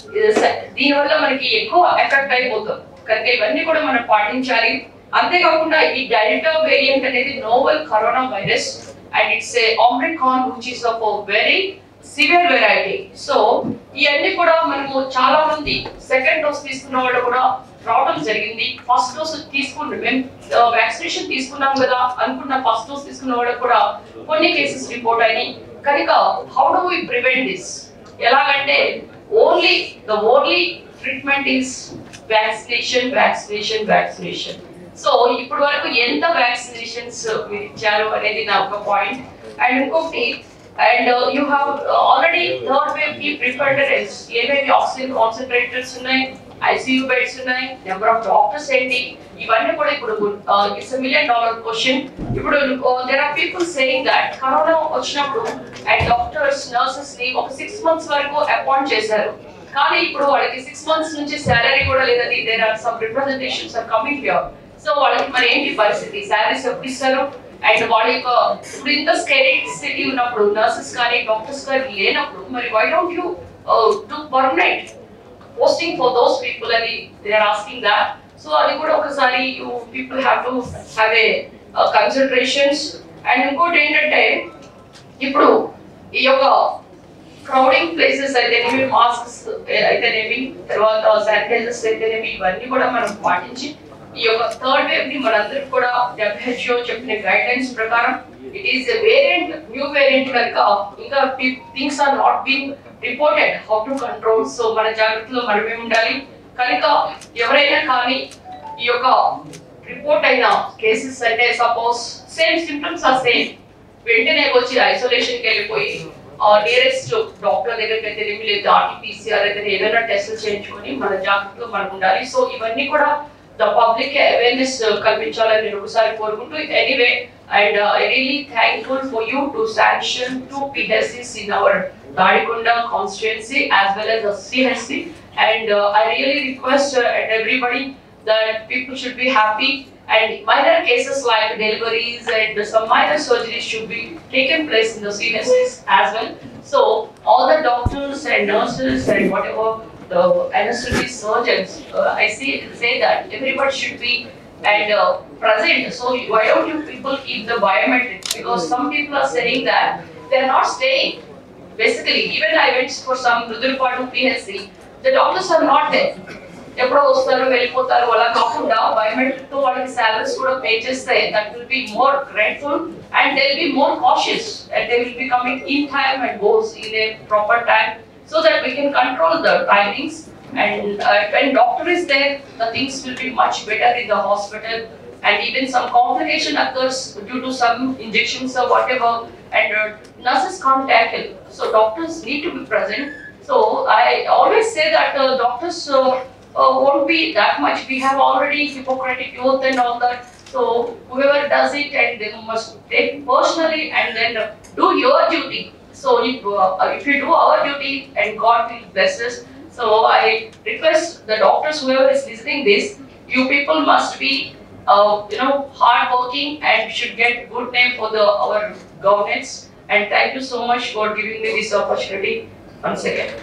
దీని వల్ల మనకి ఎక్కువ ఎఫెక్ట్ అయిపోతుంది కనుక ఇవన్నీ కూడా మనం పాటించాలి అంతేకాకుండా ఈ డెల్టా వేరియంట్ అనేది novel corona virus and it's a American which is of very severe variety so ఇవన్నీ కూడా మనము చాలా మంది సెకండ్ డోస్ తీసుకున్న వాళ్ళు కూడా రావడం జరిగింది ఫస్ట్ డోస్ తీసుకున్న మేము వ్యాక్సినేషన్ తీసుకున్నాం కదా అనుకున్న ఫస్ట్ డోస్ తీసుకున్న వాళ్ళకి కూడా కొన్ని కేసెస్ రిపోర్ట్ అయినాయి కనుక how do we prevent this ఎలాగంటే only the only treatment is vaccination vaccination vaccination so ఇప్పటి వరకు ఎంత వ్యాక్సినేషన్స్ మీరు ఇచ్చారు అనేది నా ఒక పాయింట్ అండ్ ఇంకొకటి and you have already third wave కి ప్రిపేర్డెన్స్ ఏమేమి ఆక్సిజన్ కాన్సన్ట్రేటర్స్ ఉన్నాయి ఐసీయూ బెడ్స్ ఉన్నాయి నెంబర్ ఆఫ్ డాక్టర్స్ ఏంటి ఇవన్నీ కూడా ఇప్పుడు ఇట్స్ మిలియన్ డాలర్ క్వశ్చన్ ఇప్పుడు there are people saying that corona వచ్చినప్పుడు అండ్ డాక్టర్స్ నర్సెస్ ని ఒక సిక్స్ మంత్స్ వరకు అపాయింట్ చేశారు కానీ ఇప్పుడు వాళ్ళకి సిక్స్ మంత్స్ నుంచి సాలరీ కూడా లేదని there are some representations are coming here so వాళ్ళకి మరి ఏంటి పరిస్థితి సాలరీస్ ఎప్పుడు ఇస్తారు అండ్ వాళ్ళ యొక్క ఇప్పుడు ఇంత స్కెరిసిటీ ఉన్నప్పుడు నర్సెస్ కానీ డాక్టర్స్ కానీ లేనప్పుడు మరి why don't you to permanent posting for those people అని they are asking that so అది కూడా ఒకసారి you people have to have a concentrations and ఇంకోటి ఏంటంటే ఇప్పుడు ఈ యొక్క క్రౌడింగ్ ప్లేసెస్ అయితేనేమి మాస్క్స్ అయితేనేమి తర్వాత శానిటైజర్స్ అయితేనేమి ఇవన్నీ కూడా మనం పాటించి ఈ యొక్క థర్డ్ వేవ్ ని మనందరికి కూడా డబ్ల్యూహెచ్ఓ చెప్పిన గైడ్ లైన్స్ ప్రకారం it is variant new variant కనుక ఇంకా things are not been reported how to control so మన జాగ్రత్తలో మనమే ఉండాలి కనుక ఎవరైనా కానీ ఈ యొక్క రిపోర్ట్ అయిన కేసెస్ అంటే suppose same symptoms are same వెంటనే వచ్చి ఐసోలేషన్ కి వెళ్ళిపోయి నియరెస్ట్ డాక్టర్ దగ్గరికి అయితే లేదు ఆర్టీపీసీఆర్ అయితే ఏదైనా టెస్టులు చేయించుకొని మన జాగ్రత్తలో మనం ఉండాలి సో ఇవన్నీ కూడా ద పబ్లిక్ అవేర్నెస్ కల్పించాలని నేను ఒకసారి కోరుకుంటూ anyway and really thankful for you to sanction two PHCs in our Dadikonda constituency as well as CHC and uh, I really request uh, at everybody that people should be happy and minor cases like deliveries and some minor surgeries should be taken place in the CHCs as well. So all the doctors and nurses and whatever the anesthesia surgeons, uh, I see say that everybody should be and uh, present. So why don't you people keep the biometric? Because some people are saying that they're not staying. Basically, even I went for some Rudurpadu PHC, the doctors are not there. ఎప్పుడో వస్తారు వెళ్ళిపోతారు అలా కాకుండా biometric తో వాళ్ళకి salaries కూడా pay చేస్తే that will be more grateful and they will be more cautious and they will be coming in time and goes in a proper time so that we can control the timings and uh, when doctor is there the things will be much better in the hospital and even some complication occurs due to some injections or whatever and uh, nurses can't tackle so doctors need to be present so i always say that uh, doctors uh, uh, won't be that much we have already hippocratic oath and all that so whoever does it and they must take personally and then uh, do your duty so if, uh, if you do our duty and god will bless us so I request the doctors, whoever is listening this, you people must be, uh, you know, hardworking and should get good name for the our governance. And thank you so much for giving me this opportunity. Once again.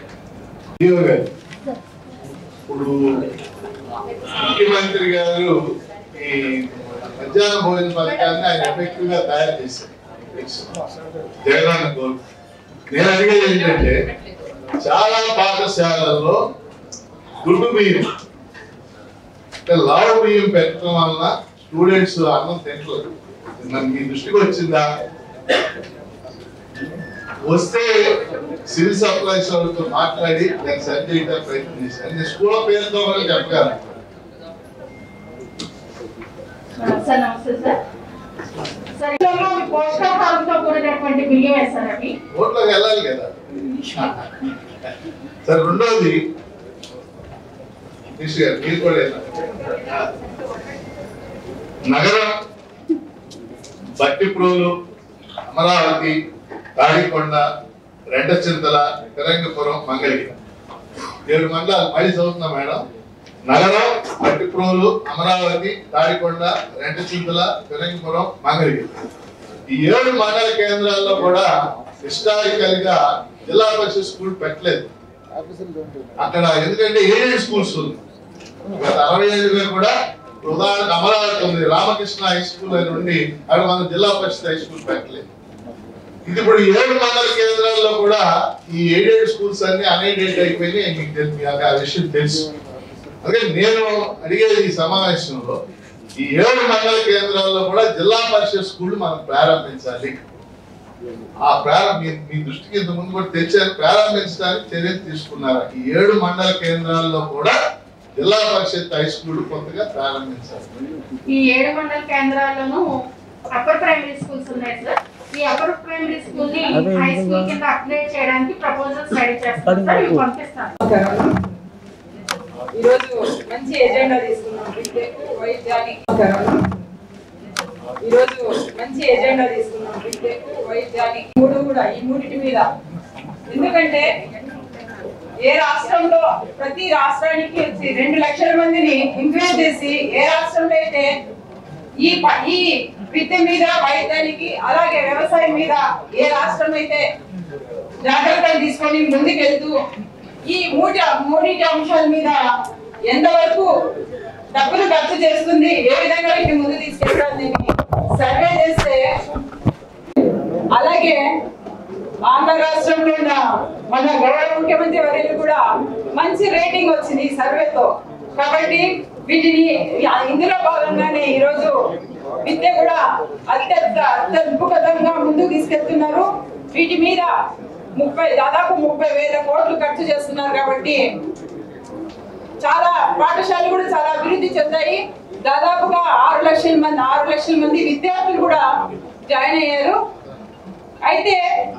ఇప్పుడు ముఖ్యమంత్రి గారు ఈ మధ్యాహ్న భోజన పథకాన్ని ఆయన effective గా తయారు చేశారు జగనన్న గోల్ నేను అడిగేది ఏంటంటే చాలా పాఠశాలల్లో గుడ్డు బియ్యం అంటే లావు బియ్యం పెట్టడం వలన స్టూడెంట్స్ అన్నం తింటలేదు మరి మీ దృష్టికి వచ్చిందా వస్తే సివిల్ సప్లైస్ వాళ్ళతో మాట్లాడి దాన్ని సరి చేయడానికి ప్రయత్నం చేశాను నేను స్కూల్ పేరుతో కూడా చెప్పగలను సార్ నమస్తే సార్ సార్ ఇందులో మీ పోషకాహారంతో కూడినటువంటి బియ్యం వేస్తారండి ఓట్లోకి వెళ్ళాలి కదా సరే రెండోది మినిస్టర్ గారు మీరు కూడా వెళ్ళాలి. నగరం బట్టిప్రోలు అమరావతి తాడికొండ రెండచింతల తిరంగపురం మంగళగిరి ఏడు మండలాలు మళ్ళీ చదువుతున్నా మేడం నగరం బట్టిప్రోలు అమరావతి తాడికొండ రెండచింతల తిరంగపురం మంగళగిరి ఈ ఏడు మండల కేంద్రాల్లో కూడా హిస్టారికల్ గా జిల్లా పరిషత్ స్కూల్ పెట్టలేదు అక్కడ ఎందుకంటే ఏడేడు స్కూల్స్ ఉంది గత అరవై ఏళ్ళుగా కూడా ఉదాహరణకు అమరావతి ఉంది రామకృష్ణ హై స్కూల్ అని ఉండి అక్కడ మనం జిల్లా పరిషత్ హై స్కూల్ పెట్టలేదు ఇది ఇప్పుడు ఏడు మండల కేంద్రాల్లో కూడా ఈ ఏడేడు స్కూల్స్ అన్ని అన్ఎయిడెడ్ అయిపోయినాయి మీకు తెలుసు మీకు ఆ విషయం తెలుసు అందుకే నేను అడిగేది ఈ సమావేశంలో ఈ ఏడు మండల కేంద్రాల్లో కూడా జిల్లా పరిషత్ స్కూల్ మనం ప్రారంభించాలి ఆ ప్రారంభ మీ మీ దృష్టికి ఇంత ముందు కూడా తెచ్చారు ప్రారంభించడానికి చర్యలు తీసుకున్నారు ఈ ఏడు మండల కేంద్రాల్లో కూడా జిల్లా పరిషత్ హై స్కూల్ కొత్తగా ప్రారంభించాలి ఈ ఏడు మండల కేంద్రాల్లోనూ అప్పర్ ప్రైమరీ స్కూల్స్ ఉన్నాయి సార్ ఈ అప్పర్ ప్రైమరీ స్కూల్ ని హై స్కూల్ కింద అప్గ్రేడ్ చేయడానికి ప్రపోజల్స్ రెడీ చేస్తాం సార్ ఇవి పంపిస్తాను ఈరోజు మంచి ఎజెండా తీసుకున్నాం విద్యకు వైద్యానికి ఈరోజు మంచి ఎజెండా తీసుకున్నాం విద్యకు వైద్యానికి మూడు కూడా ఈ మూడిటి మీద ఎందుకంటే ఏ రాష్ట్రంలో ప్రతి రాష్ట్రానికి వచ్చి రెండు లక్షల మందిని ఎంకరేజ్ చేసి ఏ రాష్ట్రంలో అయితే ఈ ప- ఈ విద్య మీద వైద్యానికి అలాగే వ్యవసాయం మీద ఏ రాష్ట్రం అయితే జాగ్రత్తలు తీసుకొని ముందుకెళ్తూ ఈ మూటి మూడింటి అంశాల మీద ఎంతవరకు డబ్బులు ఖర్చు చేస్తుంది ఏ విధంగా వీటిని ముందు తీసుకెళ్ళడానికి సర్వే చేస్తే అలాగే ఆంధ్ర రాష్ట్రంలో ఉన్న మన గౌరవ ముఖ్యమంత్రి వర్యులు కూడా మంచి రేటింగ్ వచ్చింది ఈ సర్వేతో కాబట్టి వీటిని ఇందులో భాగంగానే ఈరోజు విద్య కూడా అత్యంత అత్యద్భుతంగా ముందుకు తీసుకెళ్తున్నారు వీటి మీద ముప్పై దాదాపు ముప్పై వేల కోట్లు ఖర్చు చేస్తున్నారు కాబట్టి చాలా పాఠశాలలు కూడా చాలా అభివృద్ధి చెందాయి దాదాపుగా ఆరు లక్షల మంది ఆరు లక్షల మంది విద్యార్థులు కూడా జాయిన్ అయ్యారు అయితే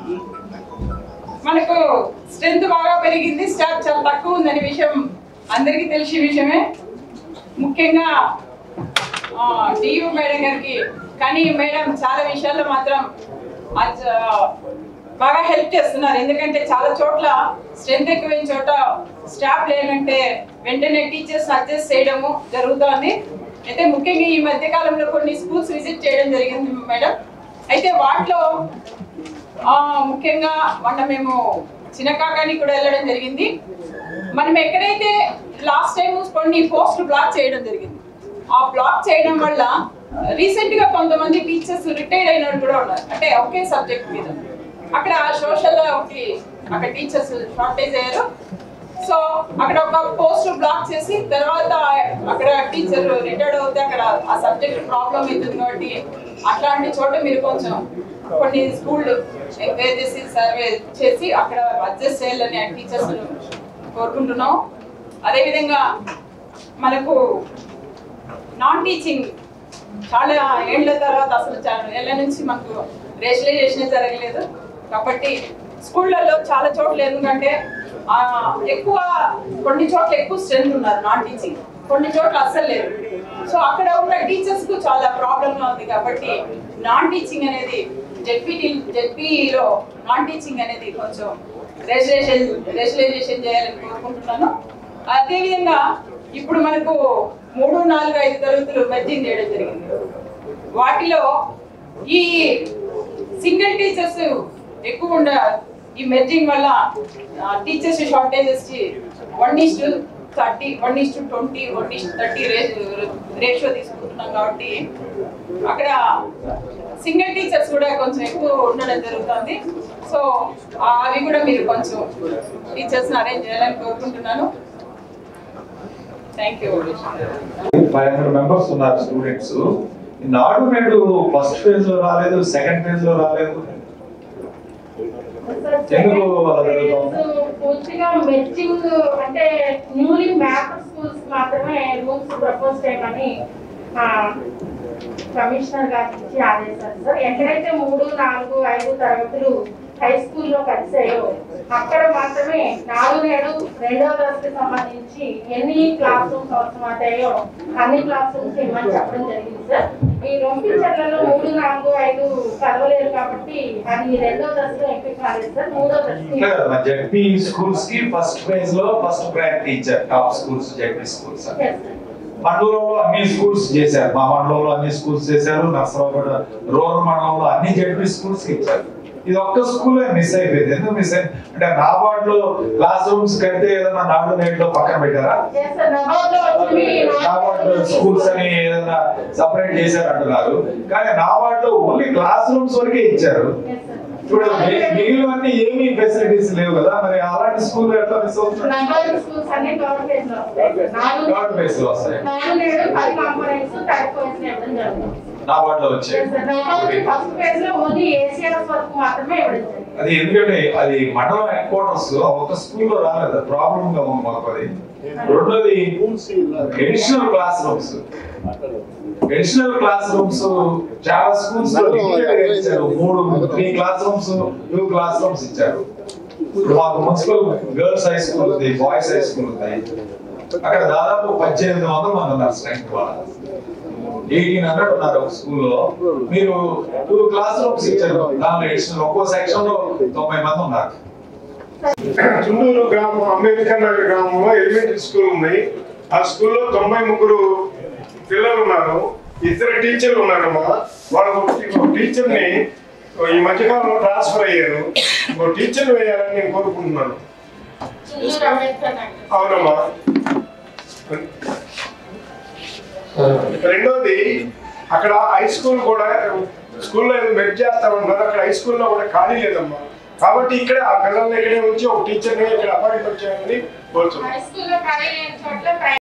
మనకు స్ట్రెంత్ బాగా పెరిగింది స్టాఫ్ చాలా తక్కువ ఉందనే విషయం అందరికీ తెలిసిన విషయమే ముఖ్యంగా డియు మేడం గారికి కానీ ఈ మేడం చాలా విషయాల్లో మాత్రం అచ్చ- బాగా హెల్ప్ చేస్తున్నారు ఎందుకంటే చాలా చోట్ల స్ట్రెంత్ ఎక్కువైన చోట స్టాఫ్ లేనంటే వెంటనే టీచర్స్ అడ్జస్ట్ చేయడము జరుగుతోంది అయితే ముఖ్యంగా ఈ మధ్య కాలంలో కొన్ని స్కూల్స్ విజిట్ చేయడం జరిగింది మేడం అయితే వాటిలో ఆ, ముఖ్యంగా మొన్న మేము చిన్నకాకానికి కూడా వెళ్ళడం జరిగింది మనం ఎక్కడైతే లాస్ట్ టైం కొన్ని పోస్టులు బ్లాక్ చేయడం జరిగింది ఆ బ్లాక్ చేయడం వల్ల రీసెంట్ గా కొంతమంది టీచర్స్ రిటైర్డ్ అయిన వాళ్ళు కూడా ఉన్నారు అంటే ఒకే సబ్జెక్ట్ మీద అక్కడ సోషల్ ఒకటి అక్కడ టీచర్స్ షార్టేజ్ అయ్యారు సో అక్కడ ఒక పోస్ట్ బ్లాక్ చేసి తర్వాత అక్కడ టీచర్ రిటైర్డ్ అవుతే అక్కడ ఆ సబ్జెక్ట్ ప్రాబ్లం అవుతుంది కాబట్టి అట్లాంటి చోట మీరు కొంచెం కొన్ని స్కూల్ ఎంక్వైరీ చేసి సర్వే చేసి అక్కడ అడ్జస్ట్ చేయాలని టీచర్స్ కోరుకుంటున్నాం అదేవిధంగా మనకు నాన్ టీచింగ్ చాలా ఏళ్ల తర్వాత అసలు చాలా ఏళ్ల నుంచి మనకు రేషనలైజేషన్ జరగలేదు కాబట్టి స్కూళ్ళల్లో చాలా చోట్ల ఎందుకంటే ఆ, ఎక్కువ కొన్ని చోట్ల ఎక్కువ స్ట్రెంత్ ఉన్నారు నాన్ టీచింగ్ కొన్ని చోట్ల అస్సలు లేదు సో అక్కడ ఉన్న టీచర్స్ కు చాలా ప్రాబ్లమ్ గా ఉంది కాబట్టి నాన్ టీచింగ్ అనేది జెడ్పీ జెడ్పీలో నాన్ టీచింగ్ అనేది కొంచెం రెజిస్ట్రేషన్ రెజిస్ట్రేషన్ చేయాలని కోరుకుంటున్నాను అదేవిధంగా ఇప్పుడు మనకు మూడు నాలుగు ఐదు తరగతులు మెర్జింగ్ చేయడం జరిగింది వాటిలో ఈ సింగిల్ టీచర్స్ ఎక్కువ ఉండ ఈ మెర్జింగ్ వల్ల teachers shortages one is thirty one is to twenty one is thirty ratio తీసుకుంటున్నాం కాబట్టి అక్కడ సింగిల్ టీచర్స్ కూడా కొంచెం ఎక్కువ ఉండడం జరుగుతుంది సో అవి కూడా మీరు కొంచెం టీచర్స్ని అరేంజ్ చేయాలని కోరుకుంటున్నాను thank you five hundred members ఉన్నారు students Nadu Nedu first phase లో రాలేదు సెకండ్ ఫేజ్ లో రాలేదు ఎందుకు అలా జరుగుతుంది పూర్తిగా మెర్జింగ్ అంటే న్యూలీ మ్యాప్ స్కూల్స్ మాత్రమే రూల్స్ ప్రపోజ్ చేయమని ఆ, కమిషనర్ గారి నుంచి ఆదేశాలు సార్ ఎక్కడైతే మూడు నాలుగు ఐదు తరగతులు హై స్కూల్లో కలిసాయో అక్కడ మాత్రమే నాలుగు నేడు రెండవ తరగతికి సంబంధించి ఎన్ని క్లాస్ రూమ్స్ అవసరమవుతాయో అన్ని క్లాస్ రూమ్స్ ఇవ్వమని చెప్పడం జరిగింది సార్ ఈ రొంపి చెట్లలో మూడు నాలుగు ఐదు కలవలేరు కాబట్టి అది రెండో దశలో ఎంపిక కాలేదు సార్ మూడో దశ జడ్పీ స్కూల్స్ కి ఫస్ట్ ఫేజ్ లో ఫస్ట్ ప్రయారిటీ ఇచ్చారు టాప్ స్కూల్స్ జడ్పీ స్కూల్స్ అని మండలంలో అన్ని స్కూల్స్ చేశారు మా మండలంలో అన్ని స్కూల్స్ చేశారు నర్సరావుపేట రూరల్ మండలంలో అన్ని జడ్పీ స్కూల్స్ కి ఇచ్చారు ఇది ఒక్క స్కూల్ మిస్ అయిపోయింది ఎందుకు మిస్ అయింది అంటే నాబార్డ్ లో క్లాస్ రూమ్స్ కంటే ఏదైనా నాడు నేటిలో పక్కన పెట్టారా నాబార్డ్ స్కూల్స్ అని ఏదైనా సపరేట్ చేశారు అంటున్నారు కానీ నాబార్డ్ లో ఓన్లీ క్లాస్ రూమ్స్ వరకే ఇచ్చారు ఇప్పుడు మి- మిగిలినవన్నీ ఏమీ ఫెసిలిటీస్ లేవు కదా మరి అలాంటి స్కూల్ ఎట్లా మిస్ అవుతుంది నగరం స్కూల్స్ అన్ని థర్డ్ ఫేజ్ లో వస్తాయి నాలుగు థర్డ్ ఫేజ్ లో వస్తాయి నాలుగు నేడు పది కాంపోనెంట్స్ థర్డ్ ఫేజ్ లో ఇవ్వడం జరుగుతుంది నాబార్డ్ లో వచ్చాయి ఫస్ట్ ఫేజ్ లో ఓన్లీ ఏసీఆర్ఎస్ వరకు మాత్రమే ఇవ్వడం జరిగింది అది ఎందుకంటే అది మండలం హెడ్ క్వార్టర్స్ ఒక స్కూల్లో రాలేదు ప్రాబ్లం గా ఉంది మాకు అది రెండోది additional class rooms additional class rooms చాలా స్కూల్స్ లో limited గా ఇచ్చారు మూడు three class rooms two class rooms ఇచ్చారు ఇప్పుడు మాకు మున్సిపల్ గర్ల్స్ హై స్కూల్ ఉంది బాయ్స్ హై స్కూల్ ఉంది అక్కడ దాదాపు పద్దెనిమిది వందల మంది ఉన్నారు స్ట్రెంత్ వాళ్ళు ఎయిటీన్ హండ్రెడ్ ఉన్నారు ఒక స్కూల్లో మీరు టూ క్లాస్ రూమ్స్ ఇచ్చారు దానిలో ఎడిషనల్ ఒక్కో సెక్షన్ లో తొంభై మంది ఉన్నారు చుండూరు గ్రామం అంబేద్కర్ నగర్ గ్రామంలో ఎలిమెంటరీ స్కూల్ ఉంది ఆ స్కూల్లో తొంభై ముగ్గురు పిల్లలు ఉన్నారు ఇద్దరు టీచర్లు ఉన్నారమ్మా వాళ్ళ ఒక టీచర్ ని ఈ మధ్యకాలంలో ట్రాన్స్ఫర్ అయ్యారు ఒక టీచర్ వేయాలని నేను కోరుకుంటున్నాను చుండూరు అంబేద్కర్ నగర్ అవునమ్మా రెండోది అక్కడ హై స్కూల్ కూడా స్కూల్లో ఏదో మెర్జ్ చేస్తామన్నారు అక్కడ హై స్కూల్లో కూడా ఖాళీ లేదమ్మా కాబట్టి ఇక్కడే ఆ పిల్లల్ని ఇక్కడే ఉంచి ఒక టీచర్ని ఇక్కడ అపాయింట్మెంట్ చేయాలని కోరుతున్నాను హై స్కూల్లో ఖాళీ లేని చోట్ల